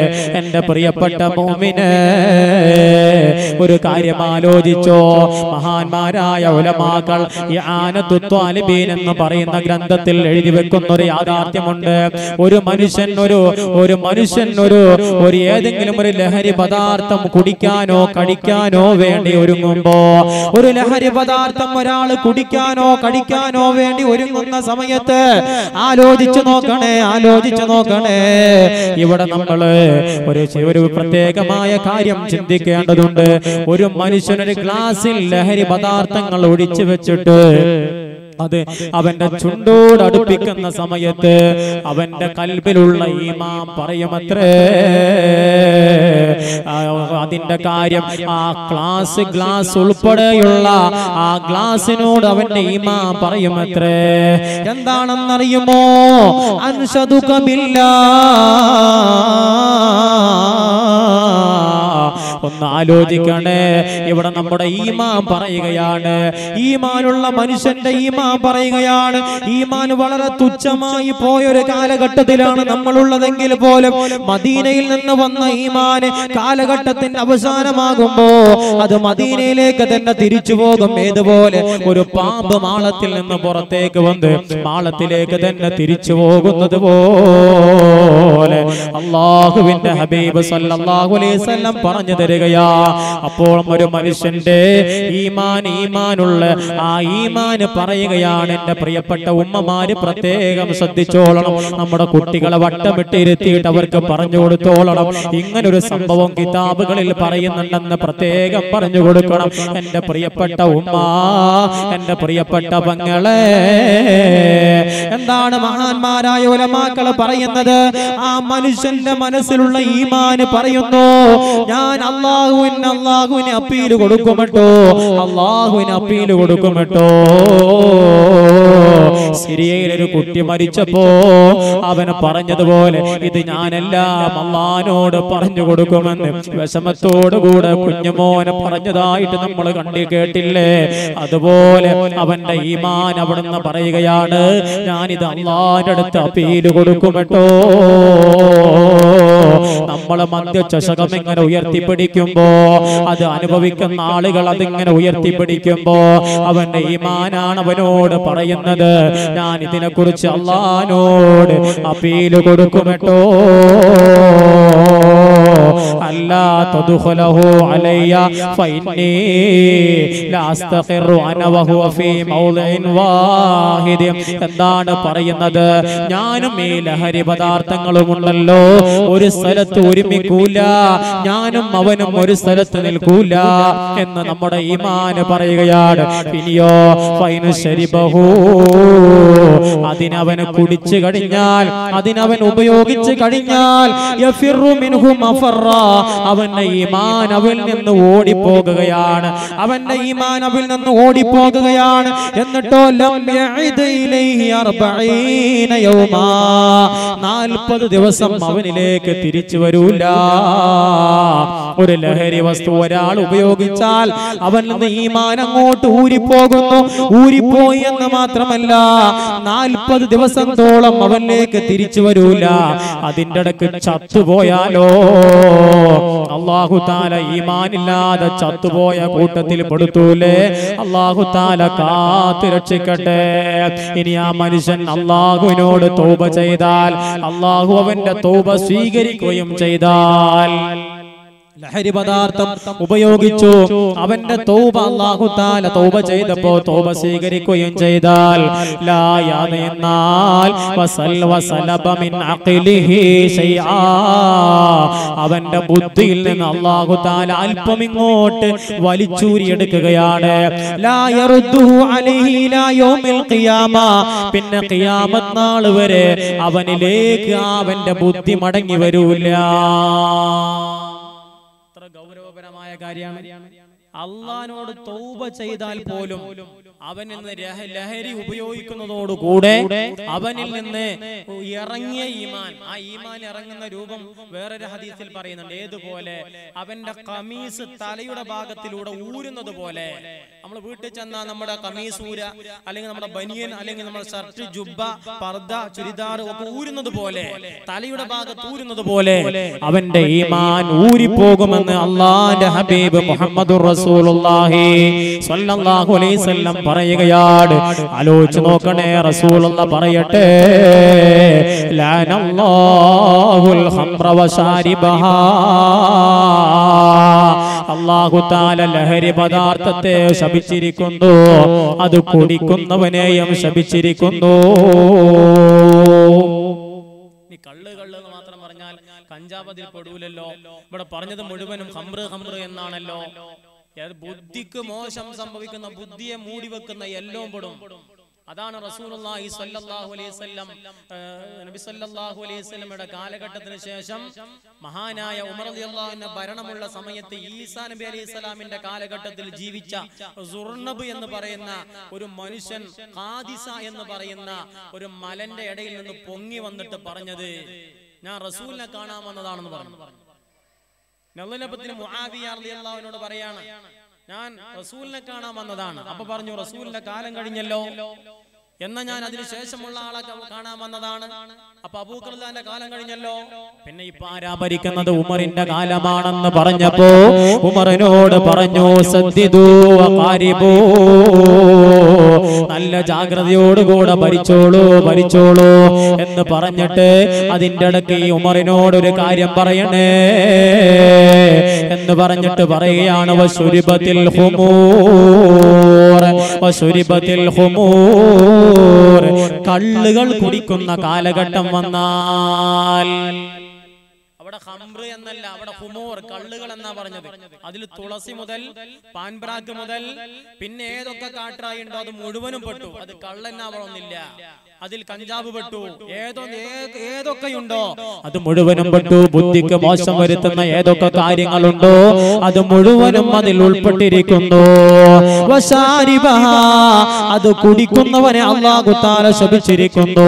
എന്റെ പ്രിയപ്പെട്ട മോമിന് ഒരു കാര്യം ആലോചിച്ചോ മഹാന്മാരായ ഉലമാക്കൾ ഈ ആനത്തുത്വാലിബീൻ എന്ന് പറയുന്ന ഗ്രന്ഥത്തിൽ എഴുതി വെക്കുന്ന ഒരു യാഥാർത്ഥ്യമുണ്ട് ഒരു മനുഷ്യൻ ഒരു ഒരു മനുഷ്യൻ ഒരു ഒരു ഏതെങ്കിലും ഒരു ലഹരി പദാർത്ഥം കുടിക്കാനോ കഴിക്കാനോ വേണ്ടി ഒരുങ്ങുമ്പോ ഒരു ലഹരി പദാർത്ഥം ഒരാൾ കുടിക്കാനോ കഴിക്കാനോ വേണ്ടി ഒരുങ്ങുന്ന സമയത്ത് ആലോചിച്ചു നോക്കണേ ആലോചിച്ചു നോക്കണേ ഇവിടെ നമ്മള് ഒരു ഒരു പ്രത്യേകമായ കാര്യം ചിന്തിക്കേണ്ടതുണ്ട് ഒരു മനുഷ്യനൊരു ഗ്ലാസ്സിൽ ലഹരി പദാർത്ഥങ്ങൾ ഒഴിച്ചു വെച്ചിട്ട് അത് അവന്റെ ചുണ്ടോട് അടുപ്പിക്കുന്ന സമയത്ത് അവന്റെ കൽബിലുള്ള ഈമാൻ പറയുമത്രേ ആ, അതിന്റെ കാര്യം ആ ഗ്ലാസ് ഗ്ലാസ് ഉൾപ്പെടെയുള്ള ആ ഗ്ലാസിനോട് അവന്റെ ഈമാൻ പറയുമത്രേ എന്താണെന്നറിയുമോ അൻഷതുകമില്ല ഒന്ന് ആലോചിക്കണേ ഇവിടെ നമ്മുടെ ഈമാൻ പറയുകയാണ് ഈമാനുള്ള മനുഷ്യന്റെ ഈമാൻ പറയുകയാണ് ഈമാൻ വളരെ തുച്ഛമായി പോയൊരു കാലഘട്ടത്തിലാണ് നമ്മളുള്ളതെങ്കിൽ പോലും മദീനയിൽ നിന്ന് വന്ന ഈമാൻ കാലഘട്ടത്തിന്റെ അവസാനമാകുമ്പോ അത് മദീനയിലേക്ക് തന്നെ തിരിച്ചു പോകും ഏതുപോലെ ഒരു പാമ്പ് മാളത്തിൽ നിന്ന് പുറത്തേക്ക് വന്ന് മാളത്തിലേക്ക് തന്നെ തിരിച്ചു പോകുന്നത് പോലെ അള്ളാഹുവിന്റെ ഹബീബ് സല്ലല്ലാഹു അലൈഹി വസല്ലം പറഞ്ഞു തരികയാ അപ്പോൾ ഒരു മനുഷ്യന്റെ ഈമാൻ ഈമാനുള്ള ആ ഈമാന് പറയുകയാണ് എന്റെ പ്രിയപ്പെട്ട ഉമ്മമാര് പ്രത്യേകം ശ്രദ്ധിച്ചോളണം നമ്മുടെ കുട്ടികളെ വട്ടമിട്ടിരുത്തിയിട്ട് അവർക്ക് പറഞ്ഞു കൊടുത്തോളണം ഇങ്ങനൊരു സംഭവം കിതാബുകളിൽ പറയുന്നുണ്ടെന്ന് പ്രത്യേകം പറഞ്ഞു കൊടുക്കണം എന്റെ പ്രിയപ്പെട്ട ഉമ്മ എന്റെ പ്രിയപ്പെട്ട പങ്ങളെ എന്താണ് മഹാന്മാരായ ഉലമാക്കള് പറയുന്നത് ആ മനുഷ്യന്റെ മനസ്സിലുള്ള ഈമാന് പറയുന്നു ഞാൻ അള്ളാഹുവിന് അള്ളാഹുവിന് അപ്പീല് കൊടുക്കുമട്ടോ അള്ളാഹുവിന് അപ്പീല് കൊടുക്കുമട്ടോ സിരിയയിൽ ഒരു കുട്ടി മരിച്ചപ്പോ അവന് പറഞ്ഞതുപോലെ ഇത് ഞാനെല്ലാം അള്ളഹാനോട് പറഞ്ഞു കൊടുക്കുമെന്ന് വിഷമത്തോടുകൂടെ കുഞ്ഞുമോനെ പറഞ്ഞതായിട്ട് നമ്മൾ കണ്ടി കേട്ടില്ലേ അതുപോലെ അവന്റെ ഈമാൻ അവിടുന്ന് പറയുകയാണ് ഞാനിത് അള്ളാന്റെ അടുത്ത് അപ്പീല് കൊടുക്കുമെട്ടോ നമ്മളെ മദ്യചഷകം ഇങ്ങനെ ഉയർത്തിപ്പിടിക്കുമ്പോ അത് അനുഭവിക്കുന്ന ആളുകൾ അതിങ്ങനെ ഉയർത്തിപ്പിടിക്കുമ്പോ അവന്റെ ഈമാനാണ് അവനോട് പറയുന്നത് ഞാൻ ഇതിനെ കുറിച്ച് അള്ളഹാനോട് അപ്പീല് കൊടുക്കുമെട്ടോ അല്ലാ തദ്ഖുലഹു അലയ്യ ഫഇന്നി ലാ അസ്തഖിറു അന വഹുവ ഫീ മൗളിൻ വാഹിദ് എന്താണ് പറയുന്നത് ഞാനും ഈ ലഹരി പദാർത്ഥങ്ങളും ഉണ്ടല്ലോ ഒരു സ്ഥലത്ത് ഒരുമിക്കൂല ഞാനും അവനും ഒരു സ്ഥലത്ത് നിൽക്കൂല എന്ന് നമ്മുടെ ഈമാന് പറയുകയാണ് ഇനിയോ ഫൈനു ശരിബഹു അതിനവന് കുടിച്ചു കഴിഞ്ഞാൽ അതിനവൻ ഉപയോഗിച്ചു കഴിഞ്ഞാൽ യഫിറു മിൻഹു മഫറ. അവന്റെ ഈമാൻ അവൽ നിന്ന് ഓടിപ്പോകുകയാണ് അവന്റെ ഈമാൻ അവൽ നിന്ന് ഓടിപ്പോകുകയാണ് എന്നിട്ടോ ലം യഇദ് ഇലൈഹി അർബഈന യൗമാ നാൽപ്പത് ദിവസം അവനിലേക്ക് തിരിച്ചു വരൂല ഒരു ലഹരി വസ്തു ഒരാൾ ഉപയോഗിച്ചാൽ അവൻ നിന്ന് ഈമാൻ അങ്ങോട്ട് ഊരിപ്പോകുന്നു ഊരിപ്പോയി എന്ന് മാത്രമല്ല നാൽപ്പത് ദിവസത്തോളം അവനിലേക്ക് തിരിച്ചു വരൂല അതിന്റെ ഇടക്ക് ചത്തുപോയാലോ അള്ളാഹു താല ഈമാനില്ലാതെ ചത്തുപോയ കൂട്ടത്തിൽ പെടുത്തൂലേ അള്ളാഹു താല കാത്തു രക്ഷിക്കട്ടെ ഇനി ആ മനുഷ്യൻ അള്ളാഹുവിനോട് തോപ ചെയ്താൽ അള്ളാഹു അവന്റെ തോപ സ്വീകരിക്കുകയും ചെയ്താൽ ലഹരി പദാർത്ഥം ഉപയോഗിച്ചു അവന്റെ തൗബ അല്ലാഹു താല തൗബ ചെയ്തപ്പോ തൗബ സ്വീകരിക്കുകയും ചെയ്താൽ ലാ യാദ എന്നാൽ വസൽ വസലബ മിൻ അഖ്ലിഹി ശൈആ അവന്റെ ബുദ്ധിയിൽ നിന്ന് അല്ലാഹു താല അല്പം ഇങ്ങോട്ട് വലിച്ചൂരിയെടുക്കുകയാണ് ലാ യറുദ്ദുഹു അലൈഹി ലാ യൗമിൽ ഖിയാമ പിന്നെ ഖിയാമത്ത് നാൾ വരെ അവനിലേക്ക് അവന്റെ ബുദ്ധി മടങ്ങി വരൂല എത്ര ഗൗരവപരമായ കാര്യമാണ് അള്ളഹാനോട് തൗബ ചെയ്താൽ പോലും അവനിൽ നിന്ന് രഹ- ലഹരി ഉപയോഗിക്കുന്നതോടുകൂടെ അവനിൽ നിന്ന് ഇറങ്ങിയ ഈമാൻ ആ ഈമാൻ ഇറങ്ങുന്ന രൂപം വേറൊരു ഹദീസിൽ പറയുന്നുണ്ട് ഏതുപോലെ അവന്റെ കമീസ് തലയുടെ ഭാഗത്തിലൂടെ ഊരുന്നത് പോലെ നമ്മൾ വീട്ടിൽ ചെന്നാൽ നമ്മുടെ കമീസ് ഊര അല്ലെങ്കിൽ നമ്മുടെ ബനിയൻ അല്ലെങ്കിൽ നമ്മുടെ ഷർട്ട് ജുബ്ബ പർദ്ദ ചുരിദാർ ഒക്കെ ഊരുന്നത് പോലെ തലയുടെ ഭാഗത്ത് ഊരുന്നത് പോലെ അവന്റെ ഈമാൻ ഊരിപ്പോകുമെന്ന് അള്ളാന്റെ ഹബീബ് മുഹമ്മദ് റസൂലുള്ളാഹി സ്വല്ലല്ലാഹു അലൈഹി വസല്ലം പറയുകയാണ് ആലോചിച്ച് നോക്കണേ റസൂലുള്ള പറയട്ടെ ലാനല്ലാഹുൽ ഖംറ വശാരിബഹാ അള്ളാഹു താല ലഹരി പദാർത്ഥത്തെ ശപിച്ചിരിക്കുന്നു അത് കുടിക്കുന്നവനെയും ശപിച്ചിരിക്കുന്നു നീ കള്ള് കള്ള് എന്ന് മാത്രം പറഞ്ഞാൽ കഞ്ചാവ് അതിൽ പെടൂലല്ലോ ഇവിടെ പറഞ്ഞത് മുഴുവനും ഹംറ് ഹംറ് എന്നാണല്ലോ ഏത് ബുദ്ധിക്ക് മോശം സംഭവിക്കുന്ന ബുദ്ധിയെ മൂടി വെക്കുന്ന എല്ലാം പെടും അതാണ് റസൂലുള്ളാഹി സ്വല്ലല്ലാഹു അലൈഹി വസല്ലം ഏഹ്, നബി സല്ലല്ലാഹു അലൈഹി വസല്ലമയുടെ കാലഘട്ടത്തിന് ശേഷം മഹാനായ ഉമർ റളിയല്ലാഹു അൻഹു ഭരണമുള്ള സമയത്ത് ഈസാ നബി അലൈഹി സ്വലാമിന്റെ കാലഘട്ടത്തിൽ ജീവിച്ച സുർണബ് എന്ന് പറയുന്ന ഒരു മനുഷ്യൻ ഖാദിസ എന്ന് പറയുന്ന ഒരു മലന്റെ ഇടയിൽ നിന്ന് പൊങ്ങി വന്നിട്ട് പറഞ്ഞത് ഞാൻ റസൂലിനെ കാണാൻ വന്നതാണെന്ന് പറഞ്ഞു നവലപത്തിന് മുആവിയ റളിയല്ലാഹുവിനോട് പറയാണ് ഞാൻ റസൂലിനെ കാണാൻ വന്നതാണ് അപ്പൊ പറഞ്ഞു റസൂലിന്റെ കാലം കഴിഞ്ഞല്ലോ എന്നാ ഞാൻ അതിന് ശേഷമുള്ള ആളെ ക- കാണാൻ വന്നതാണ് അപ്പൊ അബൂക്കർദാന്റെ കാലം കഴിഞ്ഞല്ലോ പിന്നെ ഇപ്പൊ ആരാ ഭരിക്കുന്നത് ഉമറിന്റെ കാലമാണെന്ന് പറഞ്ഞപ്പോ ഉമറിനോട് പറഞ്ഞു സദ്ദിദൂ വഖാരിബൂ നല്ല ജാഗ്രതയോടുകൂടെ ഭരിച്ചോളൂ ഭരിച്ചോളൂ എന്ന് പറഞ്ഞിട്ട് അതിന്റെ ഇടയ്ക്ക് ഈ ഉമറിനോട് ഒരു കാര്യം പറയണേ എന്ന് പറഞ്ഞിട്ട് പറയുകയാണ് വശുരിബത്തിൽ ഹുമൂർ വശുരിബത്തിൽ ഹുമൂർ കള്ളുകൾ കുടിക്കുന്ന കാലഘട്ടം വന്നാൽ അവിടെ ഹംറ് എന്നല്ല അവിടെ ഹുമൂർ കള്ളുകൾ എന്നാ പറഞ്ഞത് അതിൽ തുളസി മുതൽ പാൻപ്രാക്ക് മുതൽ പിന്നെ ഏതൊക്കെ കാട്ടായി ഉണ്ടോ അത് മുഴുവനും പെട്ടു അത് കള്ളെന്നാവണമെന്നില്ല അതിൽ കഞ്ചാവ് പെട്ടു ഏതോ ഏ- ഏതൊക്കെയുണ്ടോ അത് മുഴുവനും പെട്ടു ബുദ്ധിക്ക് മോശം വരുത്തുന്ന ഏതൊക്കെ കാര്യങ്ങളുണ്ടോ അത് മുഴുവനും അതിൽ ഉൾപ്പെട്ടിരിക്കുന്നു വശാരിബഹ, അത് കുടിക്കുന്നവനെ അള്ളാഹു താല ശപിച്ചിരിക്കുന്നു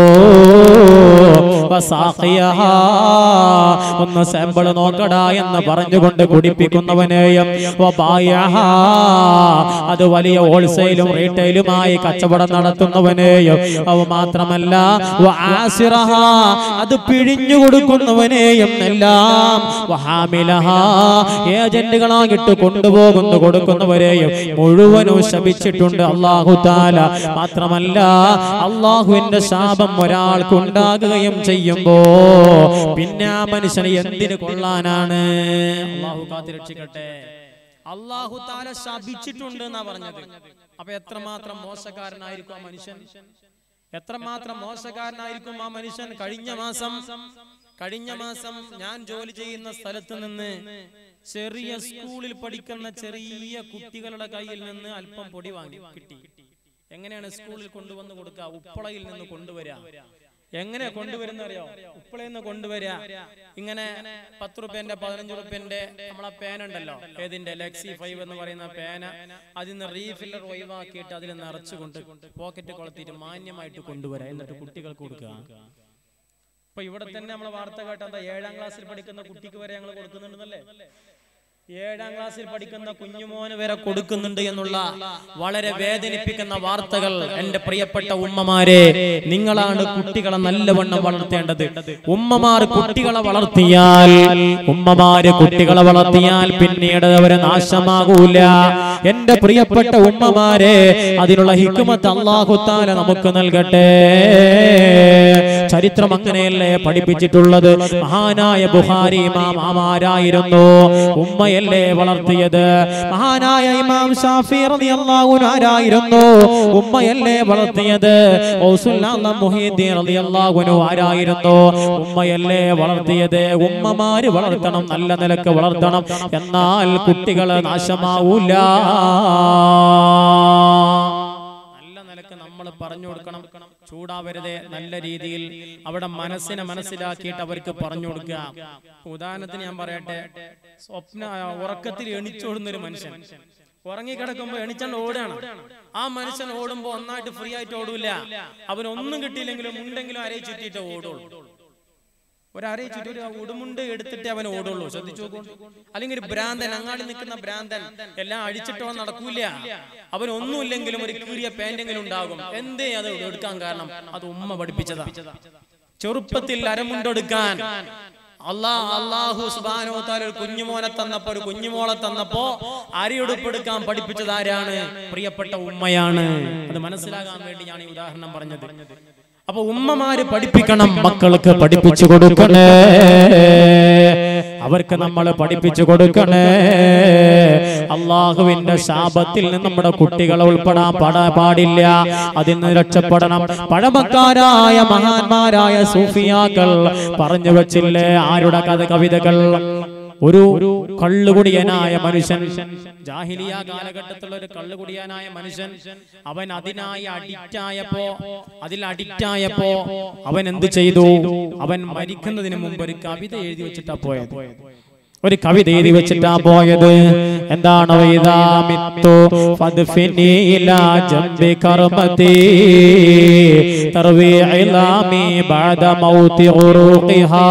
വസാഖിയഹ, ഒന്ന് സാമ്പിൾ നോക്കടാ എന്ന് പറഞ്ഞുകൊണ്ട് കുടിപ്പിക്കുന്നവനെയും വബായഹ, അത് വലിയ ഹോൾസെയിലും റീറ്റെയിലുമായി കച്ചവടം നടത്തുന്നവനെയും അവ മാത്രമല്ല വആസിറഹ, അത് പിഴിഞ്ഞു കൊടുക്കുന്നവനെയും എല്ലാം വഹാമിലഹ, ഏജന്റുകളായിട്ട് കൊണ്ടുപോകുന്നു കൊടുക്കുന്നവരെയും മുഴുവനും ശപിച്ചിട്ടുണ്ട് അള്ളാഹു താല മാത്രമല്ല അള്ളാഹുവിന്റെ ശാപം ഒരാൾക്ക് ഉണ്ടാകുകയും ചെയ്യുമ്പോ പിന്നെ ആ മനുഷ്യന് എന്തിന് കൊള്ളാനാണ് അള്ളാഹു കാത്തിരക്ഷിക്കട്ടെ അള്ളാഹു താല ശപിച്ചിട്ടുണ്ട് എന്നാ പറഞ്ഞത് അപ്പൊ എത്രമാത്രം മോശക്കാരനായിരിക്കും ആ മനുഷ്യൻ എത്രമാത്രം മോശക്കാരനായിരിക്കും ആ മനുഷ്യൻ കഴിഞ്ഞ മാസം കഴിഞ്ഞ മാസം ഞാൻ ജോലി ചെയ്യുന്ന സ്ഥലത്ത് നിന്ന് ചെറിയ സ്കൂളിൽ പഠിക്കുന്ന ചെറിയ കുട്ടികളുടെ കയ്യിൽ നിന്ന് അല്പം പൊടി വാങ്ങി കിട്ടി എങ്ങനെയാണ് സ്കൂളിൽ കൊണ്ടുവന്ന് കൊടുക്കുക ഉപ്പളയിൽ നിന്ന് കൊണ്ടുവരിക എങ്ങനെ കൊണ്ടുവരുന്ന അറിയോ ഉപ്പളയിൽ നിന്ന് കൊണ്ടുവരിക ഇങ്ങനെ പത്ത് റുപ്യന്റെ പതിനഞ്ച് റുപ്യന്റെ നമ്മളെ പേന ഉണ്ടല്ലോ ഏതിന്റെ ലെക്സി ഫൈവ് എന്ന് പറയുന്ന പേന അതിൽ നിന്ന് റീഫില്ലർ ഒഴിവാക്കിയിട്ട് അതിൽ നിറച്ചുകൊണ്ട് പോക്കറ്റ് കൊളുത്തിയിട്ട് മാന്യമായിട്ട് കൊണ്ടുവരാം എന്നിട്ട് കുട്ടികൾക്ക് കൊടുക്കുക ഇപ്പൊ ഇവിടെ തന്നെ നമ്മളെ വാർത്ത കേട്ട എന്താ ഏഴാം ക്ലാസ്സിൽ പഠിക്കുന്ന കുട്ടിക്ക് വരെ ഞങ്ങൾ കൊടുക്കുന്നുണ്ടെന്നല്ലേ ഏഴാം ക്ലാസ്സിൽ പഠിക്കുന്ന കുഞ്ഞുമോന് വരെ കൊടുക്കുന്നുണ്ട് എന്നുള്ള വളരെ വേദനിപ്പിക്കുന്ന വാർത്തകൾ എന്റെ പ്രിയപ്പെട്ട ഉമ്മമാരെ നിങ്ങളാണ് കുട്ടികളെ നല്ലവണ്ണം വളർത്തേണ്ടത് ഉമ്മമാർ കുട്ടികളെ വളർത്തിയാൽ ഉമ്മമാര് കുട്ടികളെ വളർത്തിയാൽ പിന്നീട് അവരെ നാശമാകൂല എന്റെ പ്രിയപ്പെട്ട ഉമ്മമാരെ അതിനുള്ള ഹിക്കുമത്ത് അള്ളാഹുത്താല നമുക്ക് നൽകട്ടെ ചരിത്രം അങ്ങനെയല്ലേ പഠിപ്പിച്ചിട്ടുള്ളത് മഹാനായ ബുഹാരി ഇമാം ആമാരായിരുന്നു ഉമ്മയല്ലേ വളർത്തിയത് മഹാനായ ഇമാം ഷാഫി റളിയല്ലാഹു അൻഹു ആരായിരുന്നു ഉമ്മയല്ലേ വളർത്തിയത് ഔസുൽ അഅ്ലം മുഹീദ്ദീൻ റളിയല്ലാഹു അൻഹു ആരായിരുന്നു ഉമ്മയല്ലേ വളർത്തിയത് ഉമ്മമാര് വളർത്തണം നല്ല നിലക്ക് വളർത്തണം എന്നാൽ കുട്ടികൾ നാശമാവൂല നല്ല നിലക്ക് നമ്മൾ പറഞ്ഞു കൊടുക്കണം ചൂടാവരുതേ നല്ല രീതിയിൽ അവിടെ മനസ്സിനെ മനസ്സിലാക്കിയിട്ട് അവർക്ക് പറഞ്ഞു കൊടുക്കുക ഉദാഹരണത്തിന് ഞാൻ പറയട്ടെ സ്വപ്ന ഉറക്കത്തിൽ എണിച്ചോടുന്ന ഒരു മനുഷ്യൻ ഉറങ്ങിക്കിടക്കുമ്പോ എണിച്ചണ്ട് ഓടാണ് ആ മനുഷ്യൻ ഓടുമ്പോ ഒന്നായിട്ട് ഫ്രീ ആയിട്ട് ഓടൂല അവൻ ഒന്നും കിട്ടിയില്ലെങ്കിലും ഉണ്ടെങ്കിലും അരയെ ചുറ്റിയിട്ട് ഓടുള്ളൂ ഒരു അരയെ ചുറ്റി ഒരു ഉടുമുണ്ട് എടുത്തിട്ട് അവൻ ഓടുള്ളൂ ശ്രദ്ധിച്ചു നോക്കൂ അല്ലെങ്കിൽ ഒരു ഭ്രാന്തൻ അങ്ങാടി നിൽക്കുന്ന ഭ്രാന്തൻ എല്ലാം അഴിച്ചിട്ടോ നടക്കൂല അവൻ ഒന്നുമില്ലെങ്കിലും ഒരു കീറിയ പാന്റെങ്കിലും ഉണ്ടാകും എന്തേ അത് എടുക്കാൻ കാരണം അത് ഉമ്മ പഠിപ്പിച്ചതാ ചെറുപ്പത്തിൽ അരമുണ്ടെടുക്കാൻ അള്ളാ അള്ളാഹു സുബാനോ താല ഒരു കുഞ്ഞുമോനെ തന്നപ്പോ ഒരു കുഞ്ഞുമോളെ തന്നപ്പോ അരിയെടുപ്പെടുക്കാൻ പഠിപ്പിച്ചത് ആരാണ് പ്രിയപ്പെട്ട ഉമ്മയാണ് അത് മനസ്സിലാകാൻ വേണ്ടി ഞാൻ ഈ ഉദാഹരണം പറഞ്ഞത് അപ്പൊ ഉമ്മമാര് പഠിപ്പിക്കണം മക്കൾക്ക് പഠിപ്പിച്ചു കൊടുക്കണേ അവർക്ക് നമ്മൾ പഠിപ്പിച്ചു കൊടുക്കണേ അള്ളാഹുവിന്റെ ശാപത്തിൽ നിന്ന് നമ്മുടെ കുട്ടികളെ ഉൾപ്പെടാൻ പാടാ പാടില്ല അതിൽ നിന്ന് രക്ഷപ്പെടണം പഴമക്കാരായ മഹാന്മാരായ സൂഫിയാക്കൾ പറഞ്ഞു വെച്ചില്ലേ ആരുടെ കഥ കവിതകൾ ഒരു ഒരു കള്ളുകുടിയനായ മനുഷ്യൻ ജാഹിലിയ കാലഘട്ടത്തിലുള്ള ഒരു കള്ളുകുടിയാനായ മനുഷ്യൻ അവൻ അതിനായി അഡിക്റ്റ് ആയപ്പോ അതിൽ അഡിക്റ്റ് ആയപ്പോ അവൻ എന്ത് ചെയ്തു അവൻ മരിക്കുന്നതിന് മുമ്പ് ഒരു കവിത എഴുതി വെച്ചിട്ടാ പോയത് ഒരു കവിത എഴുതി വെച്ചിട്ടാ പോയത് എന്താണ് ഇതാ മിത്തു ഫദ്ഫിനി ഇലാ ജംബി കർമതി തർവി ഇലാമി ബഅദ മൗതി ഉറൂഖിഹാ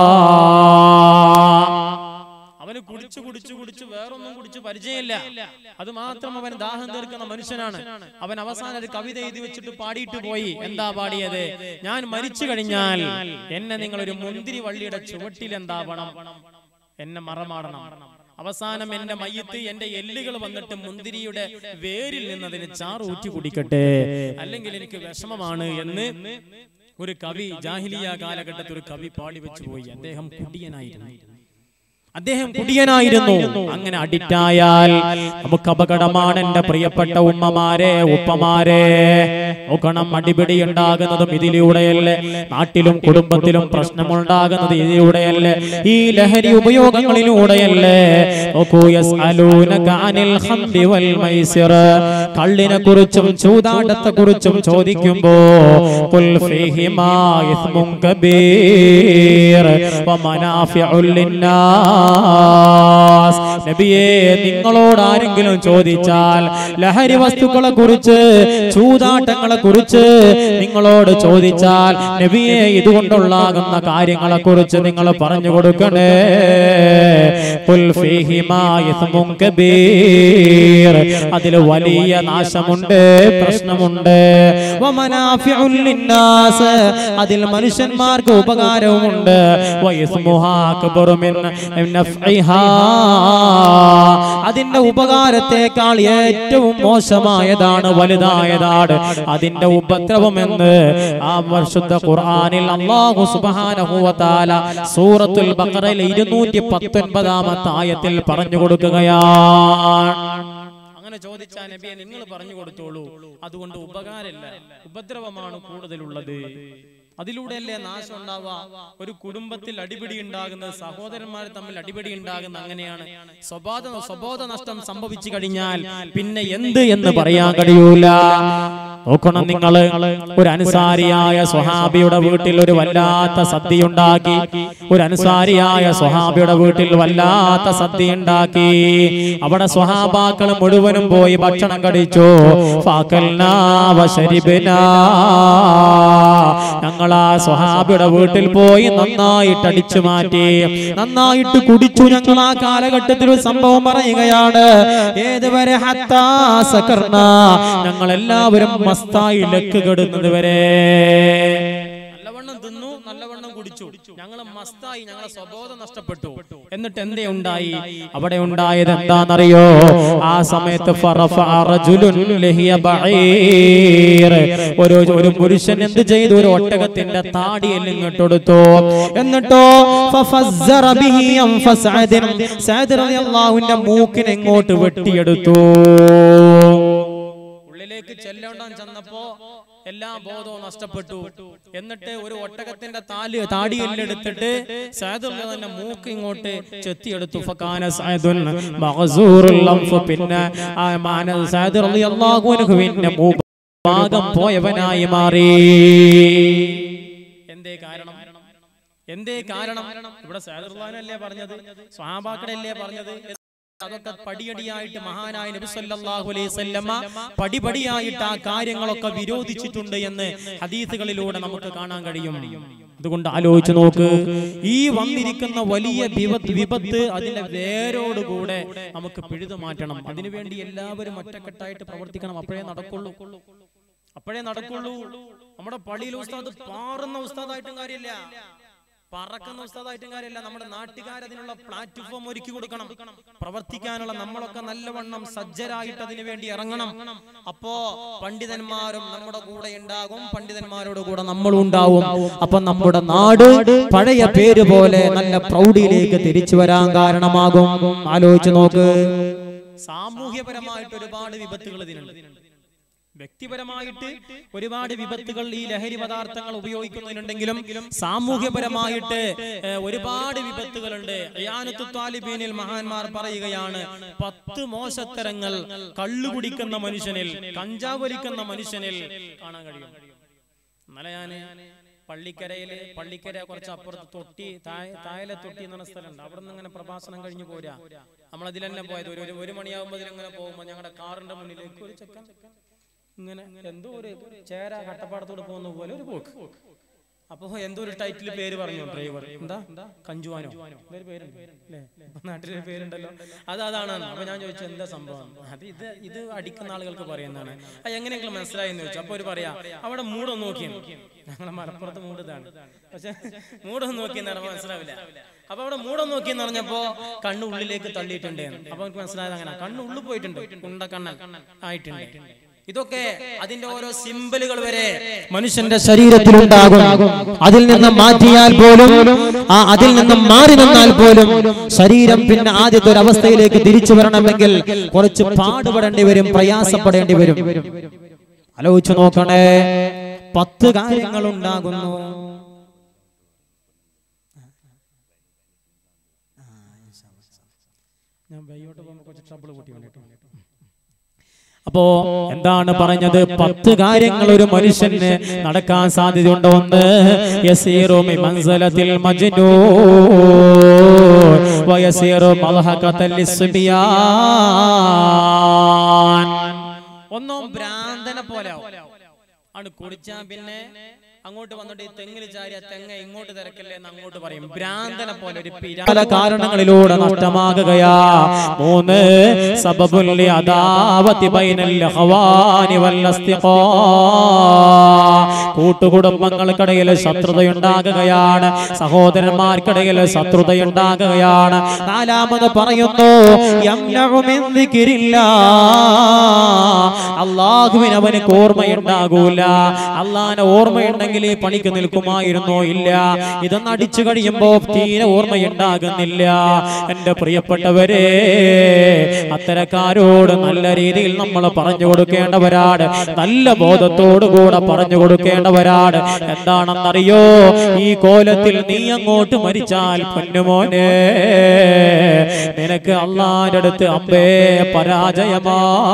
അവന് കുടിച്ചു കുടിച്ചു കുടിച്ചു വേറൊന്നും കുടിച്ചു പരിചയമില്ല അത് മാത്രം അവൻ ദാഹം തീർക്കുന്ന മനുഷ്യനാണ് അവൻ അവസാനം ഒരു കവിത എഴുതി വെച്ചിട്ട് പാടിയിട്ട് പോയി എന്താ പാടിയത് ഞാൻ മരിച്ചു കഴിഞ്ഞാൽ എന്നെ നിങ്ങൾ ഒരു മുന്തിരി വള്ളിയുടെ ചുവട്ടിൽ എന്താവണം എന്നെ മറമാടണം അവസാനം എന്റെ മയ്യത്ത് എന്റെ എല്ലുകൾ വന്നിട്ട് മുന്തിരിയുടെ വേരിൽ നിന്ന് അതിന് ചാറ് ഊറ്റി കുടിക്കട്ടെ അല്ലെങ്കിൽ എനിക്ക് വിഷമമാണ് എന്ന് ഒരു കവി ജാഹിലിയ കാലഘട്ടത്തിൽ ഒരു കവി പാടി വെച്ചു പോയി അദ്ദേഹം കുടിയനായിരുന്നു അദ്ദേഹം കുടിയനായിരുന്നു അങ്ങനെ അഡിക്റ്റായാൽ നമുക്ക് അപകടമാണ് എന്റെ പ്രിയപ്പെട്ട ഉമ്മമാരെ ഉപ്പമാരെ നോക്കണം അടിപിടി ഉണ്ടാകുന്നതും ഇതിലൂടെയല്ലേ നാട്ടിലും കുടുംബത്തിലും പ്രശ്നമുണ്ടാകുന്നത് ഇതിലൂടെയല്ലേ ഈ ലഹരി ഉപയോഗങ്ങളിലൂടെയല്ലേ നോക്കൂ യസ്അലൂനക അനിൽ ഖംരി വൽ മൈസിർ കള്ളിനെ കുറിച്ചും ചൂതാട്ടത്തെ കുറിച്ചും ചോദിക്കുമ്പോ ഖുൽ ഫീഹിമാ ഇസ്മുൻ കബീർ വമനാഫിഉൽ ലിന്നാസ് നബിയെ നിങ്ങളോട് ആരെങ്കിലും ചോദിച്ചാൽ ലഹരി വസ്തുക്കളെ കുറിച്ച് ചൂതാട്ടങ്ങളെ കുറിച്ച് നിങ്ങളോട് ചോദിച്ചാൽ നബിയെ ഇതുകൊണ്ടുള്ളാകുന്ന കാര്യങ്ങളെ കുറിച്ച് നിങ്ങൾ പറഞ്ഞു കൊടുക്കണേ ഖുൽ ഫീഹിമാ ഇസ്മുൻ കബീർ അതിൽ വലിയ നാശമുണ്ട് പ്രശ്നമുണ്ട് വമനാഫിഉൽ ലിന്നാസ് അതിൽ മനുഷ്യന്മാർക്ക് ഉപകാരവുമുണ്ട് വയസ്മുഹാ അക്ബറു മിൻ നഫ്ഇഹാ അതിന്റെ ഉപകാരത്തെക്കാൾ ഏറ്റവും മോശമായതാണ് വലുതായതാണ് അതിന്റെ ഉപദ്രവം എന്ന് ആ വർഷത്തെ ഖുർആനിൽ അല്ലാഹു സുബ്ഹാനഹു വ തആല സൂറത്തുൽ ബഖറയിലെ 219 ആയത്തിൽ പറഞ്ഞു കൊടുക്കുകയാണ് അങ്ങനെ ചോദിച്ചാൽ നബിയെ നിങ്ങൾ പറഞ്ഞു കൊടുത്തോളൂ അതുകൊണ്ട് ഉപകാരമില്ല ഉപദ്രവമാണ് കൂടുതലുള്ളത് അതിലൂടെയല്ലേ നാശം ഉണ്ടാവുക ഒരു കുടുംബത്തിൽ അടിപിടി ഉണ്ടാകുന്നത് സഹോദരന്മാർ തമ്മിൽ അടിപിടി ഉണ്ടാകുന്ന അങ്ങനെയാണ് സ്വബോധ സ്വബോധ നഷ്ടം സംഭവിച്ചു കഴിഞ്ഞാൽ പിന്നെ എന്ത് എന്ന് പറയാൻ കഴിയൂല നോക്കണം നിങ്ങള് ഒരു അനുസാരിയായ സ്വഹാബിയുടെ വീട്ടിൽ ഒരു വല്ലാത്ത സദ്യ ഉണ്ടാക്കി ഒരു അനുസാരിയായ സ്വഹാബിയുടെ വീട്ടിൽ വല്ലാത്ത സദ്യ ഉണ്ടാക്കി അവിടെ സ്വഹാബാക്കൾ മുഴുവനും പോയി ഭക്ഷണം കടിച്ചു ഫാക്കൽനാ വശരിബ്നാ. ഞങ്ങൾ ആ സ്വഹാബിയുടെ വീട്ടിൽ പോയി നന്നായിട്ട് അടിച്ചു മാറ്റി നന്നായിട്ട് കുടിച്ചു ഞങ്ങൾ ആ കാലഘട്ടത്തിൽ ഒരു സംഭവം പറയുകയാണ് ഏതുവരെ ഹത്താ സകർന ഞങ്ങൾ എല്ലാവരും മസ്തായി ലക്ക് കെടുന്നത് വരെ നല്ലവണ്ണം തിന്നു നല്ലവണ്ണം കുടിച്ചു ഞങ്ങൾ മസ്തായി ഞങ്ങളെ സ്വബോധം നഷ്ടപ്പെട്ടു എന്നിട്ട് എന്തേ ഉണ്ടായി അവിടെ ഉണ്ടായത് എന്താണെന്നറിയോ ആ സമയത്ത് ഫറഫഅ റജുലുൻ ലഹിയ ബഈർ. ഒരു ഒരു പുരുഷൻ എന്ത് ചെയ്തു ഒരു ഒട്ടകത്തിന്റെ താടിയിൽ ഇങ്ങോട്ട് എടുത്തു എന്നിട്ടോ ഫഫസ്സറ ബിഹി അൻഫ സഅദിൻ. സഅദ് റളിയല്ലാഹുവിന്റെ മൂക്കിനെ ഇങ്ങോട്ട് വെട്ടിയെടുത്തു ഉള്ളിലേക്ക് ചെല്ലോണ്ടാൻ ചെന്നപ്പോ എല്ലാ ബോധവും നഷ്ടപ്പെട്ടു എന്നിട്ട് ഒരു ഒട്ടകത്തിന്റെ താല് താടിയെല്ലെടുത്തിട്ട് സാദുള്ള തന്നെ മൂക്ക് ഇങ്ങോട്ട് ചെത്തിയെടുത്തു ഫകാന സഅദുൻ മഗ്സൂറുൽ അൻഫ്. പിന്നെ ആ മാന സഅദ് റളിയല്ലാഹു അൻഹുവിന്റെ മൂക്ക് ഭാഗം പോയവനായി മാറി എന്തേ കാരണം എന്തേ കാരണം ഇവിടെ സാദുള്ളാനല്ലേ പറഞ്ഞത് സ്വാഭാക്കടല്ലേ പറഞ്ഞത് അതൊക്കെ പടിയടിയായിട്ട് മഹാനായ നബി സല്ലല്ലാഹു അലൈഹി വസല്ലമ പടിപടിയായിട്ട് ആ കാര്യങ്ങളൊക്കെ വിരോധിച്ചിട്ടുണ്ട് എന്ന് ഹദീസുകളിലൂടെ നമുക്ക് കാണാൻ കഴിയും അതുകൊണ്ട് ആലോചിച്ച് നോക്ക് ഈ വന്നിരിക്കുന്ന വലിയ വിപത്ത് വിപത്ത് അതിന്റെ വേരോടുകൂടെ നമുക്ക് പിഴുതു മാറ്റണം അതിനുവേണ്ടി എല്ലാവരും ഒറ്റക്കെട്ടായിട്ട് പ്രവർത്തിക്കണം അപ്പോഴേ നടക്കുള്ളൂ അപ്പോഴേ നടക്കുള്ളൂ നമ്മുടെ പള്ളിയിലെ ഉസ്താദ് പാറുന്ന ഉസ്താദായിട്ടും കാര്യമില്ല പറക്കുന്ന ഉസ്താദായിട്ടും കാര്യമില്ല നമ്മുടെ നാട്ടുകാർ അതിനുള്ള പ്ലാറ്റ്ഫോം ഒരുക്കി കൊടുക്കണം പ്രവർത്തിക്കാനുള്ള നമ്മളൊക്കെ നല്ലവണ്ണം സജ്ജരായിട്ട് അതിനു വേണ്ടി ഇറങ്ങണം അപ്പോ പണ്ഡിതന്മാരും നമ്മുടെ കൂടെ ഉണ്ടാകും പണ്ഡിതന്മാരോട് കൂടെ നമ്മളും ഉണ്ടാവും അപ്പൊ നമ്മുടെ നാട് പഴയ പേര് പോലെ നല്ല പ്രൗഢിയിലേക്ക് തിരിച്ചു വരാൻ കാരണമാകും ആലോചിച്ച് നോക്ക് സാമൂഹ്യപരമായിട്ട് ഒരുപാട് വിപത്തുകൾ ഇതിനുണ്ട് വ്യക്തിപരമായിട്ട് ഒരുപാട് വിപത്തുകൾ ഈ ലഹരി പദാർത്ഥങ്ങൾ ഉപയോഗിക്കുന്നതിനുണ്ടെങ്കിലും സാമൂഹ്യപരമായിട്ട് ഏഹ്, ഒരുപാട് വിപത്തുകളുണ്ട് അയാനത്തു താലിബീനിൽ മഹാന്മാർ പറയുകയാണ് പത്ത് മോശത്തരങ്ങൾ കള്ളു കുടിക്കുന്ന മനുഷ്യനിൽ കഞ്ചാവ് വലിക്കുന്ന മനുഷ്യനിൽ കാണാൻ കഴിയും ഇന്നലെ ഞാന് പള്ളിക്കരയില് പള്ളിക്കര കുറച്ച് അപ്പുറത്ത് തൊട്ടി താഴെ തായലെ തൊട്ടി എന്ന് പറഞ്ഞ സ്ഥലമുണ്ട് അവിടെ നിന്ന് ഇങ്ങനെ പ്രഭാഷണം കഴിഞ്ഞു പോരാ നമ്മൾ അതിൽ തന്നെ പോയത് ഒരു ഒരു- ഒരു മണിയാകുമ്പോൾ ഇതിലിങ്ങനെ പോകുമ്പോൾ ഞങ്ങളുടെ കാറിന്റെ മുന്നിലേക്ക് ഒരു ചെക്കൻ ഇങ്ങനെ എന്തോ ഒരു ചേര കട്ടപ്പാടത്തോട് പോകുന്ന പോലെ ഒരു പോക്ക് അപ്പൊ എന്തോ ഒരു ടൈറ്റിൽ പേര് പറഞ്ഞു ഡ്രൈവർ എന്താ കഞ്ചുവാനോ ഒരു പേരുണ്ട് അല്ലേ ഇപ്പൊ നാട്ടിലൊരു പേരുണ്ടല്ലോ അത് അതാണ് അപ്പൊ ഞാൻ ചോദിച്ചു എന്താ സംഭവം അത് ഇത് ഇത് അടിക്കുന്ന ആളുകൾക്ക് പറയുന്നതാണ് അത് എങ്ങനെയെങ്കിലും മനസ്സിലായി എന്ന് ചോദിച്ചു അപ്പൊ ഒരു പറയാ അവിടെ മൂടൊന്ന് നോക്കിയാണ് ഞങ്ങളെ മലപ്പുറത്ത് മൂട് ഇതാണ് പക്ഷെ മൂടൊന്ന് നോക്കിയെന്ന് പറഞ്ഞാൽ മനസ്സിലാവില്ല അപ്പൊ അവിടെ മൂടൊന്ന് നോക്കിയെന്ന് പറഞ്ഞപ്പോ കണ്ണ് ഉള്ളിലേക്ക് തള്ളിയിട്ടുണ്ട് എന്ന്. അപ്പൊ എനിക്ക് മനസ്സിലായത് അങ്ങനെ കണ്ണ് ഉള്ളിൽ പോയിട്ടുണ്ട് കുണ്ടക്കണ്ണൻ ആയിട്ടുണ്ട് ഇതൊക്കെ അതിന്റെ ഓരോ സിമ്പലുകൾ വരെ മനുഷ്യന്റെ ശരീരത്തിലുണ്ടാകും അതിൽ നിന്ന് മാറ്റിയാൽ പോലും ആ അതിൽ നിന്ന് മാറി നിന്നാൽ പോലും ശരീരം പിന്നെ ആദ്യത്തെ ഒരു അവസ്ഥയിലേക്ക് തിരിച്ചു വരണമെങ്കിൽ കുറച്ച് പാടുപെടേണ്ടി വരും പ്രയാസപ്പെടേണ്ടി വരും ആലോചിച്ചു നോക്കണേ പത്ത് കാര്യങ്ങൾ ഉണ്ടാകുന്നു ഞാൻ ബൈയോട്ട് പോകുമ്പോൾ കുറച്ച് ട്രബിൾ കൂട്ടി വേണ്ടിട്ടോ അപ്പോ എന്താണ് പറഞ്ഞത് പത്ത് കാര്യങ്ങൾ ഒരു മനുഷ്യന് നടക്കാൻ സാധ്യതയുണ്ട് ഒന്ന് യസീറു മി മൻസലത്തിൽ മജ്നൂൻ വയസീറു മൽഹഖത്തൽ ലിസ്ബിയാൻ ഒന്നും ഭ്രാന്തനെ പോലെ ആണ് കുടിച്ചാ പിന്നെ അങ്ങോട്ട് വന്നിട്ട് ഈ തെങ്ങിൽ ചാരിയ തെങ്ങ ഇങ്ങോട്ട് തിരക്കല്ലേ എന്ന് അങ്ങോട്ട് പറയും ഭ്രാന്തനെ പോലെ ഒരു പിരാ പല കാരണങ്ങളിലൂടെ നഷ്ടമാകുകയാ മൂന്ന് സബബുല്ലി അദാവതി ബൈനൽ അഖ്വാനി വൽ അസ്തിഖാ കൂട്ടുകുടുംബങ്ങൾക്കിടയിൽ ശത്രുതയുണ്ടാകുകയാണ് സഹോദരന്മാർക്കിടയിൽ ശത്രുതയുണ്ടാകുകയാണ് നാലാമത് പറയുന്നു യംനഉ മിൻ ദിക്രില്ലാ അള്ളാഹുവിന് അവനക്ക് ഓർമ്മയുണ്ടാകൂല അള്ളാഹിന് ഓർമ്മയുണ്ടെങ്കിൽ ഈ പണിക്ക് നിൽക്കുമായിരുന്നോ ഇല്ല ഇതൊന്ന് അടിച്ചു കഴിയുമ്പോ തീരെ ഓർമ്മയുണ്ടാകുന്നില്ല എന്റെ പ്രിയപ്പെട്ടവരെ അത്തരക്കാരോട് നല്ല രീതിയിൽ നമ്മൾ പറഞ്ഞു കൊടുക്കേണ്ടവരാണ് നല്ല ബോധത്തോടു കൂടെ പറഞ്ഞു കൊടുക്കേണ്ടവരാണ് എന്താണെന്നറിയോ ഈ കോലത്തിൽ നീ അങ്ങോട്ട് മരിച്ചാൽ പൊന്നുമോനെ നിനക്ക് അള്ളാന്റെ അടുത്ത് അമ്പേ പരാജയമാ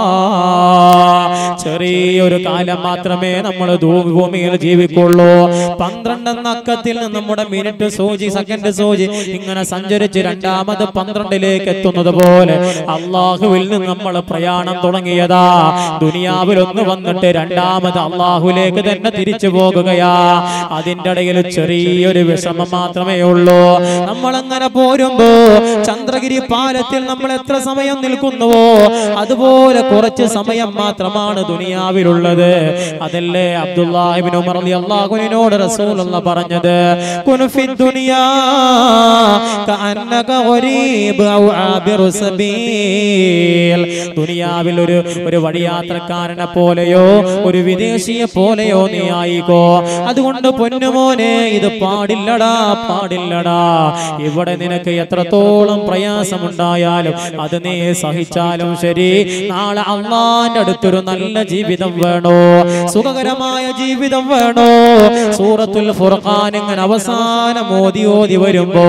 ചെറിയൊരു കാലം മാത്രമേ നമ്മൾ ഭൂമിയിൽ ജീവിക്കുള്ളൂ പന്ത്രണ്ട് എന്ന അക്കത്തിൽ നിന്ന് നമ്മുടെ മിനിറ്റ് സൂചി സെക്കൻഡ് സൂചി ഇങ്ങനെ സഞ്ചരിച്ച് രണ്ടാമത് പന്ത്രണ്ടിലേക്ക് എത്തുന്നത് പോലെ അള്ളാഹുവിൽ നിന്ന് നമ്മൾ പ്രയാണം തുടങ്ങിയതാ ദുനിയാവിൽ ഒന്ന് വന്നിട്ട് രണ്ടാമത് അള്ളാഹുലേക്ക് തന്നെ തിരിച്ചു പോകുകയാ അതിന്റെ ഇടയിൽ ചെറിയൊരു വിഷമം മാത്രമേ ഉള്ളൂ നമ്മൾ അങ്ങനെ പോരുമ്പോ ചന്ദ്രഗിരി പാലത്തിൽ നമ്മൾ എത്ര സമയം നിൽക്കുന്നുവോ അതുപോലെ കുറച്ച് സമയം മാത്രമാണ് ദുനിയാവിലുള്ളത് അതല്ലേ അബ്ദുല്ലാഹിബിൻ ഉമർ അള്ളാഹുവിനോട് റസൂലുള്ള പറഞ്ഞത് കുനു ഫി ദുനിയാ കഅന്നക ഗരീബ് ഔ ആബിറു സബീൽ ദുനിയാവിൽ ഒരു ഒരു വഴിയാത്രക്കാരനെ പോലെയോ ഒരു വിദേശിയെ പോലെയോ നീ ആയിക്കോ അതുകൊണ്ട് പൊന്നുമോനെ ഇത് പാടില്ലടാ പാടില്ലടാ ഇവിടെ നിനക്ക് എത്രത്തോളം പ്രയാസമുണ്ടായാലും അത് നീ സഹിച്ചാലും ശരി നാളെ അള്ളാന്റെ അടുത്തൊരു നല്ല ജീവിതം വേണോ സുഖകരമായ ജീവിതം വേണോ സൂറത്തുൽ ഫുർഖാൻ ഇങ്ങനെ അവസാനം ഓതി ഓതി വരുമ്പോ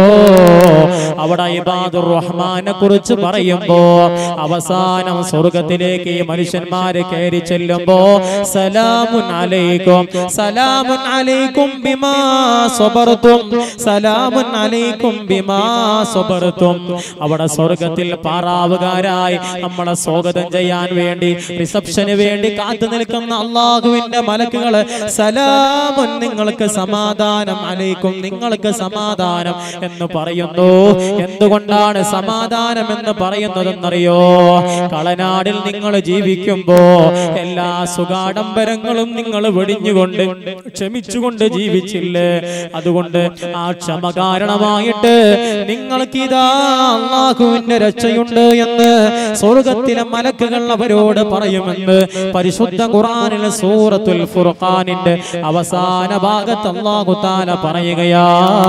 അവിടെ ഇബാദുർ റഹ്മാനെ കുറിച്ച് പറയുമ്പോ അവസാനം സ്വർഗത്തിലേക്ക് ഈ മനുഷ്യന്മാര് കയറി ചെല്ലുമ്പോ സലാമുൻ അലൈക്കും സലാമുൻ അലൈക്കും ബിമാ സ്വബർത്തും സലാമുൻ അലൈക്കും ബിമാ സ്വബർത്തും അവിടെ സ്വർഗത്തിൽ പാറാവുകാരായി നമ്മളെ സ്വാഗതം ചെയ്യാൻ വേണ്ടി റിസപ്ഷന് വേണ്ടി കാത്തു നിൽക്കുന്ന അള്ളാഹുവിന്റെ മലക്കുകള് സലാമുൻ നിങ്ങൾക്ക് സമാധാനം അലൈക്കും നിങ്ങൾക്ക് സമാധാനം എന്ന് പറയുന്നു എന്തുകൊണ്ടാണ് സമാധാനം എന്ന് പറയുന്നതെന്നറിയോ കളനാടിൽ നിങ്ങൾ ജീവിക്കുമ്പോ എല്ലാ സുഖാഡംബരങ്ങളും നിങ്ങൾ വെടിഞ്ഞുകൊണ്ട് ക്ഷമിച്ചുകൊണ്ട് ജീവിച്ചില്ലേ അതുകൊണ്ട് ആ ക്ഷമ കാരണമായിട്ട് നിങ്ങൾക്ക് ഇതാ അള്ളാഹുവിന്റെ രക്ഷയുണ്ട് എന്ന് സ്വർഗത്തിലെ മലക്കുകൾ അവരോട് പറയുമെന്ന് പരിശുദ്ധ ഖുറാനിൽ സൂറത്തുൽ ഫുർഖാനിന്റെ അവസാന ഭാഗത്ത് അള്ളാഹു താല പറയുകയാ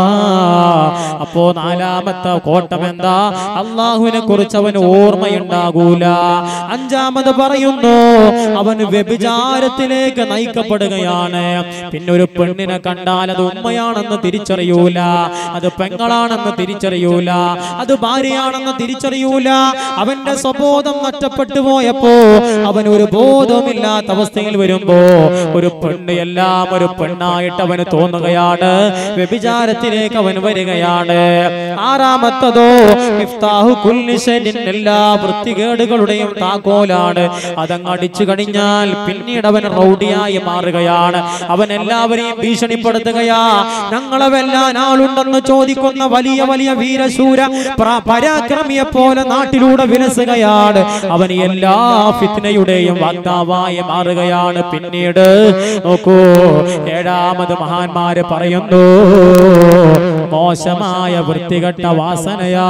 അപ്പോ നാലാമത്തെ കോട്ടം എന്താ അള്ളാഹുവിനെ കുറിച്ച് അവന് ഓർമ്മയുണ്ടാകൂല അഞ്ചാമത് പറയുന്നു അവൻ വ്യഭിചാരത്തിലേക്ക് നയിക്കപ്പെടുകയാണ് പിന്നെ ഒരു പെണ്ണിനെ കണ്ടാൽ അത് ഉമ്മയാണെന്ന് തിരിച്ചറിയൂല അത് പെങ്ങളാണെന്ന് തിരിച്ചറിയൂല അത് ഭാര്യയാണെന്ന് തിരിച്ചറിയൂല അവന്റെ സ്വബോധം നഷ്ടപ്പെട്ടു പോയപ്പോ അവൻ ഒരു ബോധവുമില്ലാത്ത അവസ്ഥയിൽ വരുമ്പോ ഒരു പെണ്ണ് എല്ലാം ഒരു പെണ്ണായിട്ട് അവന് തോന്നുകയാണ് വ്യഭിചാരത്തിലേക്ക് അവൻ വരികയാണ് ആറാമത്തതോ ഇഫ്താഹു കുല്ലി ഷൈഇൻ എല്ലാ വൃത്തികേടുകളുടെയും താക്കോലാണ് അതങ്ങ് അടിച്ചു കഴിഞ്ഞാൽ പിന്നീട് അവൻ റൗഡിയായി മാറുകയാണ് അവൻ എല്ലാവരെയും ഭീഷണിപ്പെടുത്തുകയാ ഞങ്ങളെ വെല്ലാൻ ആളുണ്ടെന്ന് ചോദിക്കുന്ന വലിയ വലിയ വീരശൂര പ്ര- പരാക്രമിയെ പോലെ നാട്ടിലൂടെ വിലസുകയാണ് അവൻ എല്ലാ ഫിത്നയുടെയും വാഗ്ദാവായി മാറുകയാണ് പിന്നീട് നോക്കൂ ഏഴാമത് മഹാന്മാര് പറയുന്നു മോശമായ വൃത്തികെട്ട വാസനയാ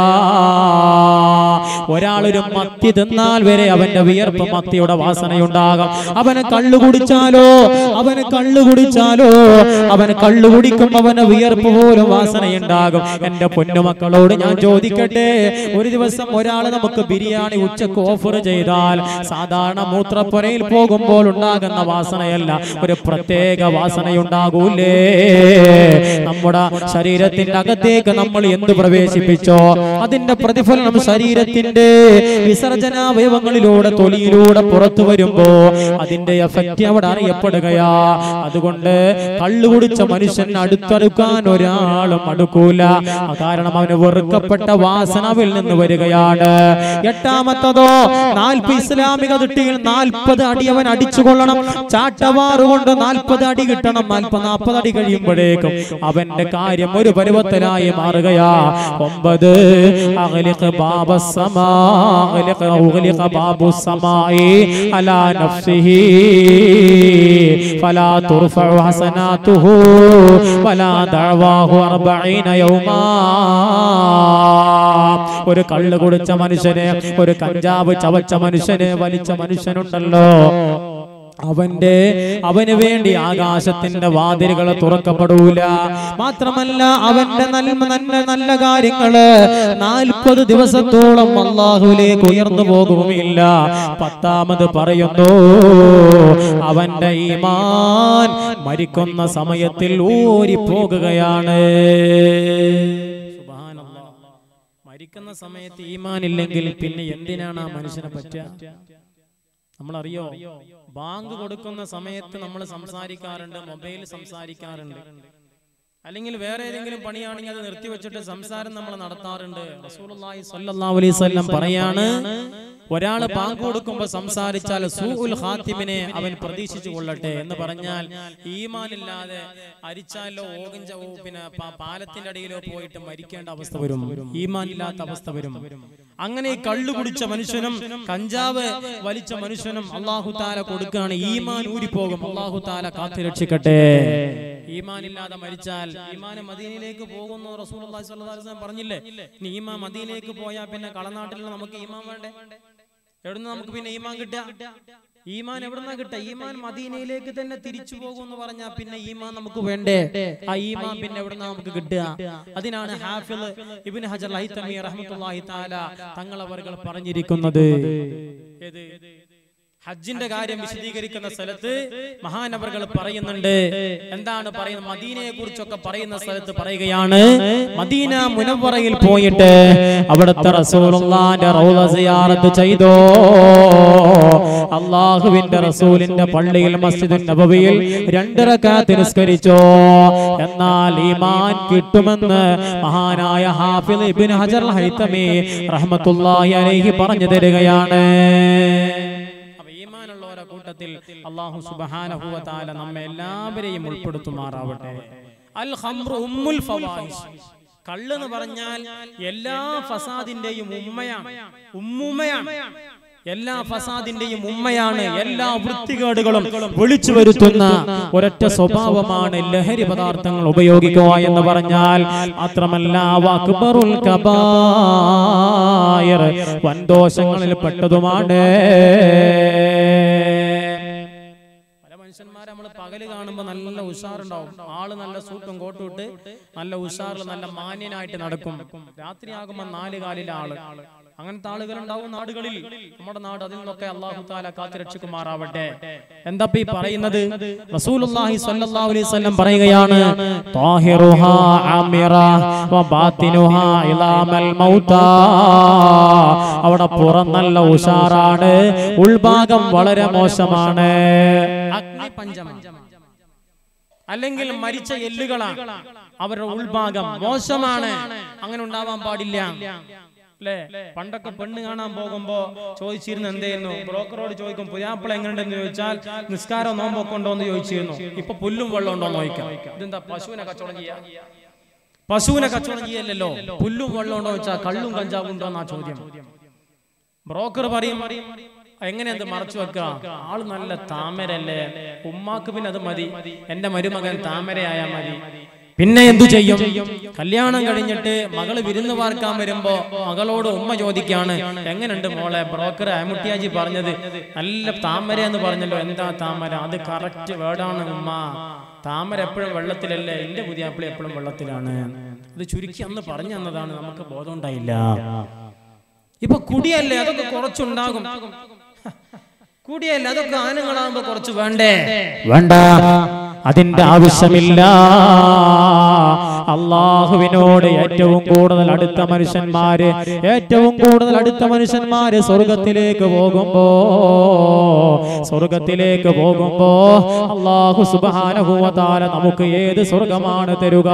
ഒരാളൊരു മത്തി തിന്നാൽ വരെ അവന്റെ വിയർപ്പ് മത്തിയുടെ വാസനയുണ്ടാകും അവന് കള്ളു കുടിച്ചാലോ അവന് കള്ളു കുടിച്ചാലോ അവന് കള്ളു കുടിക്കും അവന് വിയർപ്പ് പോലും വാസനയുണ്ടാകും എന്റെ പൊന്നുമക്കളോട് ഞാൻ ചോദിക്കട്ടെ ഒരു ദിവസം ഒരാൾ നമുക്ക് ബിരിയാണി ഉച്ചക്ക് ഓഫർ ചെയ്താൽ സാധാരണ മൂത്രപ്പുരയിൽ പോകുമ്പോൾ ഉണ്ടാകുന്ന വാസനയല്ല ഒരു പ്രത്യേക വാസനയുണ്ടാകൂലേ നമ്മുടെ ശരീരത്തിന്റെ അകത്തേക്ക് നമ്മൾ എന്ത് പ്രവേശിപ്പിച്ചോ അതിന്റെ പ്രതിഫലനം ശരീരത്തിന്റെ വിസർജനാവയവങ്ങളിലൂടെ തൊലിയിലൂടെ പുറത്തു വരുമ്പോ അതിന്റെ എഫക്റ്റ് അവിടെ അറിയപ്പെടുകയാ അതുകൊണ്ട് കള്ളു കുടിച്ച മനുഷ്യൻ അടുത്തടുക്കാൻ ഒരാളും അടുക്കൂല കാരണം അവന് വെറുക്കപ്പെട്ട വാസനവിൽ നിന്ന് വരികയാണ് എട്ടാമത്തതോ നാൽപ്പത് ഇസ്ലാമിക ദൃഷ്ടിയിൽ നാൽപ്പത് അടി അവൻ അടിച്ചുകൊള്ളണം ചാട്ടവാറ് കൊണ്ട് നാൽപ്പത് അടി കിട്ടണം നാൽപ്പത് നാൽപ്പത് അടി കഴിയുമ്പോഴേക്കും അവന്റെ കാര്യം ഒരു പരുവത്തിലായി മാറുകയാ ഒമ്പത് അഗ്ലിഖ് ബാബസ്സമാ അഗ്ലിഖ് ഉഗ്ലിഖ ബാബുസ്സമായി അലാ നഫ്സിഹി ഫലാ തുർഫഉ ഹസനാതുഹു വലാ ദഅവാഹു അർബഈന യൗമാ ഒരു കള്ള് കുടിച്ച മനുഷ്യനെ ഒരു കഞ്ചാവ് ചവച്ച മനുഷ്യനെ വലിച്ച മനുഷ്യനുണ്ടല്ലോ അവന്റെ അവന് വേണ്ടി ആകാശത്തിന്റെ വാതിലുകൾ തുറക്കപ്പെടൂല മാത്രമല്ല അവന്റെ നല്ല നല്ല നല്ല കാര്യങ്ങള് നാൽപ്പത് ദിവസത്തോളം അള്ളാഹുലേക്ക് ഉയർന്നു പോകുമില്ല പത്താമത് പറയുന്നു അവന്റെ ഈമാൻ മരിക്കുന്ന സമയത്തിൽ ഊരി പോകുകയാണ് സുബ്ഹാനല്ലാഹ്. മരിക്കുന്ന സമയത്ത് ഈമാൻ ഇല്ലെങ്കിൽ പിന്നെ എന്തിനാണ് ആ മനുഷ്യനെ പറ്റുക നമ്മൾ അറിയോ ബാങ്ക് കൊടുക്കുന്ന സമയത്ത് നമ്മൾ സംസാരിക്കാറുണ്ട് മൊബൈൽ സംസാരിക്കാറുണ്ട് അല്ലെങ്കിൽ വേറെ ഏതെങ്കിലും പണിയാണെങ്കിൽ അത് നിർത്തിവെച്ചിട്ട് സംസാരം നമ്മൾ നടത്താറുണ്ട് റസൂലുള്ളാഹി സ്വല്ലല്ലാഹു അലൈഹി വസല്ലം പറയാണ് ഒരാൾ ബാങ്ക് കൊടുക്കുമ്പോൾ സംസാരിച്ചാൽ സൂഉൽ ഖാത്തിമിനെ അവൻ പ്രതീക്ഷിച്ചു കൊള്ളട്ടെ എന്ന് പറഞ്ഞാൽ ഈമാനില്ലാതെ അരിച്ചാലോ ഓകിഞ്ച ഓ, പിന്നെ പ- പാലത്തിന്റെ അടിയിലോ പോയിട്ട് മരിക്കേണ്ട അവസ്ഥ വരും ഈമാൻ ഇല്ലാത്ത അവസ്ഥ വരും അങ്ങനെ ഈ കള്ളു കുടിച്ച മനുഷ്യനും കഞ്ചാവ് വലിച്ച മനുഷ്യനും അള്ളാഹു താല കൊടുക്കുകയാണ് ഈമാൻ ഊരിപ്പോകും അള്ളാഹു താല കാത്തു രക്ഷിക്കട്ടെ ഈമാൻ ഇല്ലാതെ മരിച്ചാൽ ഈമാൻ മദീനയിലേക്ക് പോകുന്നു റസൂലുള്ളാഹി സ്വല്ലല്ലാഹു അലൈഹി വസല്ലം പറഞ്ഞില്ലേ ഇനി ഈമാൻ മദീനയിലേക്ക് പോയാൽ പിന്നെ കളനാട്ടിൽ നമുക്ക് ഈമാൻ വേണ്ടേ എവിടുന്ന് നമുക്ക് പിന്നെ ഈമാൻ കിട്ടുക ഈമാൻ എവിടുന്ന കിട്ടുക ഈമാൻ മദീനയിലേക്ക് തന്നെ തിരിച്ചു പോകും എന്ന് പറഞ്ഞാൽ പിന്നെ ഈമാൻ നമുക്ക് വേണ്ടേ ആ ഈമാൻ പിന്നെ എവിടുന്ന നമുക്ക് കിട്ടുക അതിനാണ് ഹാഫിൽ ഇബ്നു ഹജർ ഹൈതമി റഹ്മത്തുള്ളാഹി തആല തങ്ങളവர்கள் പറഞ്ഞിരിക്കുന്നത് ഏത് ഹജ്ജിന്റെ കാര്യം വിശദീകരിക്കുന്ന സ്ഥലത്ത് മഹാനവറുകൾ പറയുന്നുണ്ട് എന്താണ് പറയുന്നത് മദീനയെ കുറിച്ചൊക്കെ പറയുന്ന സ്ഥലത്ത് പറയുകയാണ് മദീന മുനവറയിൽ പോയിട്ട് അവിടുത്തെ റസൂലുള്ളാന്റെ റൗള സിയാറത്ത് ചെയ്തോ അള്ളാഹുവിന്റെ റസൂലിന്റെ പള്ളിയിൽ മസ്ജിദുൻ നബവിയിൽ രണ്ട് റക്അത്ത് നിസ്കരിച്ചോ എന്നാൽ ഈമാൻ കിട്ടുമെന്ന് മഹാനായ ഹാഫിദ് ഇബ്നു ഹജർ അൽ ഹൈതമി റഹ്മത്തുള്ളാഹി അലൈഹി പറഞ്ഞു തരികയാണ് അപ്പൊ ഈമാനുള്ളവരുടെ കൂട്ടത്തിൽ അള്ളാഹു സുബ്ഹാനഹു വ തആല നമ്മെ എല്ലാവരെയും ഉൾപ്പെടുത്തുമാറാവട്ടെ അൽ ഖംറു ഉമ്മുൽ ഫവാഹിഷ് കള്ള് എന്ന് പറഞ്ഞാൽ എല്ലാ ഫസാദിന്റെയും ഉമ്മയാണ് ഉമ്മുമ്മയാണ് എല്ലാ ഫസാദിന്റെയും ഉമ്മയാണ് എല്ലാ വൃത്തികേടുകളും വിളിച്ചു വരുത്തുന്ന ഒരൊറ്റ സ്വഭാവമാണ് ലഹരി പദാർത്ഥങ്ങൾ ഉപയോഗിക്കുക എന്ന് പറഞ്ഞാൽ മാത്രമല്ല വക്ബറുൽ കബായർ വൻദോഷങ്ങളിൽ പെട്ടതുമാണ് പല മനുഷ്യന്മാരെ നമ്മൾ പകല് കാണുമ്പോൾ നല്ല ഉഷാറുണ്ടാവും ആള് നല്ല സൂട്ടും കോട്ടും ഇട്ട് നല്ല ഉഷാറിൽ നല്ല മാന്യനായിട്ട് നടക്കും രാത്രിയാകുമ്പോൾ നാല് കാലിലെ ആള് അങ്ങനത്തെ ആളുകൾ ഉണ്ടാവും നാടുകളിൽ നമ്മുടെ നാട് അതിൽ നിന്നൊക്കെ അള്ളാഹു താല കാത്തു രക്ഷിക്കുമാറാവട്ടെ എന്താ ഈ പറയുന്നത് റസൂലുള്ളാഹി സ്വല്ലല്ലാഹു അലൈഹി വസല്ലം പറയുകയാണ് താഹിറുഹാ ആമിറ വ ബാത്തിനുഹാ ഇലാമൽ മൗതാ അവിടെ പുറം നല്ല ഉഷാറാണ് ഉൾഭാഗം വളരെ മോശമാണ് അഗ്നിപഞ്ചമ അല്ലെങ്കിൽ മരിച്ച എല്ലുകളാണ് അവരുടെ ഉൾഭാഗം മോശമാണ് അങ്ങനെ ഉണ്ടാവാൻ പാടില്ല അല്ലേ പണ്ടൊക്കെ പെണ്ണ് കാണാൻ പോകുമ്പോ ചോദിച്ചിരുന്നു എന്തായിരുന്നു ബ്രോക്കറോട് ചോദിക്കും പുതിയാപ്പിള എങ്ങനെയുണ്ടെന്ന് ചോദിച്ചാൽ നിസ്കാരം നോമ്പൊക്കെ ഉണ്ടോ എന്ന് ചോദിച്ചിരുന്നു ഇപ്പൊ പുല്ലും വെള്ളം ഉണ്ടോ എന്ന് ചോദിക്കാം ഇതെന്താ പശുവിനെ കച്ചവടം ചെയ്യാ പശുവിനെ കച്ചവടം ചെയ്യല്ലോ പുല്ലും വെള്ളം ഉണ്ടോ എന്ന് വെച്ചാൽ കള്ളും കഞ്ചാവും ഉണ്ടോ എന്നാ ചോദ്യം ബ്രോക്കർ പറയും എങ്ങനെയത് മറച്ചു വെക്ക ആള് നല്ല താമരല്ലേ ഉമ്മാക്ക് പിന്നെ അത് മതി എന്റെ മരുമകൻ താമരയായാ മതി പിന്നെ എന്തു ചെയ്യും കല്യാണം കഴിഞ്ഞിട്ട് മകള് വിരുന്ന് പാർക്കാൻ വരുമ്പോ മകളോട് ഉമ്മ ചോദിക്കാണ് എങ്ങനെയുണ്ട് മോളെ ബ്രോക്കർ അമുട്ടിയാജി പറഞ്ഞത് നല്ല താമര എന്ന് പറഞ്ഞല്ലോ എന്താ താമര അത് കറക്റ്റ് വേർഡാണ് ഉമ്മ താമര എപ്പോഴും വെള്ളത്തിലല്ലേ എന്റെ പുതിയാപ്പിളി എപ്പോഴും വെള്ളത്തിലാണ് അത് ചുരുക്കി അന്ന് പറഞ്ഞു തന്നതാണ് നമുക്ക് ബോധം ഉണ്ടായില്ല ഇപ്പൊ കുടിയല്ലേ അതൊക്കെ കുറച്ചുണ്ടാകും കുടിയല്ലേ അതൊക്കെ ആനങ്ങളാകുമ്പോ കുറച്ച് വേണ്ടേ വേണ്ട അതിന്റെ ആവശ്യമില്ല അള്ളാഹുവിനോട് ഏറ്റവും കൂടുതൽ അടുത്ത മനുഷ്യന്മാര് ഏറ്റവും കൂടുതൽ അടുത്ത മനുഷ്യന്മാര് സ്വർഗത്തിലേക്ക് പോകുമ്പോ സ്വർഗത്തിലേക്ക് പോകുമ്പോ അള്ളാഹു സുബാനുഭവത്താല നമുക്ക് ഏത് സ്വർഗമാണ് തരുക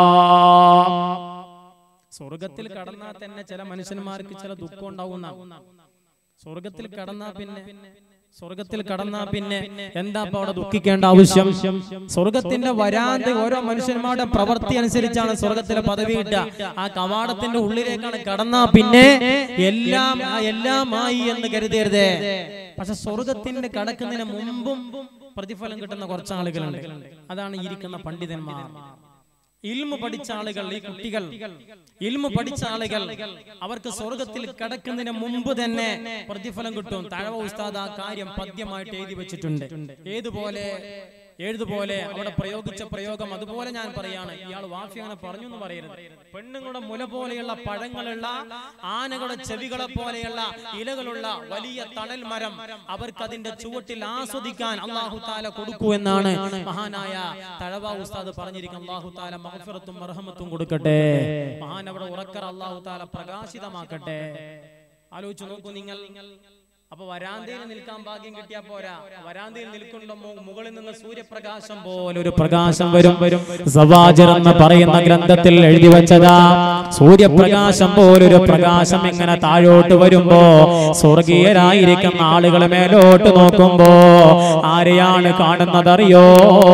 സ്വർഗത്തിൽ കടന്നാൽ തന്നെ ചില മനുഷ്യന്മാർക്ക് ചില ദുഃഖം ഉണ്ടാവുന്ന സ്വർഗത്തിൽ കടന്നാ പിന്നെ സ്വർഗത്തിൽ കടന്നാ പിന്നെ എന്താ ഇപ്പൊ അവിടെ ദുഃഖിക്കേണ്ട ആവശ്യം സ്വർഗത്തിന്റെ വരാന്ത് ഓരോ മനുഷ്യന്മാരുടെ പ്രവൃത്തി അനുസരിച്ചാണ് സ്വർഗത്തിലെ പദവി കിട്ടുക ആ കവാടത്തിന്റെ ഉള്ളിലേക്കാണ് കടന്നാ പിന്നെ എല്ലാം ആ എല്ലാമായി എന്ന് കരുതരുതേ പക്ഷെ സ്വർഗത്തിന്റെ കടക്കുന്നതിന് മുമ്പും പ്രതിഫലം കിട്ടുന്ന കുറച്ച് ആളുകളുണ്ട് അതാണ് ഈ ഇരിക്കുന്ന പണ്ഡിതന്മാർ ഇൽമു പഠിച്ച ആളുകൾ ഈ കുട്ടികൾ ഇൽമു പഠിച്ച ആളുകൾ അവർക്ക് സ്വർഗത്തിൽ കിടക്കുന്നതിന് മുമ്പ് തന്നെ പ്രതിഫലം കിട്ടും തഴവ ഉസ്താദ് ആ കാര്യം പദ്യമായിട്ട് എഴുതി വെച്ചിട്ടുണ്ട് ഏതുപോലെ ഏതുപോലെ അവിടെ പ്രയോഗിച്ച പ്രയോഗം അതുപോലെ ഞാൻ പറയാണ് ഇയാൾ വാഫി അങ്ങനെ പറഞ്ഞു എന്ന് പറയരുത് പെണ്ണുങ്ങളുടെ മുല പോലെയുള്ള പഴങ്ങളുള്ള ആനകളുടെ ചെവികളെ പോലെയുള്ള ഇലകളുള്ള വലിയ തണൽ മരം അവർക്ക് അതിന്റെ ചുവട്ടിൽ ആസ്വദിക്കാൻ അള്ളാഹു താല കൊടുക്കൂ എന്നാണ് മഹാനായ തഴവ ഉസ്താദ് പറഞ്ഞിരിക്കുന്നത് അള്ളാഹു താല മഹഫിറത്തും മർഹമത്തും കൊടുക്കട്ടെ മഹാൻ അവിടെ ഉറക്കർ അള്ളാഹു താല പ്രകാശിതമാക്കട്ടെ ആലോചിച്ചു നോക്കൂ നിങ്ങൾ അപ്പൊ വരാന്തയിൽ നിൽക്കാൻ ഭാഗ്യം കിട്ടിയാ പോരാ വരാന്തയിൽ നിൽക്കുന്നുണ്ടോ മു- മുകളിൽ നിന്ന് സൂര്യപ്രകാശം പോലെ ഒരു പ്രകാശം വരും വരും സവാജർ എന്ന് പറയുന്ന ഗ്രന്ഥത്തിൽ എഴുതി വെച്ചതാ സൂര്യപ്രകാശം പോലൊരു പ്രകാശം ഇങ്ങനെ താഴോട്ട് വരുമ്പോ സ്വർഗീയരായിരിക്കുന്ന ആളുകൾ മേലോട്ട് നോക്കുമ്പോ ആരെയാണ് കാണുന്നതറിയോ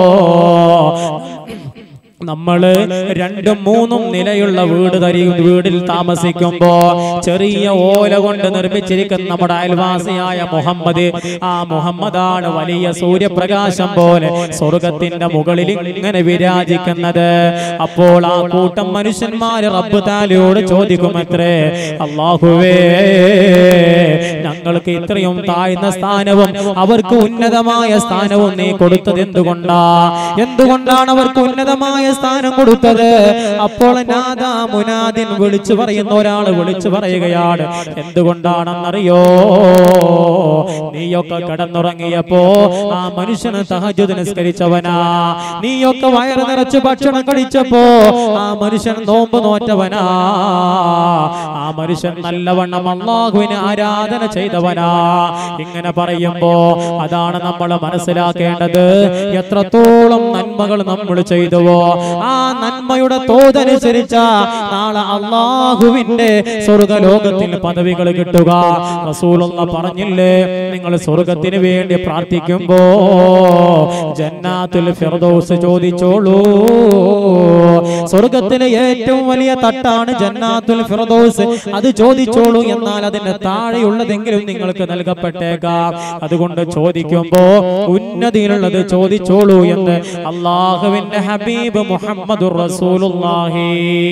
നമ്മള് രണ്ടും മൂന്നും നിലയുള്ള വീട് തരി വീടിൽ താമസിക്കുമ്പോ ചെറിയ ഓല കൊണ്ട് നിർമ്മിച്ചിരിക്കുന്ന നമ്മുടെ അയൽവാസിയായ മുഹമ്മദ് ആ മുഹമ്മദാണ് വലിയ സൂര്യപ്രകാശം പോലെ സ്വർഗത്തിന്റെ മുകളിൽ ഇങ്ങനെ വിരാജിക്കുന്നത് അപ്പോൾ ആ കൂട്ടം മനുഷ്യന്മാര് റബ്ബ് താലിയോട് ചോദിക്കുമത്രേ അള്ളാഹുവേ ഞങ്ങൾക്ക് ഇത്രയും താഴ്ന്ന സ്ഥാനവും അവർക്ക് ഉന്നതമായ സ്ഥാനവും നീ കൊടുത്തത് എന്തുകൊണ്ടാ എന്തുകൊണ്ടാണ് അവർക്ക് ഉന്നതമായ സ്ഥാനം കൊടുത്തത് അപ്പോൾ നാദാ മുനാദിൻ വിളിച്ചു പറയുന്ന ഒരാൾ വിളിച്ചു പറയുകയാണ് എന്തുകൊണ്ടാണെന്നറിയോ നീയൊക്കെ കിടന്നുറങ്ങിയപ്പോ ആ മനുഷ്യന് തഹജുദ് നിസ്കരിച്ചവനാ നീയൊക്കെ വയറ് നിറച്ച് ഭക്ഷണം കഴിച്ചപ്പോ ആ മനുഷ്യൻ നോമ്പ് നോറ്റവനാ ആ മനുഷ്യൻ നല്ലവണ്ണം അള്ളാഹുവിന് ആരാധന ചെയ്തവനാ ഇങ്ങനെ പറയുമ്പോ അതാണ് നമ്മൾ മനസ്സിലാക്കേണ്ടത് എത്രത്തോളം നന്മകൾ നമ്മൾ ചെയ്തുവോ ആ നന്മയുടെ തോതനുസരിച്ച നാളെ അള്ളാഹുവിന്റെ സ്വർഗലോകത്തിൽ പദവികൾ കിട്ടുക റസൂലുള്ള പറഞ്ഞില്ലേ നിങ്ങൾ സ്വർഗത്തിന് വേണ്ടി പ്രാർത്ഥിക്കുമ്പോ ജന്നാത്തുൽ ഫിർദൗസ് ചോദിച്ചോളൂ സ്വർഗത്തിലെ ഏറ്റവും വലിയ തട്ടാണ് ജന്നാത്തുൽ ഫിർദൗസ് അത് ചോദിച്ചോളൂ എന്നാൽ അതിന്റെ താഴെയുള്ളതെങ്കിലും നിങ്ങൾക്ക് നൽകപ്പെട്ടേക്കാം അതുകൊണ്ട് ചോദിക്കുമ്പോ ഉന്നതിയിലുള്ളത് ചോദിച്ചോളൂ എന്ന് അള്ളാഹുവിന്റെ ഹബീബ് മുഹമ്മദുർ റസൂലുള്ളാഹി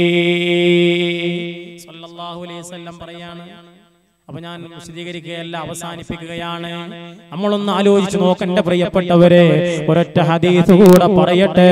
സ്വല്ലല്ലാഹു അലൈഹി വസല്ലം പറയാണ് അപ്പൊ ഞാൻ വിശദീകരിക്കുകയല്ല അവസാനിപ്പിക്കുകയാണ് നമ്മളൊന്ന് ആലോചിച്ച് നോക്കണ്ട പ്രിയപ്പെട്ടവരെ ഒരൊറ്റ ഹദീസ് കൂടെ പറയട്ടെ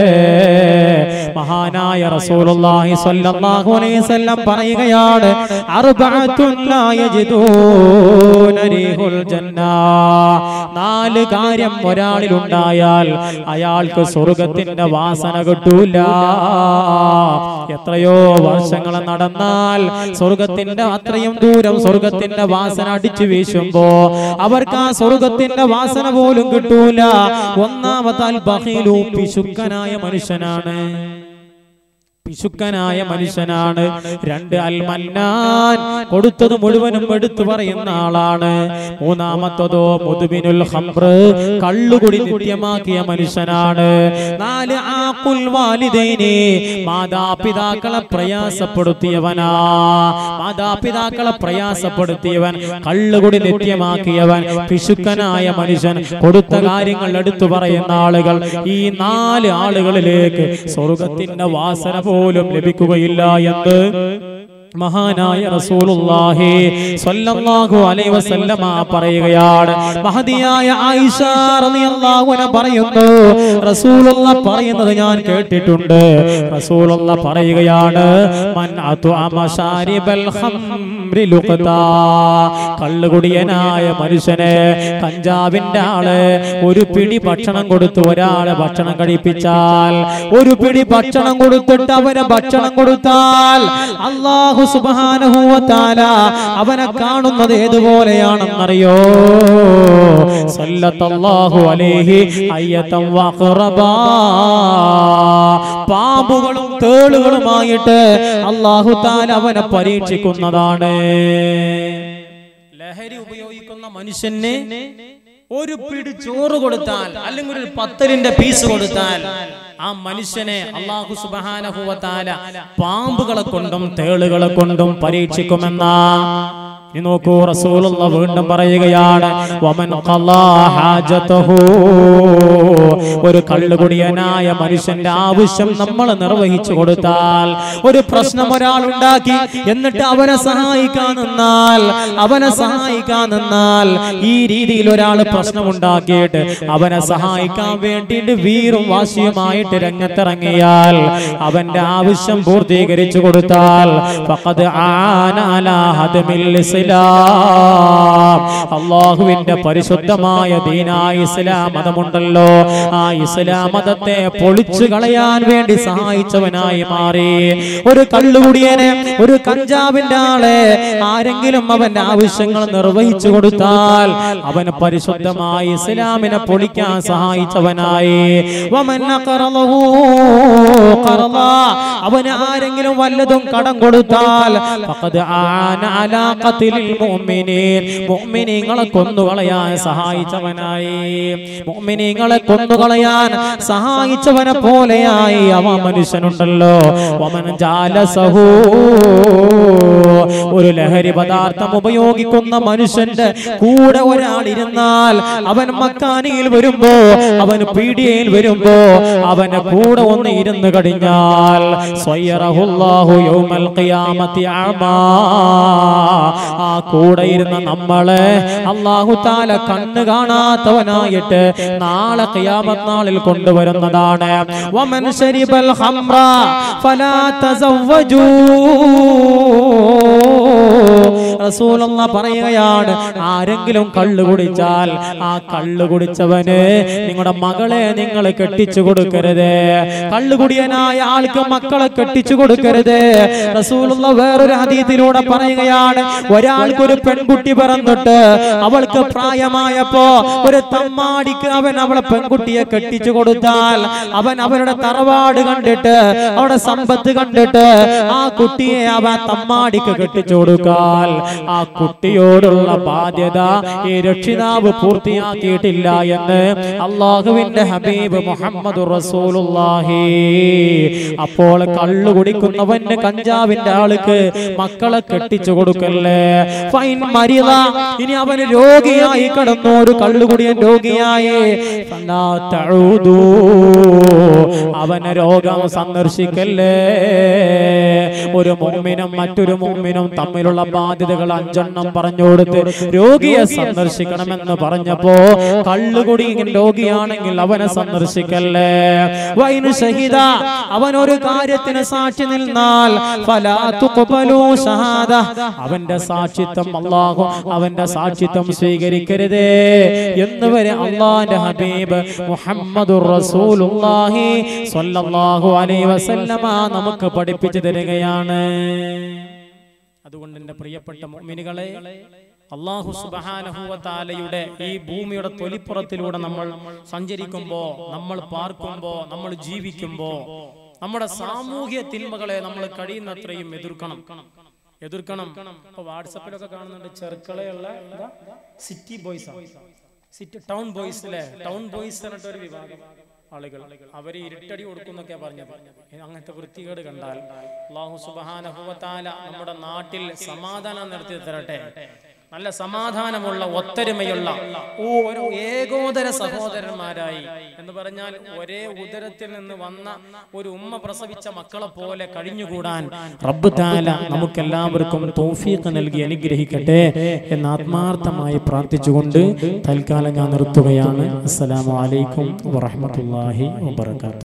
മഹാനായ റസൂലുള്ളാഹി സ്വല്ലല്ലാഹു അലൈഹി വസല്ലം പറയുകയാണ് അർബഅത്തുൻ ലാ യജിദൂന റീഹുൽ ജന്ന നാല് കാര്യം ഒരാളിൽ ഉണ്ടായാൽ അയാൾക്ക് സ്വർഗത്തിന്റെ വാസന കിട്ടൂല എത്രയോ വർഷങ്ങൾ നടന്നാൽ സ്വർഗത്തിന്റെ അത്രയും ദൂരം സ്വർഗത്തിന്റെ വാസന അടിച്ചു വീശുമ്പോ അവർക്ക് ആ സ്വർഗത്തിന്റെ വാസന പോലും കിട്ടൂല ഒന്നാമതാൽ ബഹീലു പിശുക്കനായ മനുഷ്യനാണ് പിശുക്കനായ മനുഷ്യനാണ് രണ്ട് അൽമന്നാൻ കൊടുത്തത് മുഴുവനും എടുത്തു പറയുന്ന ആളാണ് മൂന്നാമത്തതോ മുതുബിനുൽ ഹംറ് കള്ളുകുടി നിത്യമാക്കിയ മനുഷ്യനാണ് നാല് ആഖുൽ വാലിദൈനി മാതാപിതാക്കളെ പ്രയാസപ്പെടുത്തിയവനാ മാതാപിതാക്കളെ പ്രയാസപ്പെടുത്തിയവൻ കള്ളുകുടി നിത്യമാക്കിയവൻ പിശുക്കനായ മനുഷ്യൻ കൊടുത്ത കാര്യങ്ങൾ എടുത്തു പറയുന്ന ആളുകൾ ഈ നാല് ആളുകളിലേക്ക് സ്വർഗത്തിന്റെ വാസന പോലും ലഭിക്കുകയില്ല എന്ന് മഹാനായ റസൂലുള്ളാഹി സ്വല്ലല്ലാഹു അലൈഹി വസല്ലമ പറയുകയാണ് മഹദിയായ ആയിഷ റളിയല്ലാഹു അൻഹ പറയുന്നു റസൂലുള്ള പറയുന്നത് ഞാൻ കേട്ടിട്ടുണ്ട് റസൂലുള്ള പറയുകയാണ് മൻ അത്അമ ശാരിബൽ ഖംറി ലുഖതാ കള്ളുകുടിയനായ മനുഷ്യനെ കഞ്ചാവിന്റെ ആള് ഒരു പിടി ഭക്ഷണം കൊടുത്ത് ഒരാളെ ഭക്ഷണം കഴിപ്പിച്ചാൽ ഒരു പിടി ഭക്ഷണം കൊടുത്തിട്ട് അവന് ഭക്ഷണം കൊടുത്താൽ അള്ളാഹു സുബ്ഹാനഹു വ തആല അവനെ കാണുന്നത് ഏതുപോലെയാണെന്നറിയോ സല്ലല്ലാഹു അലൈഹി അയ്യതം വഖറബാ പാമ്പുകളും തേളുകളുമായിട്ട് അള്ളാഹു താല അവനെ പരീക്ഷിക്കുന്നതാണ് ലഹരി ഉപയോഗിക്കുന്ന മനുഷ്യന് ഒരു പിടി ചോറ് കൊടുത്താൽ അല്ലെങ്കിൽ ഒരു പത്തലിന്റെ പീസ് കൊടുത്താൽ ആ മനുഷ്യനെ അള്ളാഹു സുബാനഹുവത്താല പാമ്പുകളെ കൊണ്ടും തേളുകളെ കൊണ്ടും പരീക്ഷിക്കുമെന്ന ഇനി നോക്കൂ റസൂലുള്ള വീണ്ടും പറയുകയാണ് വമൻ ഖലാ ഹാജതഹു ഒരു കള്ളുകുടിയനായ മനുഷ്യന്റെ ആവശ്യം നമ്മൾ നിർവഹിച്ചു കൊടുത്താൽ ഒരു പ്രശ്നം ഒരാൾ ഉണ്ടാക്കി എന്നിട്ട് അവനെ സഹായിക്കാൻ നിന്നാൽ അവനെ സഹായിക്കാൻ നിന്നാൽ ഈ രീതിയിൽ ഒരാൾ പ്രശ്നമുണ്ടാക്കിയിട്ട് അവനെ സഹായിക്കാൻ വേണ്ടിയിട്ട് വീറും വാശിയുമായിട്ട് രംഗത്തിറങ്ങിയാൽ അവന്റെ ആവശ്യം പൂർത്തീകരിച്ചു കൊടുത്താൽ ഫഖദ് ആന അലാ ഹദ്മിൽ ഇസ്ലാം അള്ളാഹുവിന്റെ പരിശുദ്ധമായ ദീനായ ഇസ്ലാം മതമുണ്ടല്ലോ ആ ഇസ്ലാം മതത്തെ പൊളിച്ചു കളയാൻ വേണ്ടി സഹായിച്ചവനായി മാറി ഒരു കള്ളുകുടിയനെ ഒരു കഞ്ചാവിന്റെ ആളെ ആരെങ്കിലും അവന്റെ ആവശ്യങ്ങൾ നിർവഹിച്ചു കൊടുത്താൽ അവന് പരിശുദ്ധമായ ഇസ്ലാമിനെ പൊളിക്കാൻ സഹായിച്ചവനായി വമൻ അഖറലഹു ഖറള. അവന് ആരെങ്കിലും വല്ലതും കടം കൊടുത്താൽ ഫഖദ് ആന അലാ ഖത്ലിൽ മുഅ്മിനീൻ മുഅ്മിനീങ്ങളെ കൊന്നുകളയാൻ സഹായിച്ചവനായി മുഅ്മിനീങ്ങളെ കൊന്നുകളയാൻ സഹായിച്ചവനെ പോലെയായി അവ മനുഷ്യനുണ്ടല്ലോ വമൻ ജാലസഹു ഒരു ലഹരി പദാർത്ഥം ഉപയോഗിക്കുന്ന മനുഷ്യന്റെ കൂടെ ഒരാൾ ഇരുന്നാൽ അവൻ മക്കാനിയിൽ വരുമ്പോ അവൻ പീഡിയയിൽ വരുമ്പോ അവന്റെ കൂടെ ഒന്ന് ഇരുന്ന് കഴിഞ്ഞാൽ സ്വയ്യറഹുല്ലാഹു യൗമൽ ഖിയാമത്തി അഅമാ. ആ കൂടെ ഇരുന്ന നമ്മളെ അള്ളാഹു താല കണ്ണ് കാണാത്തവനായിട്ട് നാളെ ഖിയാമത്ത് നാളിൽ കൊണ്ടുവരുന്നതാണ് വമൻ ശരിബൽ ഹംറ ഫലാ തസവ്വജൂ റസൂലുള്ള പറയുകയാണ് ആരെങ്കിലും കള്ളു കുടിച്ചാൽ ആ കള്ളു കുടിച്ചവന് നിങ്ങളുടെ മകളെ നിങ്ങൾ കെട്ടിച്ചു കൊടുക്കരുത് കള്ളുകുടിയനായ ആൾക്ക് മക്കളെ കെട്ടിച്ചു കൊടുക്കരുത് റസൂലുള്ള വേറൊരു ഹദീത്തിലൂടെ പറയുകയാണ് ഒരാൾക്ക് ഒരു പെൺകുട്ടി പിറന്നിട്ട് അവൾക്ക് പ്രായമായപ്പോ ഒരു തമ്മാടിക്ക് അവൻ അവളെ പെൺകുട്ടിയെ കെട്ടിച്ചു കൊടുത്താൽ അവൻ അവരുടെ തറവാട് കണ്ടിട്ട് അവരുടെ സമ്പത്ത് കണ്ടിട്ട് ആ കുട്ടിയെ അവൻ തമ്മാടിക്ക് കെട്ടിച്ചു കൊടുക്കാൻ ആ കുട്ടിയോടുള്ള ബാധ്യത ഈ രക്ഷിതാവ് പൂർത്തിയാക്കിയിട്ടില്ല എന്ന് അള്ളാഹുവിന്റെ ഹബീബ് മുഹമ്മദ് റസൂലുള്ളാഹി അപ്പോൾ കള്ളു കുടിക്കുന്നവന് കഞ്ചാവിന്റെ ആൾക്ക് മക്കളെ കെട്ടിച്ചു കൊടുക്കല്ലേ ഫൈൻ മരിത ഇനി അവന് രോഗിയായി കിടന്നു ഒരു കള്ളുകുടിയൻ രോഗിയായി ഫലാ തഊദൂ. അവന് രോഗം സന്ദർശിക്കല്ലേ ഒരു മുമ്മിനും മറ്റൊരു മുമ്മിനും തമ്മിലുള്ള ബാധ്യതകൾ അഞ്ചെണ്ണം പറഞ്ഞു കൊടുത്ത് രോഗിയെ സന്ദർശിക്കണമെന്ന് പറഞ്ഞപ്പോ കള്ളുകുടി രോഗിയാണെങ്കിൽ അവനെ സന്ദർശിക്കല്ലേ വൈനു ഷഹിദ അവൻ ഒരു കാര്യത്തിന് സാക്ഷി നിന്നാൽ ഫലാ തുഖ്ബലു ഷഹാദ അവന്റെ സാക്ഷിത്വം അല്ലാഹു അവന്റെ സാക്ഷിത്വം സ്വീകരിക്കരുതേ എന്ന് വരെ അള്ളാന്റെ ഹബീബ് മുഹമ്മദുർ റസൂലുള്ളാഹി സ്വല്ലല്ലാഹു അലൈഹി വസല്ലമ നമുക്ക് പഠിപ്പിച്ചു തരികയാണ് അതുകൊണ്ട് എൻ്റെ പ്രിയപ്പെട്ട മുഅ്മിനുകളെ അള്ളാഹു സുബഹാനഹുവത്താലയുടെ ഈ ഭൂമിയുടെ തൊലിപ്പുറത്തിലൂടെ നമ്മൾ സഞ്ചരിക്കുമ്പോ നമ്മൾ പാർക്കുമ്പോ നമ്മൾ ജീവിക്കുമ്പോ നമ്മുടെ സാമൂഹ്യ തിന്മകളെ നമ്മൾ കഴിയുന്നത്രയും എതിർക്കണം എതിർക്കണം ഇപ്പൊ വാട്സപ്പിലൊക്കെ കാണുന്നുണ്ട് ചെറുക്കളയുള്ള സിറ്റി ബോയ്സ് സിറ്റി ടൗൺ ബോയ്സിലെ ടൗൺ ബോയ്സ് എന്നിട്ട് ഒരു വിഭാഗം ആളുകൾ അവര് ഇരുട്ടടി കൊടുക്കുന്നൊക്കെയാ പറഞ്ഞത് അങ്ങനത്തെ വൃത്തികേട് കണ്ടാൽ അള്ളാഹു സുബാനഹുവത്താല നമ്മുടെ നാട്ടിൽ സമാധാനം നടത്തി തരട്ടെ നല്ല സമാധാനമുള്ള ഒത്തൊരുമയുള്ള ഓ ഒരു ഏകോദര സഹോദരന്മാരായി എന്ന് പറഞ്ഞാൽ ഒരേ ഉദരത്തിൽ നിന്ന് വന്ന ഒരു ഉമ്മ പ്രസവിച്ച മക്കളെ പോലെ കഴിഞ്ഞുകൂടാൻ റബ്ബ് താല നമുക്കെല്ലാവർക്കും തൗഫീഖ് നൽകി അനുഗ്രഹിക്കട്ടെ എന്ന് ആത്മാർത്ഥമായി പ്രാർത്ഥിച്ചുകൊണ്ട് തൽക്കാലം ഞാൻ നിർത്തുകയാണ് അസ്സലാമു അലൈക്കും വറഹ്മത്തുള്ളാഹി വബറകാതുഹു